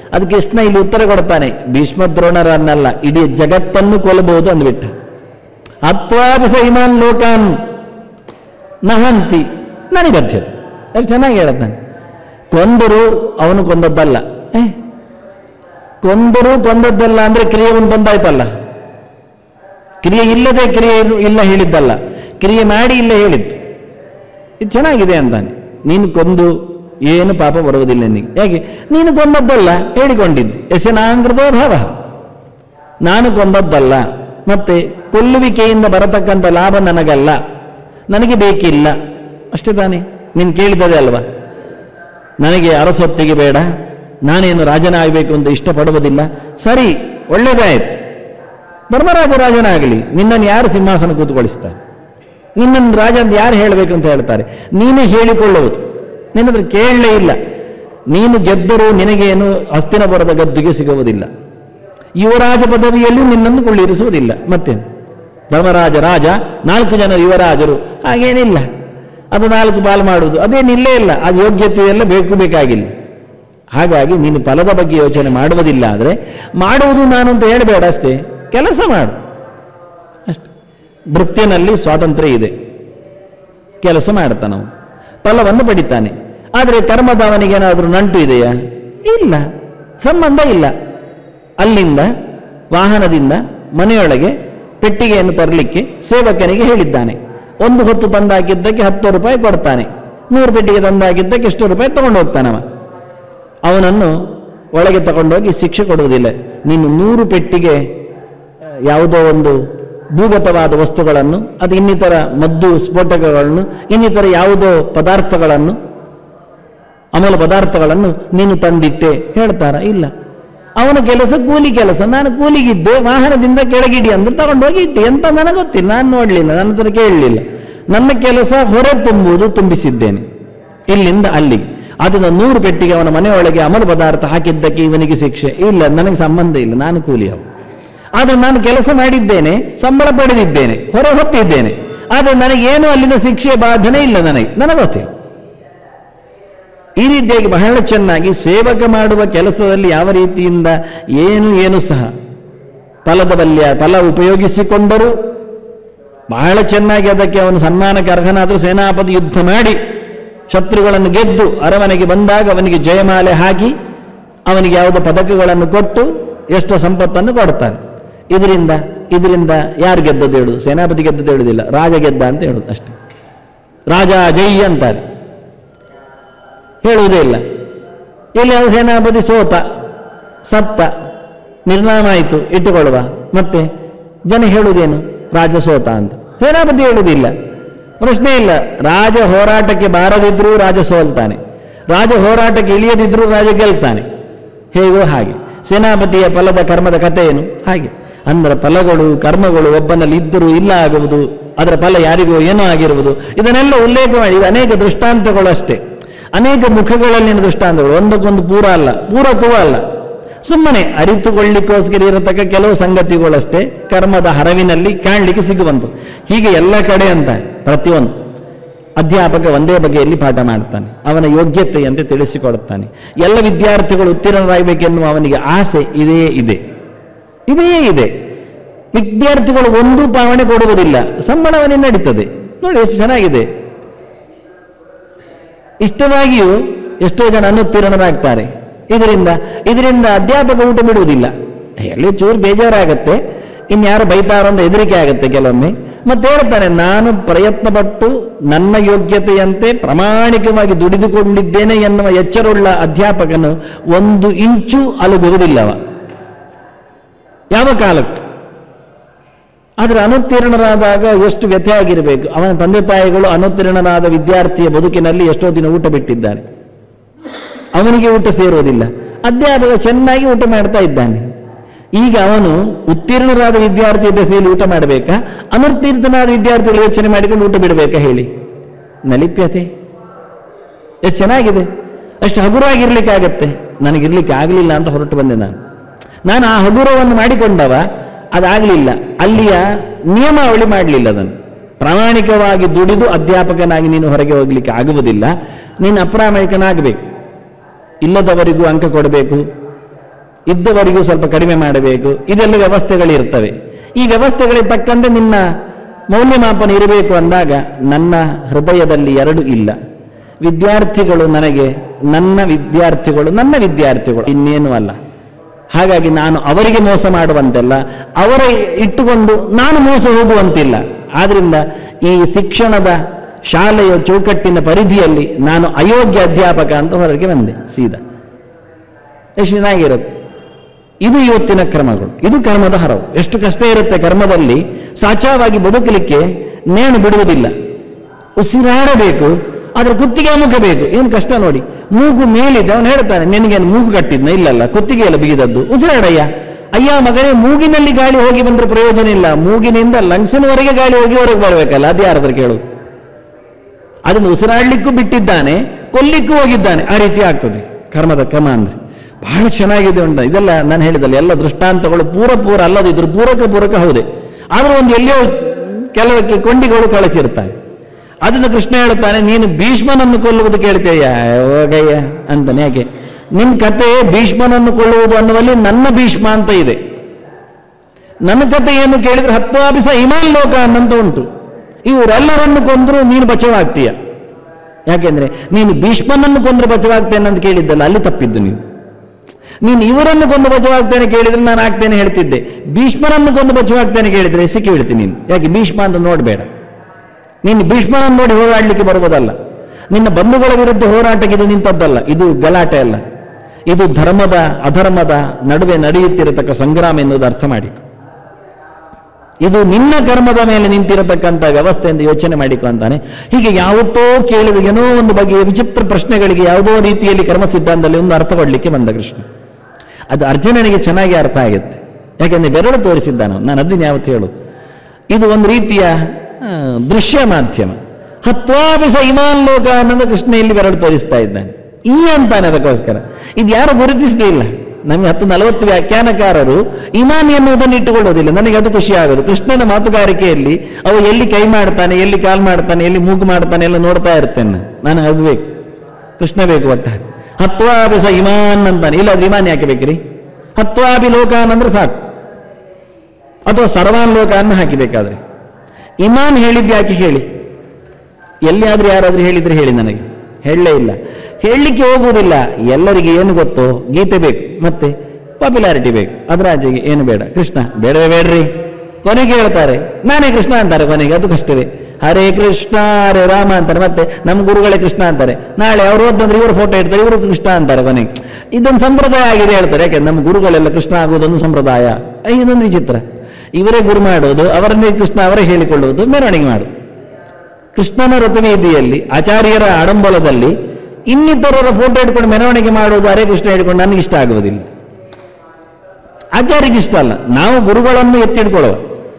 ಅದಕ್ಕೆ ಕೃಷ್ಣ ಇಲ್ಲಿ ಉತ್ತರ ಕೊಡ್ತಾನೆ ಭೀಷ್ಮ ದ್ರೋಣರನ್ನಲ್ಲ ಇಡೀ ಜಗತ್ತನ್ನು ಕೊಲ್ಲಬಹುದು ಅಂದ್ಬಿಟ್ಟ ಅತ್ವಾದಿಸ ಇಮಾನ್ ಲೋಕಾನ್ ನಹಂತಿ ನನಗೆ ಬರ್ತದೆ ಎಷ್ಟು ಚೆನ್ನಾಗಿ ಹೇಳ್ತಾನೆ ಕೊಂದರು ಅವನು ಕೊಂದದ್ದಲ್ಲ ಏ ಕೊಂದರು ಕೊಂದದ್ದಲ್ಲ ಅಂದ್ರೆ ಕ್ರಿಯೆ ಒಂದು ಬಂದಾಯ್ತಲ್ಲ ಕ್ರಿಯೆ ಇಲ್ಲದೆ ಕ್ರಿಯೆ ಇಲ್ಲ- ಇಲ್ಲ ಹೇಳಿದ್ದಲ್ಲ ಕ್ರಿಯೆ ಮಾಡಿ ಇಲ್ಲ ಹೇಳಿದ್ದು ಇದು ಚೆನ್ನಾಗಿದೆ ಅಂತಾನೆ ನೀನು ಕೊಂದು ಏನು ಪಾಪ ಬರುವುದಿಲ್ಲ ನಿನಗೆ ಹೇಗೆ ನೀನು ಕೊಂದದ್ದಲ್ಲ ಹೇಳಿಕೊಂಡಿದ್ದು ಯಶನಾಂಗ್ರದೋ ಭಾವ ನಾನು ಕೊಂದದ್ದಲ್ಲ ಮತ್ತೆ ಕೊಲ್ಲುವಿಕೆಯಿಂದ ಬರತಕ್ಕಂಥ ಲಾಭ ನನಗಲ್ಲ ನನಗೆ ಬೇಕಿಲ್ಲ ಅಷ್ಟೇ ತಾನೇ ನೀನು ಕೇಳಿದದೆ ಅಲ್ವಾ ನನಗೆ ಅರಸೊತ್ತಿಗೆ ಬೇಡ ನಾನೇನು ರಾಜನಾಗಬೇಕು ಅಂತ ಇಷ್ಟಪಡುವುದಿಲ್ಲ ಸರಿ ಒಳ್ಳೆಯದಾಯಿತು ಧರ್ಮರಾಜ ರಾಜನಾಗಲಿ ನಿನ್ನನ್ನು ಯಾರು ಸಿಂಹಾಸನ ಕೂತ್ಕೊಳಿಸ್ತಾರೆ ನಿನ್ನನ್ನು ರಾಜ ಅಂತ ಯಾರು ಹೇಳಬೇಕು ಅಂತ ಹೇಳ್ತಾರೆ ನೀನೇ ಹೇಳಿಕೊಳ್ಳುವುದು ನಿನ್ನ ಹತ್ರ ಕೇಳಲೇ ಇಲ್ಲ ನೀನು ಗೆದ್ದರೂ ನಿನಗೇನು ಹಸ್ತಿನಪುರದ ಗದ್ದುಗೆ ಸಿಗುವುದಿಲ್ಲ ಯುವರಾಜ ಪದವಿಯಲ್ಲೂ ನಿನ್ನನ್ನು ಕೊಳ್ಳಿರಿಸುವುದಿಲ್ಲ ಮತ್ತೇನು ಧರ್ಮರಾಜ ರಾಜ ನಾಲ್ಕು ಜನ ಯುವರಾಜರು ಹಾಗೇನಿಲ್ಲ ಅದು ನಾಲ್ಕು ಪಾಲು ಮಾಡುವುದು ಅದೇನಿಲ್ಲೇ ಇಲ್ಲ ಅದು ಯೋಗ್ಯತೆ ಎಲ್ಲ ಬೇಕು ಬೇಕಾಗಿಲ್ಲ ಹಾಗಾಗಿ ನೀನು ಫಲದ ಬಗ್ಗೆ ಯೋಚನೆ ಮಾಡುವುದಿಲ್ಲ ಆದರೆ ಮಾಡುವುದು ನಾನು ಅಂತ ಹೇಳಬೇಡ ಅಷ್ಟೇ ಕೆಲಸ ಮಾಡು ಅಷ್ಟೆ ವೃತ್ತಿನಲ್ಲಿ ಸ್ವಾತಂತ್ರ್ಯ ಇದೆ ಕೆಲಸ ಮಾಡ್ತಾನೆ ಅವನು ಫಲವನ್ನು ಪಡಿತಾನೆ ಆದರೆ ಕರ್ಮದ ಅವನಿಗೇನಾದರೂ ನಂಟು ಇದೆಯಾ ಇಲ್ಲ ಸಂಬಂಧ ಇಲ್ಲ ಅಲ್ಲಿಂದ ವಾಹನದಿಂದ ಮನೆಯೊಳಗೆ ಪೆಟ್ಟಿಗೆಯನ್ನು ತರಲಿಕ್ಕೆ ಸೇವಕನಿಗೆ ಹೇಳಿದ್ದಾನೆ ಒಂದು ಹೊತ್ತು ತಂದಾಕಿದ್ದಕ್ಕೆ ಹತ್ತು ರೂಪಾಯಿ ಕೊಡ್ತಾನೆ ನೂರು ಪೆಟ್ಟಿಗೆ ತಂದಾಕಿದ್ದಕ್ಕೆ ಎಷ್ಟು ರೂಪಾಯಿ ತಗೊಂಡು ಹೋಗ್ತಾನವ ಅವನನ್ನು ಒಳಗೆ ತಗೊಂಡೋಗಿ ಶಿಕ್ಷೆ ಕೊಡುವುದಿಲ್ಲ ನೀನು ನೂರು ಪೆಟ್ಟಿಗೆ ಆ, ಯಾವುದೋ ಒಂದು ಭೂಗತವಾದ ವಸ್ತುಗಳನ್ನು ಅದು ಇನ್ನಿತರ ಮದ್ದು ಸ್ಫೋಟಕಗಳನ್ನು ಇನ್ನಿತರ ಯಾವುದೋ ಪದಾರ್ಥಗಳನ್ನು ಅಮಲ ಪದಾರ್ಥಗಳನ್ನು ನೀನು ತಂದಿಟ್ಟೆ ಹೇಳ್ತಾರ ಇಲ್ಲ ಅವನ ಕೆಲಸ ಕೂಲಿ ಕೆಲಸ ನಾನು ಕೂಲಿಗಿದ್ದೆ ವಾಹನದಿಂದ ಕೆಳಗಿಡಿ ಅಂದ್ರೆ ತಗೊಂಡೋಗಿ ಇಟ್ಟೆ ಎಂತ ನನಗೆ ಗೊತ್ತಿಲ್ಲ ನಾನು ನೋಡಲಿಲ್ಲ ನನ್ನ ಹತ್ರ ಕೇಳಲಿಲ್ಲ ನನ್ನ ಕೆಲಸ ಹೊರೆ ತುಂಬುವುದು ತುಂಬಿಸಿದ್ದೇನೆ ಇಲ್ಲಿಂದ ಅಲ್ಲಿಗೆ ಅದನ್ನ ನೂರು ಪೆಟ್ಟಿಗೆ ಅವನ ಮನೆಯೊಳಗೆ ಅಮಲು ಪದಾರ್ಥ ಹಾಕಿದ್ದಕ್ಕೆ ಇವನಿಗೆ ಶಿಕ್ಷೆ ಇಲ್ಲ ನನಗೆ ಸಂಬಂಧ ಇಲ್ಲ ನಾನು ಕೂಲಿ ಅವ ಆದ್ರೆ ನಾನು ಕೆಲಸ ಮಾಡಿದ್ದೇನೆ ಸಂಬಳ ಪಡೆದಿದ್ದೇನೆ ಹೊರ ಹೊತ್ತಿದ್ದೇನೆ ಆದ್ರೆ ನನಗೇನು ಅಲ್ಲಿನ ಶಿಕ್ಷೆ ಬಾಧನೆ ಇಲ್ಲ ನನಗೆ ನನಗೆ ಗೊತ್ತಿಲ್ಲ ಈ ರೀತಿಯಾಗಿ ಬಹಳ ಚೆನ್ನಾಗಿ ಸೇವಕ ಮಾಡುವ ಕೆಲಸದಲ್ಲಿ ಯಾವ ರೀತಿಯಿಂದ ಏನು ಏನು ಸಹ ಫಲದ ಬಲ್ಯ ಫಲ ಉಪಯೋಗಿಸಿಕೊಂಡರೂ ಬಹಳ ಚೆನ್ನಾಗಿ ಅದಕ್ಕೆ ಅವನು ಸನ್ಮಾನಕ್ಕೆ ಅರ್ಹನಾದರೂ ಸೇನಾಪತಿ ಯುದ್ಧ ಮಾಡಿ ಶತ್ರುಗಳನ್ನು ಗೆದ್ದು ಅರಮನೆಗೆ ಬಂದಾಗ ಅವನಿಗೆ ಜಯಮಾಲೆ ಹಾಕಿ ಅವನಿಗೆ ಯಾವುದೋ ಪದಕಗಳನ್ನು ಕೊಟ್ಟು ಎಷ್ಟೋ ಸಂಪತ್ತನ್ನು ಕೊಡ್ತಾನೆ ಇದರಿಂದ ಇದರಿಂದ ಯಾರು ಗೆದ್ದದ್ದು ಹೇಳುದು ಸೇನಾಪತಿ ಗೆದ್ದದ್ದು ಹೇಳುವುದಿಲ್ಲ ರಾಜ ಗೆದ್ದ ಅಂತ ಹೇಳುದು ಅಷ್ಟೇ ರಾಜ ಜೈ ಅಂತಾರೆ ಹೇಳುವುದೇ ಇಲ್ಲ ಇಲ್ಲಿ ಅದು ಸೇನಾಪತಿ ಸೋತ ಸತ್ತ ನಿರ್ನಾಮ ಆಯಿತು ಇಟ್ಟುಕೊಳ್ಳುವ ಮತ್ತೆ ಜನ ಹೇಳುವುದೇನು ರಾಜ ಸೋತ ಅಂತ ಸೇನಾಪತಿ ಹೇಳುವುದಿಲ್ಲ ಪ್ರಶ್ನೆ ಇಲ್ಲ ರಾಜ ಹೋರಾಟಕ್ಕೆ ಬಾರದಿದ್ರೂ ರಾಜ ಸೋಲ್ತಾನೆ ರಾಜ ಹೋರಾಟಕ್ಕೆ ಇಳಿಯದಿದ್ರೂ ರಾಜ ಗೆಲ್ತಾನೆ ಹೇಗೋ ಹಾಗೆ ಸೇನಾಪತಿಯ ಫಲದ ಕರ್ಮದ ಕಥೆ ಏನು ಹಾಗೆ ಅಂದ್ರೆ ಫಲಗಳು ಕರ್ಮಗಳು ಒಬ್ಬನಲ್ಲಿ ಇದ್ದರೂ ಇಲ್ಲ ಆಗುವುದು ಅದರ ಫಲ ಯಾರಿಗೋ ಏನೋ ಆಗಿರುವುದು ಇದನ್ನೆಲ್ಲ ಉಲ್ಲೇಖ ಮಾಡಿ ಇದು ಅನೇಕ ದೃಷ್ಟಾಂತಗಳು ಅಷ್ಟೇ ಅನೇಕ ಮುಖಗಳಲ್ಲಿನ ದೃಷ್ಟಾಂತಗಳು ಒಂದಕ್ಕೊಂದು ಪೂರ ಅಲ್ಲ ಪೂರಕವೂ ಅಲ್ಲ ಸುಮ್ಮನೆ ಅರಿತುಕೊಳ್ಳಿಕ್ಕೋಸ್ಕರ ಇರತಕ್ಕ ಕೆಲವು ಸಂಗತಿಗಳಷ್ಟೇ ಕರ್ಮದ ಹರವಿನಲ್ಲಿ ಕಾಣಲಿಕ್ಕೆ ಸಿಗುವಂತು ಹೀಗೆ ಎಲ್ಲ ಕಡೆ ಅಂತ ಪ್ರತಿಯೊಂದು ಅಧ್ಯಾಪಕ ಒಂದೇ ಬಗೆಯಲ್ಲಿ ಪಾಠ ಮಾಡ್ತಾನೆ ಅವನ ಯೋಗ್ಯತೆಯಂತೆ ತಿಳಿಸಿಕೊಡುತ್ತಾನೆ ಎಲ್ಲ ವಿದ್ಯಾರ್ಥಿಗಳು ಉತ್ತೀರ್ಣರಾಗಬೇಕೆನ್ನುವ ಅವನಿಗೆ ಆಸೆ ಇದೇ ಇದೆ ಇದೇ ಇದೆ ವಿದ್ಯಾರ್ಥಿಗಳು ಒಂದು ಪಾವಣೆ ಕೊಡುವುದಿಲ್ಲ ಸಂಬಳವನ್ನೇ ನಡೀತದೆ ನೋಡಿ ಎಷ್ಟು ಚೆನ್ನಾಗಿದೆ ಇಷ್ಟವಾಗಿಯೂ ಎಷ್ಟೋ ಜನ ಅನುತ್ತೀರ್ಣರಾಗ್ತಾರೆ ಇದರಿಂದ ಇದರಿಂದ ಅಧ್ಯಾಪಕ ಊಟ ಬಿಡುವುದಿಲ್ಲ ಎಲ್ಲಿ ಚೂರು ಬೇಜಾರಾಗತ್ತೆ ಇನ್ಯಾರು ಬೈತಾರೋ ಅಂತ ಹೆದರಿಕೆ ಆಗುತ್ತೆ ಕೆಲವೊಮ್ಮೆ ಮತ್ತೆ ಹೇಳ್ತಾನೆ ನಾನು ಪ್ರಯತ್ನ ಪಟ್ಟು ನನ್ನ ಯೋಗ್ಯತೆಯಂತೆ ಪ್ರಾಮಾಣಿಕವಾಗಿ ದುಡಿದುಕೊಂಡಿದ್ದೇನೆ ಎನ್ನುವ ಎಚ್ಚರವುಳ್ಳ ಅಧ್ಯಾಪಕನು ಒಂದು ಇಂಚು ಅಲುಗುವುದಿಲ್ಲವ ಯಾವ ಕಾಲಕ್ಕೆ ಆದರೆ ಅನುತ್ತೀರ್ಣರಾದಾಗ ಎಷ್ಟು ವ್ಯಥೆ ಆಗಿರಬೇಕು ಅವನ ತಂದೆ ತಾಯಿಗಳು ಅನುತ್ತೀರ್ಣರಾದ ವಿದ್ಯಾರ್ಥಿಯ ಬದುಕಿನಲ್ಲಿ ಎಷ್ಟೋ ದಿನ ಊಟ ಬಿಟ್ಟಿದ್ದಾನೆ ಅವನಿಗೆ ಊಟ ಸೇರುವುದಿಲ್ಲ ಅಧ್ಯಾಪಕ ಚೆನ್ನಾಗಿ ಊಟ ಮಾಡ್ತಾ ಇದ್ದಾನೆ ಈಗ ಅವನು ಉತ್ತೀರ್ಣರಾದ ವಿದ್ಯಾರ್ಥಿಯ ದೆಸೆಯಲ್ಲಿ ಊಟ ಮಾಡಬೇಕಾ ಅನುತ್ತೀರ್ಣರಾದ ವಿದ್ಯಾರ್ಥಿಗಳು ಯೋಚನೆ ಮಾಡಿಕೊಂಡು ಊಟ ಬಿಡಬೇಕಾ ಹೇಳಿ ನಲಿಪ್ಯತೆ ಎಷ್ಟು ಚೆನ್ನಾಗಿದೆ ಅಷ್ಟು ಹಗುರವಾಗಿರ್ಲಿಕ್ಕಾಗತ್ತೆ ನನಗಿರ್ಲಿಕ್ಕೆ ಆಗಲಿಲ್ಲ ಅಂತ ಹೊರಟು ಬಂದೆ ನಾನು ನಾನು ಆ ಹಗುರವನ್ನು ಮಾಡಿಕೊಂಡವ ಅದಾಗಲಿಲ್ಲ ಅಲ್ಲಿಯ ನಿಯಮಾವಳಿ ಮಾಡಲಿಲ್ಲ ಅದನ್ನು ಪ್ರಾಮಾಣಿಕವಾಗಿ ದುಡಿದು ಅಧ್ಯಾಪಕನಾಗಿ ನೀನು ಹೊರಗೆ ಹೋಗ್ಲಿಕ್ಕೆ ಆಗುವುದಿಲ್ಲ ನೀನು ಅಪ್ರಾಮಾಣಿಕನಾಗಬೇಕು ಇಲ್ಲದವರಿಗೂ ಅಂಕ ಕೊಡಬೇಕು ಇದ್ದವರಿಗೂ ಸ್ವಲ್ಪ ಕಡಿಮೆ ಮಾಡಬೇಕು ಇದೆಲ್ಲ ವ್ಯವಸ್ಥೆಗಳಿರ್ತವೆ ಈ ವ್ಯವಸ್ಥೆಗಳಿಗೆ ತಕ್ಕಂತೆ ನಿನ್ನ ಮೌಲ್ಯಮಾಪನ ಇರಬೇಕು ಅಂದಾಗ ನನ್ನ ಹೃದಯದಲ್ಲಿ ಎರಡು ಇಲ್ಲ ವಿದ್ಯಾರ್ಥಿಗಳು ನನಗೆ ನನ್ನ ವಿದ್ಯಾರ್ಥಿಗಳು ನನ್ನ ವಿದ್ಯಾರ್ಥಿಗಳು ಇನ್ನೇನು ಅಲ್ಲ ಹಾಗಾಗಿ ನಾನು ಅವರಿಗೆ ಮೋಸ ಮಾಡುವಂತೆಲ್ಲ ಅವರ ಇಟ್ಟುಕೊಂಡು ನಾನು ಮೋಸ ಹೋಗುವಂತಿಲ್ಲ ಆದ್ರಿಂದ ಈ ಶಿಕ್ಷಣದ ಶಾಲೆಯ ಚೌಕಟ್ಟಿನ ಪರಿಧಿಯಲ್ಲಿ ನಾನು ಅಯೋಗ್ಯ ಅಧ್ಯಾಪಕ ಅಂತ ಹೊರಗೆ ಬಂದೆ ಸೀದಾ ಎಷ್ಟು ಚೆನ್ನಾಗಿರುತ್ತೆ ಇದು ಇವತ್ತಿನ ಕ್ರಮಗಳು ಇದು ಕರ್ಮದ ಹರವು ಎಷ್ಟು ಕಷ್ಟ ಇರುತ್ತೆ ಕರ್ಮದಲ್ಲಿ ಸಾಚಾವಾಗಿ ಬದುಕಲಿಕ್ಕೆ ನೇಣು ಬಿಡುವುದಿಲ್ಲ ಉಸಿರಾಡಬೇಕು ಅದ್ರ ಕುತ್ತಿಗೆ ಅಮುಕಬೇಕು ಏನು ಕಷ್ಟ ನೋಡಿ ಮೂಗು ಮೇಲಿದೆ ಅವನು ಹೇಳ್ತಾನೆ ನಿನಗೇನು ಮೂಗು ಕಟ್ಟಿದ್ನ ಇಲ್ಲಲ್ಲ ಕುತ್ತಿಗೆ ಎಲ್ಲ ಬಿಗಿದದ್ದು ಉಸಿರಾಡಯ್ಯ ಅಯ್ಯ ಮಗನೇ ಮೂಗಿನಲ್ಲಿ ಗಾಳಿ ಹೋಗಿ ಬಂದ್ರೆ ಪ್ರಯೋಜನ ಇಲ್ಲ ಮೂಗಿನಿಂದ ಲಂಗ್ಸಿನವರೆಗೆ ಗಾಳಿ ಹೋಗಿ ಹೊರಗೆ ಬರಬೇಕಲ್ಲ ಅದು ಯಾರಾದ್ರೂ ಕೇಳು ಅದನ್ನು ಉಸಿರಾಡ್ಲಿಕ್ಕೂ ಬಿಟ್ಟಿದ್ದಾನೆ ಕೊಲ್ಲಿಕ್ಕೂ ಹೋಗಿದ್ದಾನೆ ಆ ರೀತಿ ಆಗ್ತದೆ ಕರ್ಮದ ಕ್ರಮ ಅಂದ್ರೆ ಬಹಳ ಚೆನ್ನಾಗಿದೆ ಉಂಟ ಇದೆಲ್ಲ ನಾನು ಹೇಳಿದಲ್ಲ ಎಲ್ಲ ದೃಷ್ಟಾಂತಗಳು ಪೂರ ಪೂರ ಅಲ್ಲದಿದ್ರು ಪೂರಕ ಪೂರಕ ಹೌದೇ ಆದ್ರೂ ಒಂದು ಎಲ್ಲಿಯೋ ಕೆಲವಕ್ಕೆ ಕೊಂಡಿಗಳು ಕಳಿಸಿರ್ತಾನೆ ಅದನ್ನು ಕೃಷ್ಣ ಹೇಳ್ತಾನೆ ನೀನು ಭೀಷ್ಮನನ್ನು ಕೊಲ್ಲುವುದು ಕೇಳ್ತೀಯ ಹೋಗಯ್ಯ ಅಂತಾನೆ ಯಾಕೆ ನಿನ್ ಕತೆ ಭೀಷ್ಮನನ್ನು ಕೊಲ್ಲುವುದು ಅನ್ನುವಲ್ಲಿ ನನ್ನ ಭೀಷ್ಮ ಅಂತ ಇದೆ ನನ್ನ ಕತೆ ಏನು ಕೇಳಿದ್ರೆ ಹತ್ತಾಭಿಸ ಹಿಮಾಲ್ ಲೋಕ ಅನ್ನಂತ ಉಂಟು ಇವರೆಲ್ಲರನ್ನು ಕೊಂದ್ರು ನೀನು ಬಚಾವಾಗ್ತೀಯ ಯಾಕೆಂದ್ರೆ ನೀನು ಭೀಷ್ಮನನ್ನು ಕೊಂದ್ರೆ ಬಚಾವಾಗ್ತೇನೆ ಅಂತ ಕೇಳಿದ್ದಲ್ಲ ಅಲ್ಲಿ ತಪ್ಪಿದ್ದು ನೀನು ನೀನು ಇವರನ್ನು ಕೊಂದು ಬಚಾವಾಗ್ತೇನೆ ಕೇಳಿದ್ರೆ ನಾನು ಆಗ್ತೇನೆ ಹೇಳ್ತಿದ್ದೆ ಭೀಷ್ಮನನ್ನು ಕೊಂದು ಬಚಾವಾಗ್ತೇನೆ ಕೇಳಿದ್ರೆ ಸಿಕ್ಕಿ ಬಿಡ್ತೀನಿ ನೀನು ಯಾಕೆ ಭೀಷ್ಮ ಅಂತ ನೋಡಬೇಡ ನೀನು ಭೀಷ್ಮನನ್ನು ನೋಡಿ ಹೋರಾಡಲಿಕ್ಕೆ ಬರುವುದಲ್ಲ ನಿನ್ನ ಬಂಧುಗಳ ವಿರುದ್ಧ ಹೋರಾಟಕ್ಕೆ ಇದು ನಿಂತದ್ದಲ್ಲ ಇದು ಗಲಾಟೆ ಅಲ್ಲ ಇದು ಧರ್ಮದ ಅಧರ್ಮದ ನಡುವೆ ನಡೆಯುತ್ತಿರತಕ್ಕ ಸಂಗ್ರಾಮ ಎನ್ನುವುದು ಅರ್ಥ ಮಾಡಿ ಇದು ನಿನ್ನ ಕರ್ಮದ ಮೇಲೆ ನಿಂತಿರತಕ್ಕಂಥ ವ್ಯವಸ್ಥೆ ಎಂದು ಯೋಚನೆ ಮಾಡಿಕೊ ಅಂತಾನೆ ಹೀಗೆ ಯಾವತ್ತೋ ಕೇಳಿದ ಏನೋ ಒಂದು ಬಗೆಯ ವಿಚಿತ್ರ ಪ್ರಶ್ನೆಗಳಿಗೆ ಯಾವುದೋ ರೀತಿಯಲ್ಲಿ ಕರ್ಮ ಸಿದ್ಧಾಂತದಲ್ಲಿ ಒಂದು ಅರ್ಥ ಕೊಡಲಿಕ್ಕೆ ಬಂದ ಕೃಷ್ಣ ಅದು ಅರ್ಜುನನಿಗೆ ಚೆನ್ನಾಗಿ ಅರ್ಥ ಆಗುತ್ತೆ ಯಾಕೆಂದ್ರೆ ಬೆರಳು ತೋರಿಸಿದ್ದಾನು ನಾನು ಅದನ್ನ ಯಾವತ್ತು ಹೇಳು ಇದು ಒಂದು ರೀತಿಯ ಆ, ದೃಶ್ಯ ಮಾಧ್ಯಮ ಹತ್ವಾಭಿಸ ಇಮಾನ್ ಲೋಕ ಅನ್ನೋದು ಕೃಷ್ಣ ಇಲ್ಲಿ ಬೆರಳು ತೋರಿಸ್ತಾ ಇದ್ದಾನೆ ಈ ಅಂತಾನೆ ಅದಕ್ಕೋಸ್ಕರ ಇದು ಯಾರು ಗುರುತಿಸಲಿಲ್ಲ ನಮಗೆ ಹತ್ತು ನಲವತ್ತು ವ್ಯಾಖ್ಯಾನಕಾರರು ಇಮಾನ್ ಎನ್ನುವುದನ್ನು ಇಟ್ಟುಕೊಳ್ಳೋದಿಲ್ಲ ನನಗೆ ಅದು ಖುಷಿ ಆಗೋದು ಕೃಷ್ಣನ ಮಾತುಗಾರಿಕೆಯಲ್ಲಿ ಅವ ಎಲ್ಲಿ ಕೈ ಮಾಡ್ತಾನೆ ಎಲ್ಲಿ ಕಾಲ್ ಮಾಡ್ತಾನೆ ಎಲ್ಲಿ ಮೂಗು ಮಾಡ್ತಾನೆ ಎಲ್ಲ ನೋಡ್ತಾ ಇರ್ತೇನೆ ನಾನು. ನನಗೆ ಅದು ಬೇಕು ಕೃಷ್ಣ ಬೇಕು ಒಟ್ಟಾರೆ ಹತ್ವಾಭಿಸ ಇಮಾನ್ ಅಂತಾನೆ ಇಲ್ಲ ಅದು ಇಮಾನ್ ಯಾಕೆ ಬೇಕ್ರಿ ಹತ್ವಾಭಿ ಲೋಕ ಅಂದ್ರೆ ಸಾಕು ಅಥವಾ ಸರ್ವಾನ್ ಲೋಕ ಅನ್ನು ಹಾಕಿಬೇಕಾದ್ರೆ ಇಮಾನ್ ಹೇಳಿದ್ದು ಯಾಕೆ ಹೇಳಿ ಎಲ್ಲಿಯಾದ್ರೂ ಯಾರಾದ್ರೂ ಹೇಳಿದ್ರೆ ಹೇಳಿ ನನಗೆ ಹೇಳಲೇ ಇಲ್ಲ ಹೇಳಲಿಕ್ಕೆ ಹೋಗುವುದಿಲ್ಲ ಎಲ್ಲರಿಗೆ ಏನು ಗೊತ್ತೋ ಗೀತೆ ಬೇಕು ಮತ್ತೆ ಪಾಪ್ಯುಲಾರಿಟಿ ಬೇಕು ಅದರ ಆಚೆಗೆ ಏನು ಬೇಡ ಕೃಷ್ಣ ಬೇಡವೇ ಬೇಡ್ರಿ ಕೊನೆಗೆ ಹೇಳ್ತಾರೆ ನಾನೇ ಕೃಷ್ಣ ಅಂತಾರೆ ಕೊನೆಗೆ ಅದು ಕಷ್ಟವೇ ಹರೇ ಕೃಷ್ಣ ಹರೇ ರಾಮ ಅಂತಾರೆ ಮತ್ತೆ ನಮ್ಮ ಗುರುಗಳೇ ಕೃಷ್ಣ ಅಂತಾರೆ ನಾಳೆ ಅವರು ಬಂದ್ರೆ ಇವರು ಫೋಟೋ ಇಡ್ತಾರೆ ಇವರು ಕೃಷ್ಣ ಅಂತಾರೆ ಕೊನೆಗೆ ಇದೊಂದು ಸಂಪ್ರದಾಯ ಆಗಿದೆ ಹೇಳ್ತಾರೆ ಯಾಕೆ ನಮ್ಮ ಗುರುಗಳೆಲ್ಲ ಕೃಷ್ಣ ಆಗುವುದೊಂದು ಸಂಪ್ರದಾಯ ಇದೊಂದು ವಿಚಿತ್ರ ಇವರೇ ಗುರು ಮಾಡೋದು ಅವರನ್ನೇ ಕೃಷ್ಣ ಅವರೇ ಹೇಳಿಕೊಳ್ಳುವುದು ಮೆರವಣಿಗೆ ಮಾಡುದು ಕೃಷ್ಣನ ರಥವೀದಿಯಲ್ಲಿ ಆಚಾರ್ಯರ ಆಡಂಬಲದಲ್ಲಿ ಇನ್ನಿತರರ ಫೋಟೋ ಇಟ್ಕೊಂಡು ಮೆರವಣಿಗೆ ಮಾಡುವುದು ಹರೇ ಕೃಷ್ಣ ಹಿಡ್ಕೊಂಡು ನನಗೆ ಇಷ್ಟ ಆಗುವುದಿಲ್ಲ ಆಚಾರ್ಯಗೆ ಇಷ್ಟ ಅಲ್ಲ ನಾವು ಗುರುಗಳನ್ನು ಎತ್ತಿಡ್ಕೊಳ್ಳುವ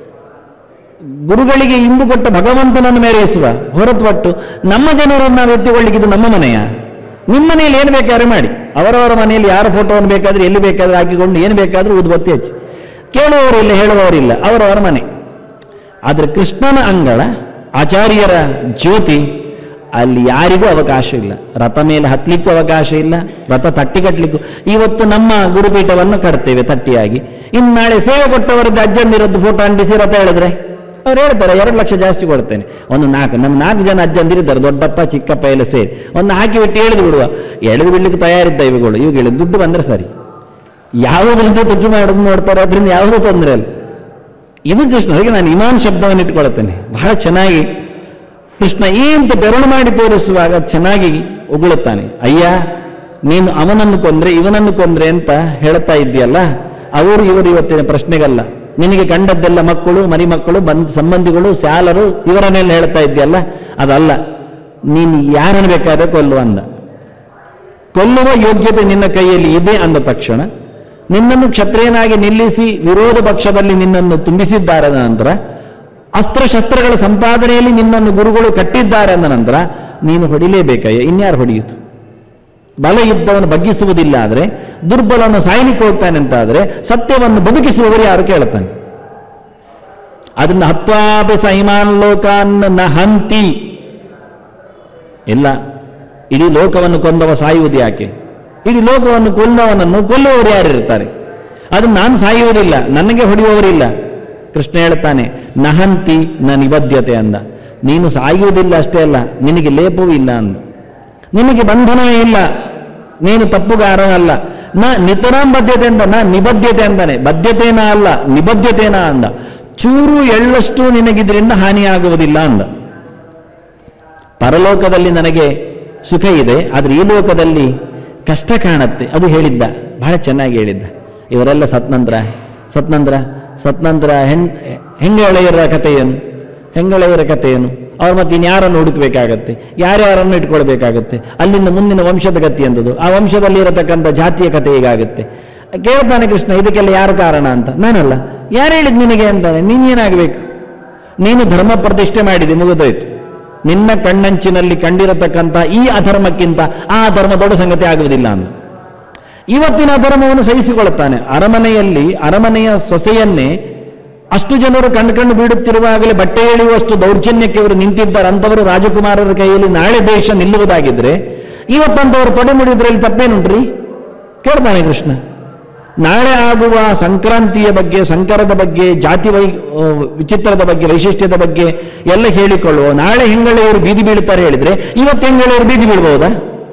ಗುರುಗಳಿಗೆ ಇಂದು ಕೊಟ್ಟ ಭಗವಂತನನ್ನು ಮೆರೆಯಿಸುವ ಹೊರತುಪಟ್ಟು ನಮ್ಮ ಜನರನ್ನು ನಾವು ಎತ್ತಿಕೊಳ್ಳಿಕ್ಕೆ ಇದು ನಮ್ಮ ಮನೆಯ ನಿಮ್ಮ ಮನೆಯಲ್ಲಿ ಏನು ಬೇಕಾದ್ರೆ ಮಾಡಿ ಅವರವರ ಮನೆಯಲ್ಲಿ ಯಾರ ಫೋಟೋವನ್ನು ಬೇಕಾದ್ರೆ ಎಲ್ಲಿ ಬೇಕಾದ್ರೆ ಹಾಕಿಕೊಂಡು ಏನು ಬೇಕಾದ್ರೂ ಉದ್ಬತ್ತಿ ಹಚ್ಚಿ ಕೇಳುವವರಿಲ್ಲ ಹೇಳುವವರಿಲ್ಲ ಅವರವರ ಮನೆ ಆದರೆ ಕೃಷ್ಣನ ಅಂಗಳ ಆಚಾರ್ಯರ ಜ್ಯೋತಿ ಅಲ್ಲಿ ಯಾರಿಗೂ ಅವಕಾಶ ಇಲ್ಲ ರಥ ಮೇಲೆ ಹತ್ಲಿಕ್ಕೂ ಅವಕಾಶ ಇಲ್ಲ ರಥ ತಟ್ಟಿ ಕಟ್ಟಲಿಕ್ಕೂ ಇವತ್ತು ನಮ್ಮ ಗುರುಪೀಠವನ್ನು ಕಟ್ತೇವೆ ತಟ್ಟಿಯಾಗಿ ಇನ್ನು ನಾಳೆ ಸೇವೆ ಕೊಟ್ಟವರದ್ದು ಅಜ್ಜಂದಿರದ್ದು ಫೋಟೋ ಅಂಟಿಸಿ ರಥ ಹೇಳಿದ್ರೆ ಅವ್ರು ಹೇಳ್ತಾರೆ ಎರಡು ಲಕ್ಷ ಜಾಸ್ತಿ ಕೊಡ್ತೇನೆ ಒಂದು ನಾಲ್ಕು ನಮ್ಮ ನಾಲ್ಕು ಜನ ಅಜ್ಜಂದಿರಿದ್ದಾರೆ ದೊಡ್ಡಪ್ಪ ಚಿಕ್ಕಪ್ಪ ಎಲ್ಲ ಸೇರಿ ಒಂದು ಹಾಕಿ ಬಿಟ್ಟು ಎಳೆದು ಬಿಡುವ ಎಳೆದು ಬಿಡ್ಲಿಕ್ಕೆ ತಯಾರಿದ್ದ ಇವುಗಳು ಇವುಗಳು ದುಡ್ಡು ಬಂದ್ರೆ ಸರಿ ಯಾವುದರಿಂದ ತುಚ್ಚು ಮಾಡೋದು ನೋಡ್ತಾರೆ ಅದರಿಂದ ಯಾವುದೂ ತೊಂದರೆ ಇಲ್ಲ ಇದು ಕೃಷ್ಣ ಹಾಗೆ ನಾನು ಇಮಾನ್ ಶಬ್ದವನ್ನು ಇಟ್ಕೊಳ್ತೇನೆ ಬಹಳ ಚೆನ್ನಾಗಿ ಕೃಷ್ಣ ಈ ಅಂತ ಬೆರಳು ಮಾಡಿ ತೋರಿಸುವಾಗ ಚೆನ್ನಾಗಿ ಉಗುಳುತ್ತಾನೆ ಅಯ್ಯ ನೀನು ಅವನನ್ನು ಕೊಂದ್ರೆ ಇವನನ್ನು ಕೊಂದ್ರೆ ಅಂತ ಹೇಳ್ತಾ ಇದ್ದೀಯಲ್ಲ ಅವರು ಇವರು ಇವತ್ತಿನ ಪ್ರಶ್ನೆಗಲ್ಲ ನಿನಗೆ ಕಂಡದ್ದೆಲ್ಲ ಮಕ್ಕಳು ಮರಿ ಮಕ್ಕಳು ಬಂದ ಸಂಬಂಧಿಗಳು ಶಾಲರು ಇವರನ್ನೆಲ್ಲ ಹೇಳ್ತಾ ಇದ್ದೀಯಲ್ಲ ಅದಲ್ಲ ನೀನು ಯಾರನ್ನು ಬೇಕಾದ್ರೆ ಕೊಲ್ಲುವ ಅಂದ ಕೊಲ್ಲುವ ಯೋಗ್ಯತೆ ನಿನ್ನ ಕೈಯಲ್ಲಿ ಇದೆ ಅಂದ ತಕ್ಷಣ ನಿನ್ನನ್ನು ಕ್ಷತ್ರಿಯನಾಗಿ ನಿಲ್ಲಿಸಿ ವಿರೋಧ ಪಕ್ಷದಲ್ಲಿ ನಿನ್ನನ್ನು ತುಂಬಿಸಿದ್ದಾರೆ ಅಂದ ನಂತರ ಅಸ್ತ್ರಶಸ್ತ್ರಗಳ ಸಂಪಾದನೆಯಲ್ಲಿ ನಿನ್ನನ್ನು ಗುರುಗಳು ಕಟ್ಟಿದ್ದಾರೆ ಅಂದ ನಂತರ ನೀನು ಹೊಡಿಲೇಬೇಕಯ್ಯ ಇನ್ಯಾರು ಹೊಡೆಯಿತು ಬಲ ಯುದ್ಧವನ್ನು ಬಗ್ಗಿಸುವುದಿಲ್ಲ ಆದರೆ ದುರ್ಬಲವನ್ನು ಸಾಯಲಿಕ್ಕೆ ಹೋಗ್ತಾನೆ ಅಂತಾದ್ರೆ ಸತ್ಯವನ್ನು ಬದುಕಿಸುವವರು ಯಾರು ಕೇಳುತ್ತಾನೆ ಅದನ್ನ ಹತ್ವಾಪಿ ಸೈಮಾನ್ ಲೋಕಾನ್ ನ ಹಂತಿ ಇಲ್ಲ ಇಡೀ ಲೋಕವನ್ನು ಕೊಂದವ ಸಾಯುವುದು ಯಾಕೆ ಇಡೀ ಲೋಕವನ್ನು ಕೊಲ್ಲವನನ್ನು ಕೊಲ್ಲುವವರು ಯಾರಿರ್ತಾರೆ ಅದು ನಾನು ಸಾಯುವುದಿಲ್ಲ ನನಗೆ ಹೊಡೆಯುವವರಿಲ್ಲ ಕೃಷ್ಣ ಹೇಳ್ತಾನೆ ನಹಂತಿ ನ ನಿಬದ್ಧತೆ ಅಂದ ನೀನು ಸಾಯುವುದಿಲ್ಲ ಅಷ್ಟೇ ಅಲ್ಲ ನಿನಗೆ ಲೇಪವೂ ಇಲ್ಲ ಅಂದ ನಿನಗೆ ಬಂಧನವೇ ಇಲ್ಲ ನೀನು ತಪ್ಪುಗಾರನಲ್ಲ ನ ನಿತರಾಂ ಬದ್ಧತೆ ಅಂತ ನ ನಿಬದ್ಧತೆ ಅಂತಾನೆ ಬದ್ಧತೆನ ಅಲ್ಲ ನಿಬದ್ಧತೆನ ಅಂದ ಚೂರು ಎಳ್ಳಷ್ಟು ನಿನಗಿದ್ರಿಂದ ಹಾನಿಯಾಗುವುದಿಲ್ಲ ಅಂದ ಪರಲೋಕದಲ್ಲಿ ನನಗೆ ಸುಖ ಇದೆ ಆದರೆ ಈ ಲೋಕದಲ್ಲಿ ಕಷ್ಟ ಕಾಣುತ್ತೆ ಅದು ಹೇಳಿದ್ದ ಬಹಳ ಚೆನ್ನಾಗಿ ಹೇಳಿದ್ದ ಇವರೆಲ್ಲ ಸತ್ನಂತರ ಸತ್ನಂತರ ಸತ್ನಂತರ ಹೆಣ್ ಹೆಂಗೆಳೆಯರ ಕಥೆಯೇನು ಹೆಂಗೆಳೆಯರ ಕಥೆಯೇನು ಅವ್ರು ಮತ್ತೆ ಇನ್ಯಾರನ್ನು ಹುಡುಕಬೇಕಾಗತ್ತೆ ಯಾರ್ಯಾರನ್ನು ಇಟ್ಕೊಳ್ಬೇಕಾಗತ್ತೆ ಅಲ್ಲಿಂದ ಮುಂದಿನ ವಂಶದ ಗತಿ ಎಂದದು ಆ ವಂಶದಲ್ಲಿ ಇರತಕ್ಕಂಥ ಜಾತಿಯ ಕಥೆ ಹೀಗಾಗುತ್ತೆ ಕೇಳ್ತಾನೆ ಕೃಷ್ಣ ಇದಕ್ಕೆಲ್ಲ ಯಾರು ಕಾರಣ ಅಂತ ನಾನಲ್ಲ ಯಾರು ಹೇಳಿದ್ ನಿನಗೆ ಅಂತಾನೆ ನೀನೇನಾಗಬೇಕು ನೀನು ಧರ್ಮ ಪ್ರತಿಷ್ಠೆ ಮಾಡಿದೆ ಮುಗಿದೋಯ್ತು ನಿನ್ನ ಕಣ್ಣಂಚಿನಲ್ಲಿ ಕಂಡಿರತಕ್ಕಂಥ ಈ ಅಧರ್ಮಕ್ಕಿಂತ ಆ ಧರ್ಮ ದೊಡ್ಡ ಸಂಗತಿ ಆಗುವುದಿಲ್ಲ ಅಂತ ಇವತ್ತಿನ ಅಧರ್ಮವನ್ನು ಸಹಿಸಿಕೊಳ್ಳುತ್ತಾನೆ ಅರಮನೆಯಲ್ಲಿ ಅರಮನೆಯ ಸೊಸೆಯನ್ನೇ ಅಷ್ಟು ಜನರು ಕಣ್ಣು ಕಣ್ಣು ಬೀಡುತ್ತಿರುವಾಗಲೇ ಬಟ್ಟೆ ಎಳೆಯುವಷ್ಟು ದೌರ್ಜನ್ಯಕ್ಕೆ ಇವರು ನಿಂತಿದ್ದಾರೆ ಅಂಥವರು ರಾಜಕುಮಾರರ ಕೈಯಲ್ಲಿ ನಾಳೆ ದೇಶ ನಿಲ್ಲುವುದಾಗಿದ್ರೆ ಇವತ್ತಂತವರು ತೊಡೆ ಮುಡಿದ್ರಲ್ಲಿ ತಪ್ಪೇನುಂಟ್ರಿ ಕೇಳ್ತಾನೆ ಕೃಷ್ಣ ನಾಳೆ ಆಗುವ ಸಂಕ್ರಾಂತಿಯ ಬಗ್ಗೆ ಸಂಕರದ ಬಗ್ಗೆ ಜಾತಿ ವೈ ಆ, ವಿಚಿತ್ರದ ಬಗ್ಗೆ ವೈಶಿಷ್ಟ್ಯದ ಬಗ್ಗೆ ಎಲ್ಲ ಹೇಳಿಕೊಳ್ಳುವ ನಾಳೆ ಹೆಂಗಳೆಯವರು ಬೀದಿ ಬೀಳುತ್ತಾರೆ ಹೇಳಿದ್ರೆ ಇವತ್ತು ಹೆಂಗಳೆಯವರು ಬೀದಿ ಬೀಳ್ಬಹುದಾ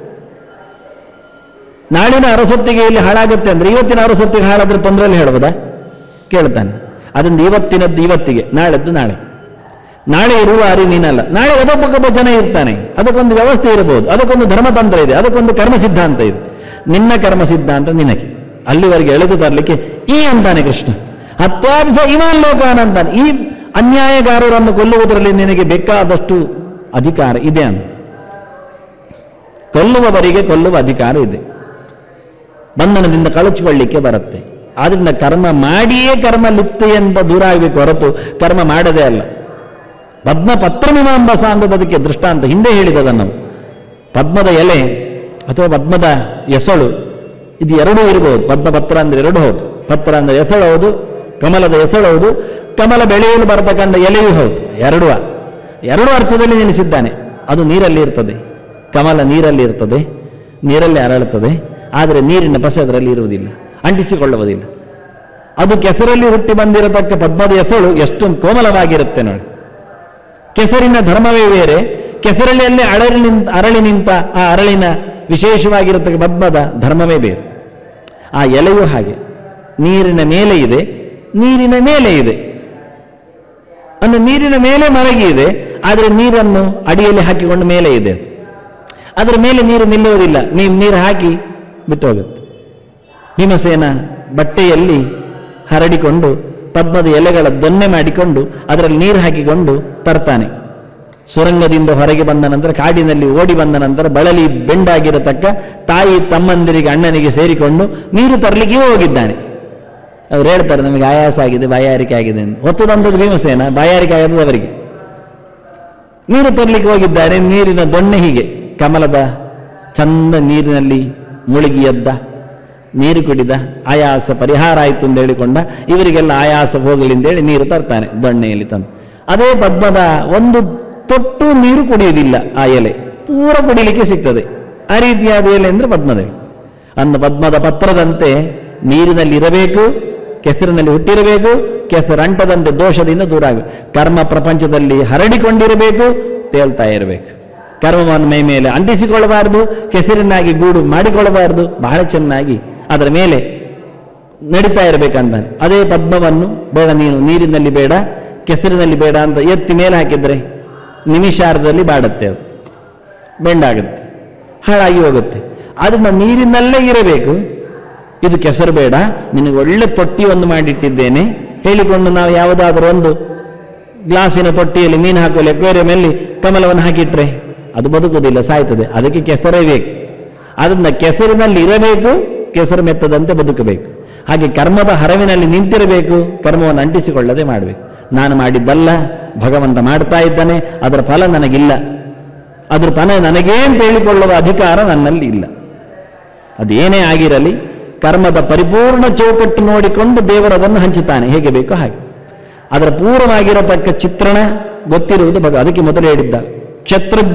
ನಾಳಿನ ಅರಸೊತ್ತಿಗೆ ಇಲ್ಲಿ ಹಾಳಾಗುತ್ತೆ ಅಂದ್ರೆ ಇವತ್ತಿನ ಅರಸೊತ್ತಿಗೆ ಹಾಳಾದ್ರೆ ತೊಂದರೆಯಲ್ಲಿ ಹೇಳ್ಬೋದಾ ಕೇಳ್ತಾನೆ ಅದರಿಂದ ಇವತ್ತಿನದ್ದು ಇವತ್ತಿಗೆ ನಾಳೆದ್ದು ನಾಳೆ ನಾಳೆ ಇರುವ ಅರಿ ನೀನಲ್ಲ ನಾಳೆ ಒಬ್ಬೊಬ್ಬೊಬ್ಬ ಜನ ಇರ್ತಾನೆ ಅದಕ್ಕೊಂದು ವ್ಯವಸ್ಥೆ ಇರಬಹುದು ಅದಕ್ಕೊಂದು ಧರ್ಮತಂತ್ರ ಇದೆ ಅದಕ್ಕೊಂದು ಕರ್ಮ ಸಿದ್ಧಾಂತ ಇದೆ ನಿನ್ನ ಕರ್ಮ ಸಿದ್ಧಾಂತ ನಿನಗೆ ಅಲ್ಲಿವರೆಗೆ ಎಳೆದು ತರಲಿಕ್ಕೆ ಈ ಅಂತಾನೆ ಕೃಷ್ಣ ಹತ್ವಾಂಶ ಇಮಾನ್ ಲೋಕಾನ್ ಅಂತಾನೆ ಈ ಅನ್ಯಾಯಗಾರರನ್ನು ಕೊಲ್ಲುವುದರಲ್ಲಿ ನಿನಗೆ ಬೇಕಾದಷ್ಟು ಅಧಿಕಾರ ಇದೆ ಅಂತ ಕೊಲ್ಲುವವರಿಗೆ ಕೊಲ್ಲುವ ಅಧಿಕಾರ ಇದೆ ಬಂಧನದಿಂದ ಕಳಚಿಕೊಳ್ಳಿಕ್ಕೆ ಬರುತ್ತೆ ಆದ್ರಿಂದ ಕರ್ಮ ಮಾಡಿಯೇ ಕರ್ಮ ಲಿಪ್ತೆ ಎಂಬ ದೂರ ಆಗಬೇಕು ಹೊರತು ಕರ್ಮ ಮಾಡದೇ ಅಲ್ಲ ಪದ್ಮ ಪತ್ರಮಿಮಾಂಬಸ ಅಂದದ್ದು ಅದಕ್ಕೆ ದೃಷ್ಟಾಂತ ಹಿಂದೆ ಹೇಳಿದದನ್ನು ನಾವು ಪದ್ಮದ ಎಲೆ ಅಥವಾ ಪದ್ಮದ ಎಸಳು ಇದು ಎರಡೂ ಇರಬಹುದು ಪದ್ಮ ಪತ್ರ ಅಂದ್ರೆ ಎರಡು ಹೌದು ಪತ್ರ ಅಂದ್ರೆ ಎಸಳು ಹೌದು ಕಮಲದ ಎಸಳು ಹೌದು ಕಮಲ ಬೆಳೆಯಲು ಬರತಕ್ಕಂಥ ಎಲೆಯೂ ಹೌದು ಎರಡೂ ಎರಡು ಅರ್ಥದಲ್ಲಿ ನೆನೆಸಿದ್ದಾನೆ ಅದು ನೀರಲ್ಲಿ ಇರ್ತದೆ ಕಮಲ ನೀರಲ್ಲಿ ಇರ್ತದೆ ನೀರಲ್ಲಿ ಅರಳುತ್ತದೆ ಆದರೆ ನೀರಿನ ಪಸೆ ಅದರಲ್ಲಿ ಇರುವುದಿಲ್ಲ ಅಂಟಿಸಿಕೊಳ್ಳುವುದಿಲ್ಲ ಅದು ಕೆಸರಲ್ಲಿ ಹುಟ್ಟಿ ಬಂದಿರತಕ್ಕ ಪದ್ಮದ ಎಸಳು ಎಷ್ಟು ಕೋಮಲವಾಗಿರುತ್ತೆ ನೋಡಿ ಕೆಸರಿನ ಧರ್ಮವೇ ಬೇರೆ ಕೆಸರಳಿಯಲ್ಲೇ ಅರಳಿ ನಿಂತ ಅರಳಿ ನಿಂತ ಆ ಅರಳಿನ ವಿಶೇಷವಾಗಿರತಕ್ಕ ಪದ್ಮದ ಧರ್ಮವೇ ಬೇರೆ ಆ ಎಲೆಯೂ ಹಾಗೆ ನೀರಿನ ಮೇಲೆ ಇದೆ ನೀರಿನ ಮೇಲೆ ಇದೆ ಅಂದ್ರೆ ನೀರಿನ ಮೇಲೆ ಮರಗಿ ಇದೆ ಆದರೆ ನೀರನ್ನು ಅಡಿಯಲ್ಲಿ ಹಾಕಿಕೊಂಡು ಮೇಲೆ ಇದೆ ಅದು. ಅದರ ಮೇಲೆ ನೀರು ನಿಲ್ಲುವುದಿಲ್ಲ ನೀವು ನೀರು ಹಾಕಿ ಬಿಟ್ಟು ಹೋಗುತ್ತೆ ಭೀಮಸೇನ ಬಟ್ಟೆಯಲ್ಲಿ ಹರಡಿಕೊಂಡು ಪದ್ಮದ ಎಲೆಗಳ ದೊನ್ನೆ ಮಾಡಿಕೊಂಡು ಅದರಲ್ಲಿ ನೀರು ಹಾಕಿಕೊಂಡು ತರ್ತಾನೆ ಸುರಂಗದಿಂದ ಹೊರಗೆ ಬಂದ ನಂತರ ಕಾಡಿನಲ್ಲಿ ಓಡಿ ಬಂದ ನಂತರ ಬಳಲಿ ಬೆಂಡಾಗಿರತಕ್ಕ ತಾಯಿ ತಮ್ಮಂದಿರಿಗೆ ಅಣ್ಣನಿಗೆ ಸೇರಿಕೊಂಡು ನೀರು ತರಲಿಕ್ಕೆ ಹೋಗಿದ್ದಾನೆ ಅವ್ರು ಹೇಳ್ತಾರೆ ನಮಗೆ ಆಯಾಸ ಆಗಿದೆ ಬಾಯಾರಿಕೆ ಆಗಿದೆ ಅಂತ ಹೊತ್ತು ಬಂದದ್ದು ಭೀಮಸೇನ ಬಾಯಾರಿಕೆ ಆಗೋದು ಅವರಿಗೆ ನೀರು ತರಲಿಕ್ಕೆ ಹೋಗಿದ್ದಾರೆ ನೀರಿನ ದೊಣ್ಣೆ ಹೀಗೆ ಕಮಲದ ಚಂದ ನೀರಿನಲ್ಲಿ ಮುಳುಗಿ ಎದ್ದ ನೀರು ಕುಡಿದ ಆಯಾಸ ಪರಿಹಾರ ಆಯಿತು ಅಂತ ಹೇಳಿಕೊಂಡ ಇವರಿಗೆಲ್ಲ ಆಯಾಸ ಹೋಗಲಿ ಅಂತೇಳಿ ನೀರು ತರ್ತಾನೆ ದೊಣ್ಣೆಯಲ್ಲಿ ತಂದು ಅದೇ ಪದ್ಮದ ಒಂದು ತೊಟ್ಟು ನೀರು ಕುಡಿಯುವುದಿಲ್ಲ ಆ ಎಲೆ ಪೂರ ಕುಡಿಲಿಕ್ಕೆ ಸಿಗ್ತದೆ ಆ ರೀತಿಯಾದ ಎಲೆ ಅಂದ್ರೆ ಪದ್ಮದ ಎಲೆ ಅಂದ ಪದ್ಮದ ಪತ್ರದಂತೆ ನೀರಿನಲ್ಲಿ ಇರಬೇಕು ಕೆಸರಿನಲ್ಲಿ ಹುಟ್ಟಿರಬೇಕು ಕೆಸರಂಟದಂತೆ ದೋಷದಿಂದ ದೂರ ಆಗಬೇಕು ಕರ್ಮ ಪ್ರಪಂಚದಲ್ಲಿ ಹರಡಿಕೊಂಡಿರಬೇಕು ತೇಲ್ತಾ ಇರಬೇಕು ಕರ್ಮವನ್ನು ಮೈ ಮೇಲೆ ಅಂಟಿಸಿಕೊಳ್ಳಬಾರದು ಕೆಸರಿನಾಗಿ ಗೂಡು ಮಾಡಿಕೊಳ್ಳಬಾರದು ಬಹಳ ಚೆನ್ನಾಗಿ ಅದರ ಮೇಲೆ ನಡೀತಾ ಇರಬೇಕಂತಾನೆ ಅದೇ ಪದ್ಮವನ್ನು ಬೇಡ ನೀನು ನೀರಿನಲ್ಲಿ ಬೇಡ ಕೆಸರಿನಲ್ಲಿ ಬೇಡ ಅಂತ ಎತ್ತಿ ಮೇಲೆ ಹಾಕಿದ್ರೆ ನಿಮಿಷಾರ್ಧದಲ್ಲಿ ಬಾಡುತ್ತೆ ಅದು ಬೆಂಡಾಗುತ್ತೆ ಹಾಳಾಗಿ ಹೋಗುತ್ತೆ ಅದನ್ನ ನೀರಿನಲ್ಲೇ ಇರಬೇಕು ಇದು ಕೆಸರು ಬೇಡ ನಿನಗೆ ಒಳ್ಳೆ ತೊಟ್ಟಿ ಒಂದು ಮಾಡಿಟ್ಟಿದ್ದೇನೆ ಹೇಳಿಕೊಂಡು ನಾವು ಯಾವುದಾದರೂ ಒಂದು ಗ್ಲಾಸಿನ ತೊಟ್ಟಿಯಲ್ಲಿ ಮೀನು ಹಾಕುವಲ್ಲಿ ಅಕ್ವೇರಿಯಮಲ್ಲಿ ಕಮಲವನ್ನು ಹಾಕಿಟ್ರೆ ಅದು ಬದುಕುವುದಿಲ್ಲ ಸಾಯ್ತದೆ ಅದಕ್ಕೆ ಕೆಸರೇ ಬೇಕು ಅದನ್ನ ಕೆಸರಿನಲ್ಲಿ ಇರಬೇಕು ಕೆಸರು ಮೆತ್ತದಂತೆ ಬದುಕಬೇಕು ಹಾಗೆ ಕರ್ಮದ ಹರವಿನಲ್ಲಿ ನಿಂತಿರಬೇಕು ಕರ್ಮವನ್ನು ಅಂಟಿಸಿಕೊಳ್ಳದೆ ಮಾಡಬೇಕು ನಾನು ಮಾಡಿದ್ದಲ್ಲ ಭಗವಂತ ಮಾಡ್ತಾ ಇದ್ದಾನೆ ಅದರ ಫಲ ನನಗಿಲ್ಲ ಅದ್ರ ಫಲ ನನಗೇ ಅಂತ ಹೇಳಿಕೊಳ್ಳುವ ಅಧಿಕಾರ ನನ್ನಲ್ಲಿ ಇಲ್ಲ ಅದೇನೇ ಆಗಿರಲಿ ಕರ್ಮದ ಪರಿಪೂರ್ಣ ಚೌಕಟ್ಟು ನೋಡಿಕೊಂಡು ದೇವರದನ್ನು ಹಂಚುತ್ತಾನೆ ಹೇಗೆ ಬೇಕೋ ಹಾಗೆ ಅದರ ಪೂರ್ವವಾಗಿರತಕ್ಕ ಚಿತ್ರಣ ಗೊತ್ತಿರುವುದು ಭಗ ಅದಕ್ಕೆ ಮೊದಲು ಹೇಳಿದ್ದ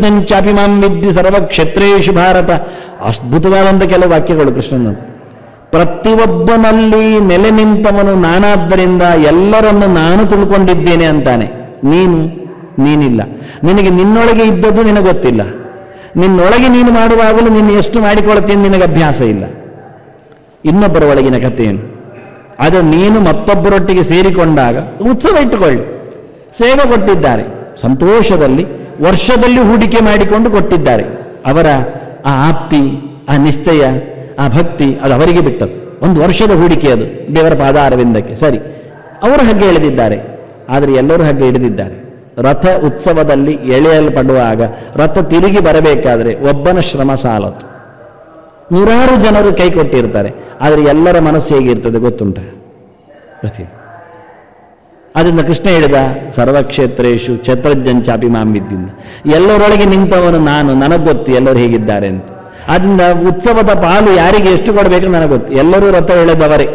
ಕ್ಷತ್ರಜ್ಞಂಚಾಪಿ ಮಾಂ ವಿದ್ಯೆ ಸರ್ವ ಕ್ಷತ್ರೇಶು ಭಾರತ ಅದ್ಭುತವಾದಂಥ ಕೆಲವು ವಾಕ್ಯಗಳು ಕೃಷ್ಣನ ಪ್ರತಿಯೊಬ್ಬನಲ್ಲಿ ನೆಲೆ ನಿಂತವನು ನಾನಾದ್ದರಿಂದ ಎಲ್ಲರನ್ನು ನಾನು ತಿಳ್ಕೊಂಡಿದ್ದೇನೆ ಅಂತಾನೆ ನೀನು ನೀನಿಲ್ಲ ನಿನಗೆ ನಿನ್ನೊಳಗೆ ಇದ್ದದ್ದು ನಿನಗೆ ಗೊತ್ತಿಲ್ಲ ನಿನ್ನೊಳಗೆ ನೀನು ಮಾಡುವಾಗಲೂ ನೀನು ಎಷ್ಟು ಮಾಡಿಕೊಳ್ತೀನಿ ನಿನಗೆ ಅಭ್ಯಾಸ ಇಲ್ಲ ಇನ್ನೊಬ್ಬರ ಒಳಗಿನ ಕಥೆಯನ್ನು ಅದು ನೀನು ಮತ್ತೊಬ್ಬರೊಟ್ಟಿಗೆ ಸೇರಿಕೊಂಡಾಗ ಉತ್ಸವ ಇಟ್ಟುಕೊಳ್ಳಿ ಸೇವೆ ಕೊಟ್ಟಿದ್ದಾರೆ ಸಂತೋಷದಲ್ಲಿ ವರ್ಷದಲ್ಲಿ ಹೂಡಿಕೆ ಮಾಡಿಕೊಂಡು ಕೊಟ್ಟಿದ್ದಾರೆ ಅವರ ಆ ಆಪ್ತಿ ಆ ನಿಶ್ಚಯ ಆ ಭಕ್ತಿ ಅದು ಅವರಿಗೆ ಬಿಟ್ಟದ್ದು ಒಂದು ವರ್ಷದ ಹೂಡಿಕೆ ಅದು ದೇವರ ಪಾದಾರವಿಂದಕ್ಕೆ ಸರಿ ಅವರು ಹಗ್ಗ ಎಳೆದಿದ್ದಾರೆ ಆದರೆ ಎಲ್ಲರೂ ಹಗ್ಗ ಹಿಡಿದಿದ್ದಾರೆ ರಥ ಉತ್ಸವದಲ್ಲಿ ಎಳೆಯಲ್ಪಡುವಾಗ ರಥ ತಿರುಗಿ ಬರಬೇಕಾದ್ರೆ ಒಬ್ಬನ ಶ್ರಮ ಸಾಲದು ನೂರಾರು ಜನರು ಕೈ ಕೊಟ್ಟಿರ್ತಾರೆ ಆದರೆ ಎಲ್ಲರ ಮನಸ್ಸು ಹೇಗಿರ್ತದೆ ಗೊತ್ತುಂಟ ಗೊತ್ತಿಲ್ಲ ಅದರಿಂದ ಕೃಷ್ಣ ಹೇಳಿದ ಸರ್ವಕ್ಷೇತ್ರೇಶು ಛತ್ರಜ್ಜಂಚಾಪಿ ಮಾಂಬಿದ್ದಿಂದ ಎಲ್ಲರೊಳಗೆ ನಿಂತವನು ನಾನು ನನಗೆ ಗೊತ್ತು ಎಲ್ಲರೂ ಹೇಗಿದ್ದಾರೆ ಅಂತ ಅದರಿಂದ ಉತ್ಸವದ ಪಾಲು ಯಾರಿಗೆ ಎಷ್ಟು ಕೊಡಬೇಕು ನನಗೆ ಗೊತ್ತು ಎಲ್ಲರೂ ರಥ ಎಳೆದವರೇ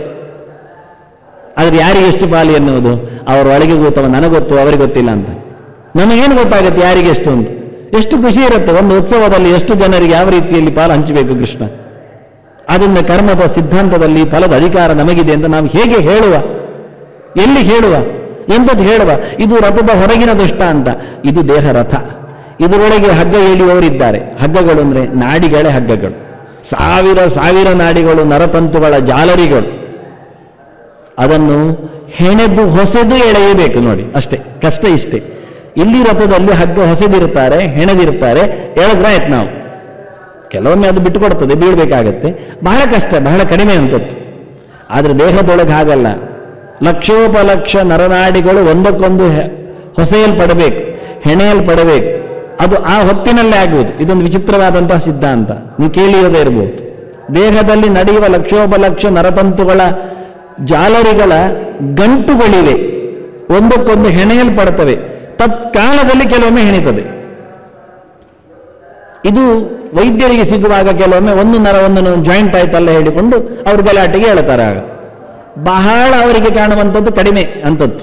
ಆದ್ರೆ ಯಾರಿಗೆ ಎಷ್ಟು ಪಾಲು ಎನ್ನುವುದು ಅವರ ಒಳಗೆ ಕೂತವ ನನಗೆ ಗೊತ್ತು ಅವರಿಗೆ ಗೊತ್ತಿಲ್ಲ ಅಂತ ನಮಗೇನು ಗೊತ್ತಾಗುತ್ತೆ ಯಾರಿಗೆ ಎಷ್ಟು ಅಂತ ಎಷ್ಟು ಖುಷಿ ಇರುತ್ತೆ ಒಂದು ಉತ್ಸವದಲ್ಲಿ ಎಷ್ಟು ಜನರಿಗೆ ಯಾವ ರೀತಿಯಲ್ಲಿ ಪಾಲು ಹಂಚಬೇಕು ಕೃಷ್ಣ ಅದರಿಂದ ಕರ್ಮದ ಸಿದ್ಧಾಂತದಲ್ಲಿ ಫಲದ ಅಧಿಕಾರ ನಮಗಿದೆ ಅಂತ ನಾವು ಹೇಗೆ ಹೇಳುವ ಎಲ್ಲಿ ಹೇಳುವ ಎಂಬುದು ಹೇಳುವ ಇದು ರಥದ ಹೊರಗಿನ ದುಷ್ಟ ಅಂತ ಇದು ದೇಹ ರಥ ಇದರೊಳಗೆ ಹಗ್ಗ ಎಳೆಯುವವರಿದ್ದಾರೆ ಹಗ್ಗಗಳು ಅಂದ್ರೆ ನಾಡಿಗಳೇ ಹಗ್ಗಗಳು ಸಾವಿರ ಸಾವಿರ ನಾಡಿಗಳು ನರತಂತುಗಳ ಜಾಲರಿಗಳು ಅದನ್ನು ಹೆಣೆದು ಹೊಸೆದು ಎಳೆಯಬೇಕು ನೋಡಿ ಅಷ್ಟೇ ಕಷ್ಟ ಇಷ್ಟೇ ಇಲ್ಲಿ ರಥದಲ್ಲಿ ಹಗ್ಗ ಹೊಸೆದಿರ್ತಾರೆ ಹೆಣೆದಿರ್ತಾರೆ ಎಳೆದ್ರಾಯ್ತು ನಾವು ಕೆಲವೊಮ್ಮೆ ಅದು ಬಿಟ್ಟು ಕೊಡ್ತದೆ ಬೀಳ್ಬೇಕಾಗತ್ತೆ ಬಹಳ ಕಷ್ಟ ಬಹಳ ಕಡಿಮೆ ಅಂತದ್ದು ಆದರೆ ದೇಹದೊಳಗೆ ಹಾಗಲ್ಲ ಲಕ್ಷೋಪಲಕ್ಷ ನರನಾಡಿಗಳು ಒಂದಕ್ಕೊಂದು ಹೆ- ಹೊಸೆಯಲ್ಪಡಬೇಕು ಹೆಣೆಯಲ್ಪಡಬೇಕು ಅದು ಆ ಹೊತ್ತಿನಲ್ಲೇ ಆಗುವುದು ಇದೊಂದು ವಿಚಿತ್ರವಾದಂತಹ ಸಿದ್ಧಾಂತ ನೀವು ಕೇಳಿಯದೇ ಇರಬಹುದು ದೇಹದಲ್ಲಿ ನಡೆಯುವ ಲಕ್ಷೋಪಲಕ್ಷ ನರತಂತುಗಳ ಜಾಲರಿಗಳ ಗಂಟುಗಳಿವೆ ಒಂದಕ್ಕೊಂದು ಹೆಣೆಯಲ್ಪಡುತ್ತವೆ ತತ್ಕಾಲದಲ್ಲಿ ಕೆಲವೊಮ್ಮೆ ಹೆಣಿತದೆ ಇದು ವೈದ್ಯರಿಗೆ ಸಿಗುವಾಗ ಕೆಲವೊಮ್ಮೆ ಒಂದು ನರವನ್ನು ಜಾಯಿಂಟ್ ಆಯ್ತಲ್ಲ ಹೇಳಿಕೊಂಡು ಅವರು ಗಲಾಟೆಗೆ ಹೇಳ್ತಾರೆ ಆಗ ಬಹಳ ಅವರಿಗೆ ಕಾಣುವಂಥದ್ದು ಕಡಿಮೆ ಅಂತದ್ದು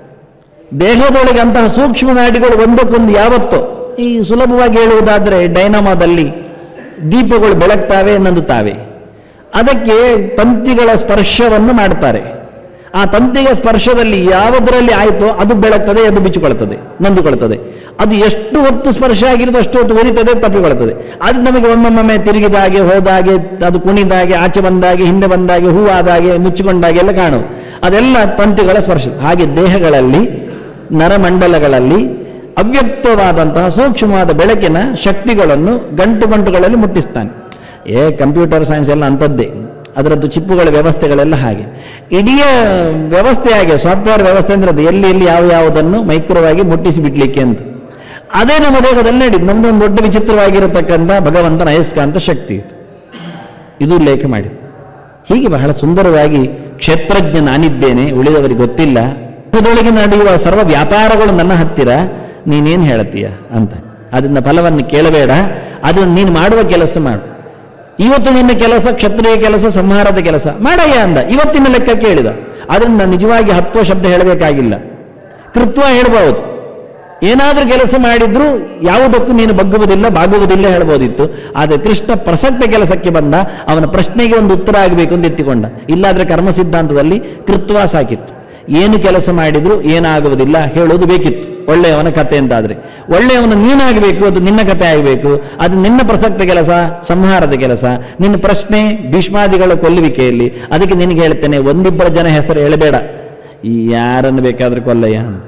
ದೇಹದೊಳಗೆ ಅಂತಹ ಸೂಕ್ಷ್ಮ ನಾಡಿಗಳು ಒಂದಕ್ಕೊಂದು ಯಾವತ್ತೋ ಈ ಸುಲಭವಾಗಿ ಹೇಳುವುದಾದ್ರೆ ಡೈನಮಾದಲ್ಲಿ ದೀಪಗಳು ಬೆಳಗ್ತಾವೆ ನಂದುತ್ತಾವೆ ಅದಕ್ಕೆ ತಂತಿಗಳ ಸ್ಪರ್ಶವನ್ನು ಮಾಡ್ತಾರೆ ಆ ತಂತಿಯ ಸ್ಪರ್ಶದಲ್ಲಿ ಯಾವುದರಲ್ಲಿ ಆಯಿತೋ ಅದು ಬೆಳಗ್ತದೆ ಅದು ಬಿಚ್ಚಿಕೊಳ್ತದೆ ನಂದುಕೊಳ್ತದೆ ಅದು ಎಷ್ಟು ಹೊತ್ತು ಸ್ಪರ್ಶ ಆಗಿರೋದು ಅಷ್ಟು ಹೊತ್ತು ಉರಿತದೆ ತಪ್ಪಿಕೊಳ್ತದೆ ಅದು ನಮಗೆ ಒಮ್ಮೊಮ್ಮೆ ತಿರುಗಿದಾಗೆ ಹೋದಾಗೆ ಅದು ಕುಣಿದಾಗೆ ಆಚೆ ಬಂದಾಗೆ ಹಿಂದೆ ಬಂದಾಗೆ ಹೂವಾದಾಗೆ ಮುಚ್ಚಿಕೊಂಡಾಗೆ ಎಲ್ಲ ಕಾಣುವು ಅದೆಲ್ಲ ತಂತಿಗಳ ಸ್ಪರ್ಶ ಹಾಗೆ ದೇಹಗಳಲ್ಲಿ ನರಮಂಡಲಗಳಲ್ಲಿ ಅವ್ಯಕ್ತವಾದಂತಹ ಸೂಕ್ಷ್ಮವಾದ ಬೆಳಕಿನ ಶಕ್ತಿಗಳನ್ನು ಗಂಟು ಗಂಟುಗಳಲ್ಲಿ ಮುಟ್ಟಿಸ್ತಾನೆ ಏ ಕಂಪ್ಯೂಟರ್ ಸೈನ್ಸ್ ಎಲ್ಲ ಅಂಥದ್ದೇ ಅದರದ್ದು ಚಿಪ್ಪುಗಳ ವ್ಯವಸ್ಥೆಗಳೆಲ್ಲ ಹಾಗೆ ಇಡೀ ವ್ಯವಸ್ಥೆ ಹಾಗೆ ಸಾಫ್ಟ್ವೇರ್ ವ್ಯವಸ್ಥೆ ಅಂದ್ರೆ ಅದು ಎಲ್ಲಿ ಎಲ್ಲಿ ಯಾವ ಯಾವುದನ್ನು ಮೈಕ್ರೋವಾಗಿ ಮುಟ್ಟಿಸಿ ಬಿಡ್ಲಿಕ್ಕೆ ಅಂತ ಅದೇ ನಮ್ಮ ದೇಹದಲ್ಲಿ ನಡೀತು ನಮ್ದೊಂದು ದೊಡ್ಡ ವಿಚಿತ್ರವಾಗಿರತಕ್ಕಂಥ ಭಗವಂತನ ಅಯಸ್ಕಾಂತ ಶಕ್ತಿ ಇದು ಇದು ಉಲ್ಲೇಖ ಮಾಡಿ ಹೀಗೆ ಬಹಳ ಸುಂದರವಾಗಿ ಕ್ಷೇತ್ರಜ್ಞ ನಾನಿದ್ದೇನೆ ಉಳಿದವರಿಗೆ ಗೊತ್ತಿಲ್ಲ ಅದರೊಳಗೆ ನಡೆಯುವ ಸರ್ವ ವ್ಯಾಪಾರಗಳು ನನ್ನ ಹತ್ತಿರ ನೀನೇನು ಹೇಳತೀಯ ಅಂತ ಅದನ್ನ ಫಲವನ್ನು ಕೇಳಬೇಡ ಅದನ್ನು ನೀನು ಮಾಡುವ ಕೆಲಸ ಮಾಡು ಇವತ್ತು ನಿನ್ನ ಕೆಲಸ ಕ್ಷತ್ರಿಯ ಕೆಲಸ ಸಂಹಾರದ ಕೆಲಸ ಮಾಡಯ್ಯ ಅಂದ ಇವತ್ತಿನ ಲೆಕ್ಕ ಕೇಳಿದ ಅದರಿಂದ ನಿಜವಾಗಿ ಹತ್ವ ಶಬ್ದ ಹೇಳಬೇಕಾಗಿಲ್ಲ ಕೃತ್ವ ಹೇಳ್ಬಹುದು ಏನಾದ್ರೂ ಕೆಲಸ ಮಾಡಿದ್ರು ಯಾವುದಕ್ಕೂ ನೀನು ಬಗ್ಗುವುದಿಲ್ಲ ಬಾಗುವುದಿಲ್ಲ ಹೇಳ್ಬೋದಿತ್ತು ಆದರೆ ಕೃಷ್ಣ ಪ್ರಸಕ್ತ ಕೆಲಸಕ್ಕೆ ಬಂದ ಅವನ ಪ್ರಶ್ನೆಗೆ ಒಂದು ಉತ್ತರ ಆಗಬೇಕು ಅಂತ ಎತ್ತಿಕೊಂಡ ಇಲ್ಲಾದ್ರೆ ಕರ್ಮ ಸಿದ್ಧಾಂತದಲ್ಲಿ ಕೃತ್ವ ಸಾಕಿತ್ತು ಏನು ಕೆಲಸ ಮಾಡಿದ್ರು ಏನಾಗುವುದಿಲ್ಲ ಹೇಳೋದು ಬೇಕಿತ್ತು ಒಳ್ಳೆಯವನ ಕತೆ ಅಂತಾದ್ರೆ ಒಳ್ಳೆಯವನ ನೀನಾಗಬೇಕು ಅದು ನಿನ್ನ ಕತೆ ಆಗಬೇಕು ಅದು ನಿನ್ನ ಪ್ರಸಕ್ತ ಕೆಲಸ ಸಂಹಾರದ ಕೆಲಸ ನಿನ್ನ ಪ್ರಶ್ನೆ ಭೀಷ್ಮಾದಿಗಳ ಕೊಲ್ಲುವಿಕೆಯಲ್ಲಿ ಅದಕ್ಕೆ ನಿನಗೆ ಹೇಳ್ತೇನೆ ಒಂದಿಬ್ಬರ ಜನ ಹೆಸರು ಹೇಳಬೇಡ ಈ ಯಾರನ್ನು ಬೇಕಾದ್ರೆ ಕೊಲ್ಲಯ್ಯ ಅಂತ.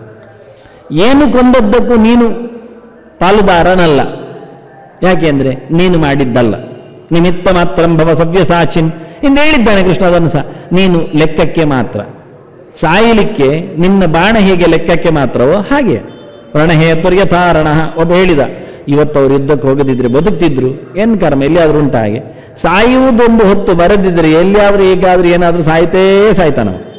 ಏನು ಕೊಂದದ್ದಕ್ಕೂ ನೀನು ಪಾಲುದಾರನಲ್ಲ ಯಾಕೆಂದ್ರೆ ನೀನು ಮಾಡಿದ್ದಲ್ಲ ನಿಮಿತ್ತ ಮಾತ್ರ ಭವ ಸವ್ಯಸಾಚಿನ್ ಎಂದು ಹೇಳಿದ್ದಾನೆ ಕೃಷ್ಣ ಅದನ್ನು ಸಹ ನೀನು ಲೆಕ್ಕಕ್ಕೆ ಮಾತ್ರ ಸಾಯಲಿಕ್ಕೆ ನಿನ್ನ ಬಾಣ ಹೇಗೆ ಲೆಕ್ಕಕ್ಕೆ ಮಾತ್ರವೋ ಹಾಗೆ ರಣಹೇ ಯಥಾರಣ ಒಬ್ಬ ಹೇಳಿದ ಇವತ್ತು ಅವರು ಯುದ್ಧಕ್ಕೆ ಹೋಗದಿದ್ರೆ ಬದುಕ್ತಿದ್ರು ಏನ್ ಕರ್ಮ ಎಲ್ಲಿಯಾದ್ರೂ ಉಂಟ ಹಾಗೆ ಸಾಯುವುದೊಂದು ಹೊತ್ತು ಬರದಿದ್ರೆ ಎಲ್ಲಿಯಾದ್ರೂ ಹೇಗಾದ್ರೂ ಏನಾದ್ರೂ ಸಾಯ್ತೇ ಸಾಯ್ತಾನ ಅವ.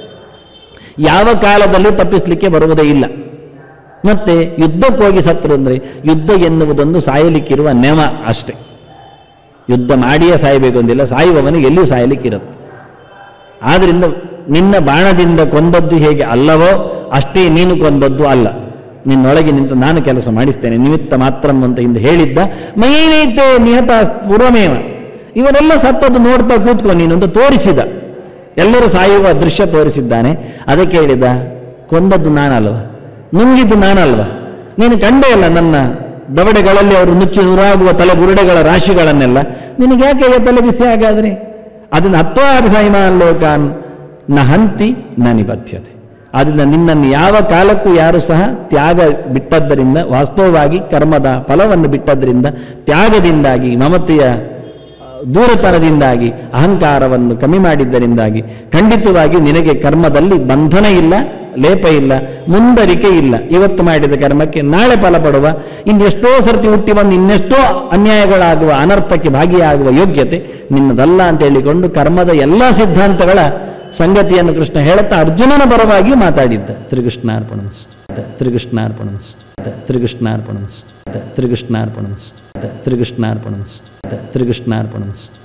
ಯಾವ ಕಾಲದಲ್ಲೂ ತಪ್ಪಿಸ್ಲಿಕ್ಕೆ ಬರುವುದೇ ಇಲ್ಲ ಮತ್ತೆ ಯುದ್ಧಕ್ಕೆ ಹೋಗಿ ಸತ್ರು ಅಂದ್ರೆ ಯುದ್ಧ ಎನ್ನುವುದೊಂದು ಸಾಯಲಿಕ್ಕಿರುವ ನೆಮ ಅಷ್ಟೇ ಯುದ್ಧ ಮಾಡಿಯೇ ಸಾಯಬೇಕು ಅಂದಿಲ್ಲ ಸಾಯುವವನಿಗೆ ಎಲ್ಲಿಯೂ ಸಾಯಲಿಕ್ಕಿರುತ್ತೆ ಆದ್ರಿಂದ ನಿನ್ನ ಬಾಣದಿಂದ ಕೊಂದದ್ದು ಹೇಗೆ ಅಲ್ಲವೋ ಅಷ್ಟೇ ನೀನು ಕೊಂದದ್ದು ಅಲ್ಲ ನಿನ್ನೊಳಗೆ ನಿಂತು ನಾನು ಕೆಲಸ ಮಾಡಿಸ್ತೇನೆ ನಿಮಿತ್ತ ಮಾತ್ರ ಅಂತ ಇಂದು ಹೇಳಿದ್ದ ಮೈನೈತೆ ನಿಹತ ಪೂರ್ವಮೇವ ಇವರೆಲ್ಲ ಸತ್ತದ್ದು ನೋಡ್ತಾ ಕೂತ್ಕೊ ನೀನು ಅಂತ ತೋರಿಸಿದ ಎಲ್ಲರೂ ಸಾಯುವ ದೃಶ್ಯ ತೋರಿಸಿದ್ದಾನೆ ಅದಕ್ಕೆ ಹೇಳಿದ ಕೊಂದದ್ದು ನಾನಲ್ವ ನುಂಗಿದ್ದು ನಾನಲ್ವ ನೀನು ಕಂಡೇ ಅಲ್ಲ ನನ್ನ ದವಡೆಗಳಲ್ಲಿ ಅವರು ಮುಚ್ಚಿ ನೂರಾಗುವ ತಲೆ ಬುರುಡೆಗಳ ರಾಶಿಗಳನ್ನೆಲ್ಲ ನಿನಗೆ ಯಾಕೆ ಈಗ ತಲೆ ಬಿಸಿ ಹಾಗಾದ್ರೆ ಅದನ್ನು ಹತ್ವಾಭಿಮಾನ್ ಲೋಕಾನ್ ನ ಹಂತಿ ನ ನಿಬದ್ಧತೆ ಆದ್ದರಿಂದ ನಿನ್ನನ್ನು ಯಾವ ಕಾಲಕ್ಕೂ ಯಾರು ಸಹ ತ್ಯಾಗ ಬಿಟ್ಟದ್ದರಿಂದ ವಾಸ್ತವವಾಗಿ ಕರ್ಮದ ಫಲವನ್ನು ಬಿಟ್ಟದ್ರಿಂದ ತ್ಯಾಗದಿಂದಾಗಿ ಮಮತೆಯ ದೂರತನದಿಂದಾಗಿ ಅಹಂಕಾರವನ್ನು ಕಮ್ಮಿ ಮಾಡಿದ್ದರಿಂದಾಗಿ ಖಂಡಿತವಾಗಿ ನಿನಗೆ ಕರ್ಮದಲ್ಲಿ ಬಂಧನ ಇಲ್ಲ ಲೇಪ ಇಲ್ಲ ಮುಂದರಿಕೆ ಇಲ್ಲ ಇವತ್ತು ಮಾಡಿದ ಕರ್ಮಕ್ಕೆ ನಾಳೆ ಫಲ ಪಡುವ ಇನ್ನೆಷ್ಟೋ ಸರ್ತಿ ಹುಟ್ಟಿ ಬಂದು ಇನ್ನೆಷ್ಟೋ ಅನ್ಯಾಯಗಳಾಗುವ ಅನರ್ಥಕ್ಕೆ ಭಾಗಿಯಾಗುವ ಯೋಗ್ಯತೆ ನಿನ್ನದಲ್ಲ ಅಂತ ಹೇಳಿಕೊಂಡು ಕರ್ಮದ ಎಲ್ಲ ಸಿದ್ಧಾಂತಗಳ ಸಂಗತಿಯನ್ನು ಕೃಷ್ಣ ಹೇಳುತ್ತಾ ಅರ್ಜುನನ ಪರವಾಗಿ ಮಾತಾಡಿದ್ದ ಶ್ರೀಕೃಷ್ಣಾರ್ಪಣಮಸ್ತು ಶ್ರೀಕೃಷ್ಣಾರ್ಪಣಮಸ್ತು ಶ್ರೀಕೃಷ್ಣಾರ್ಪಣಮಸ್ತು ಶ್ರೀಕೃಷ್ಣಾರ್ಪಣಮಸ್ತು ಶ್ರೀಕೃಷ್ಣಾರ್ಪಣಮಸ್ತು ಶ್ರೀಕೃಷ್ಣಾರ್ಪಣಮಸ್ತು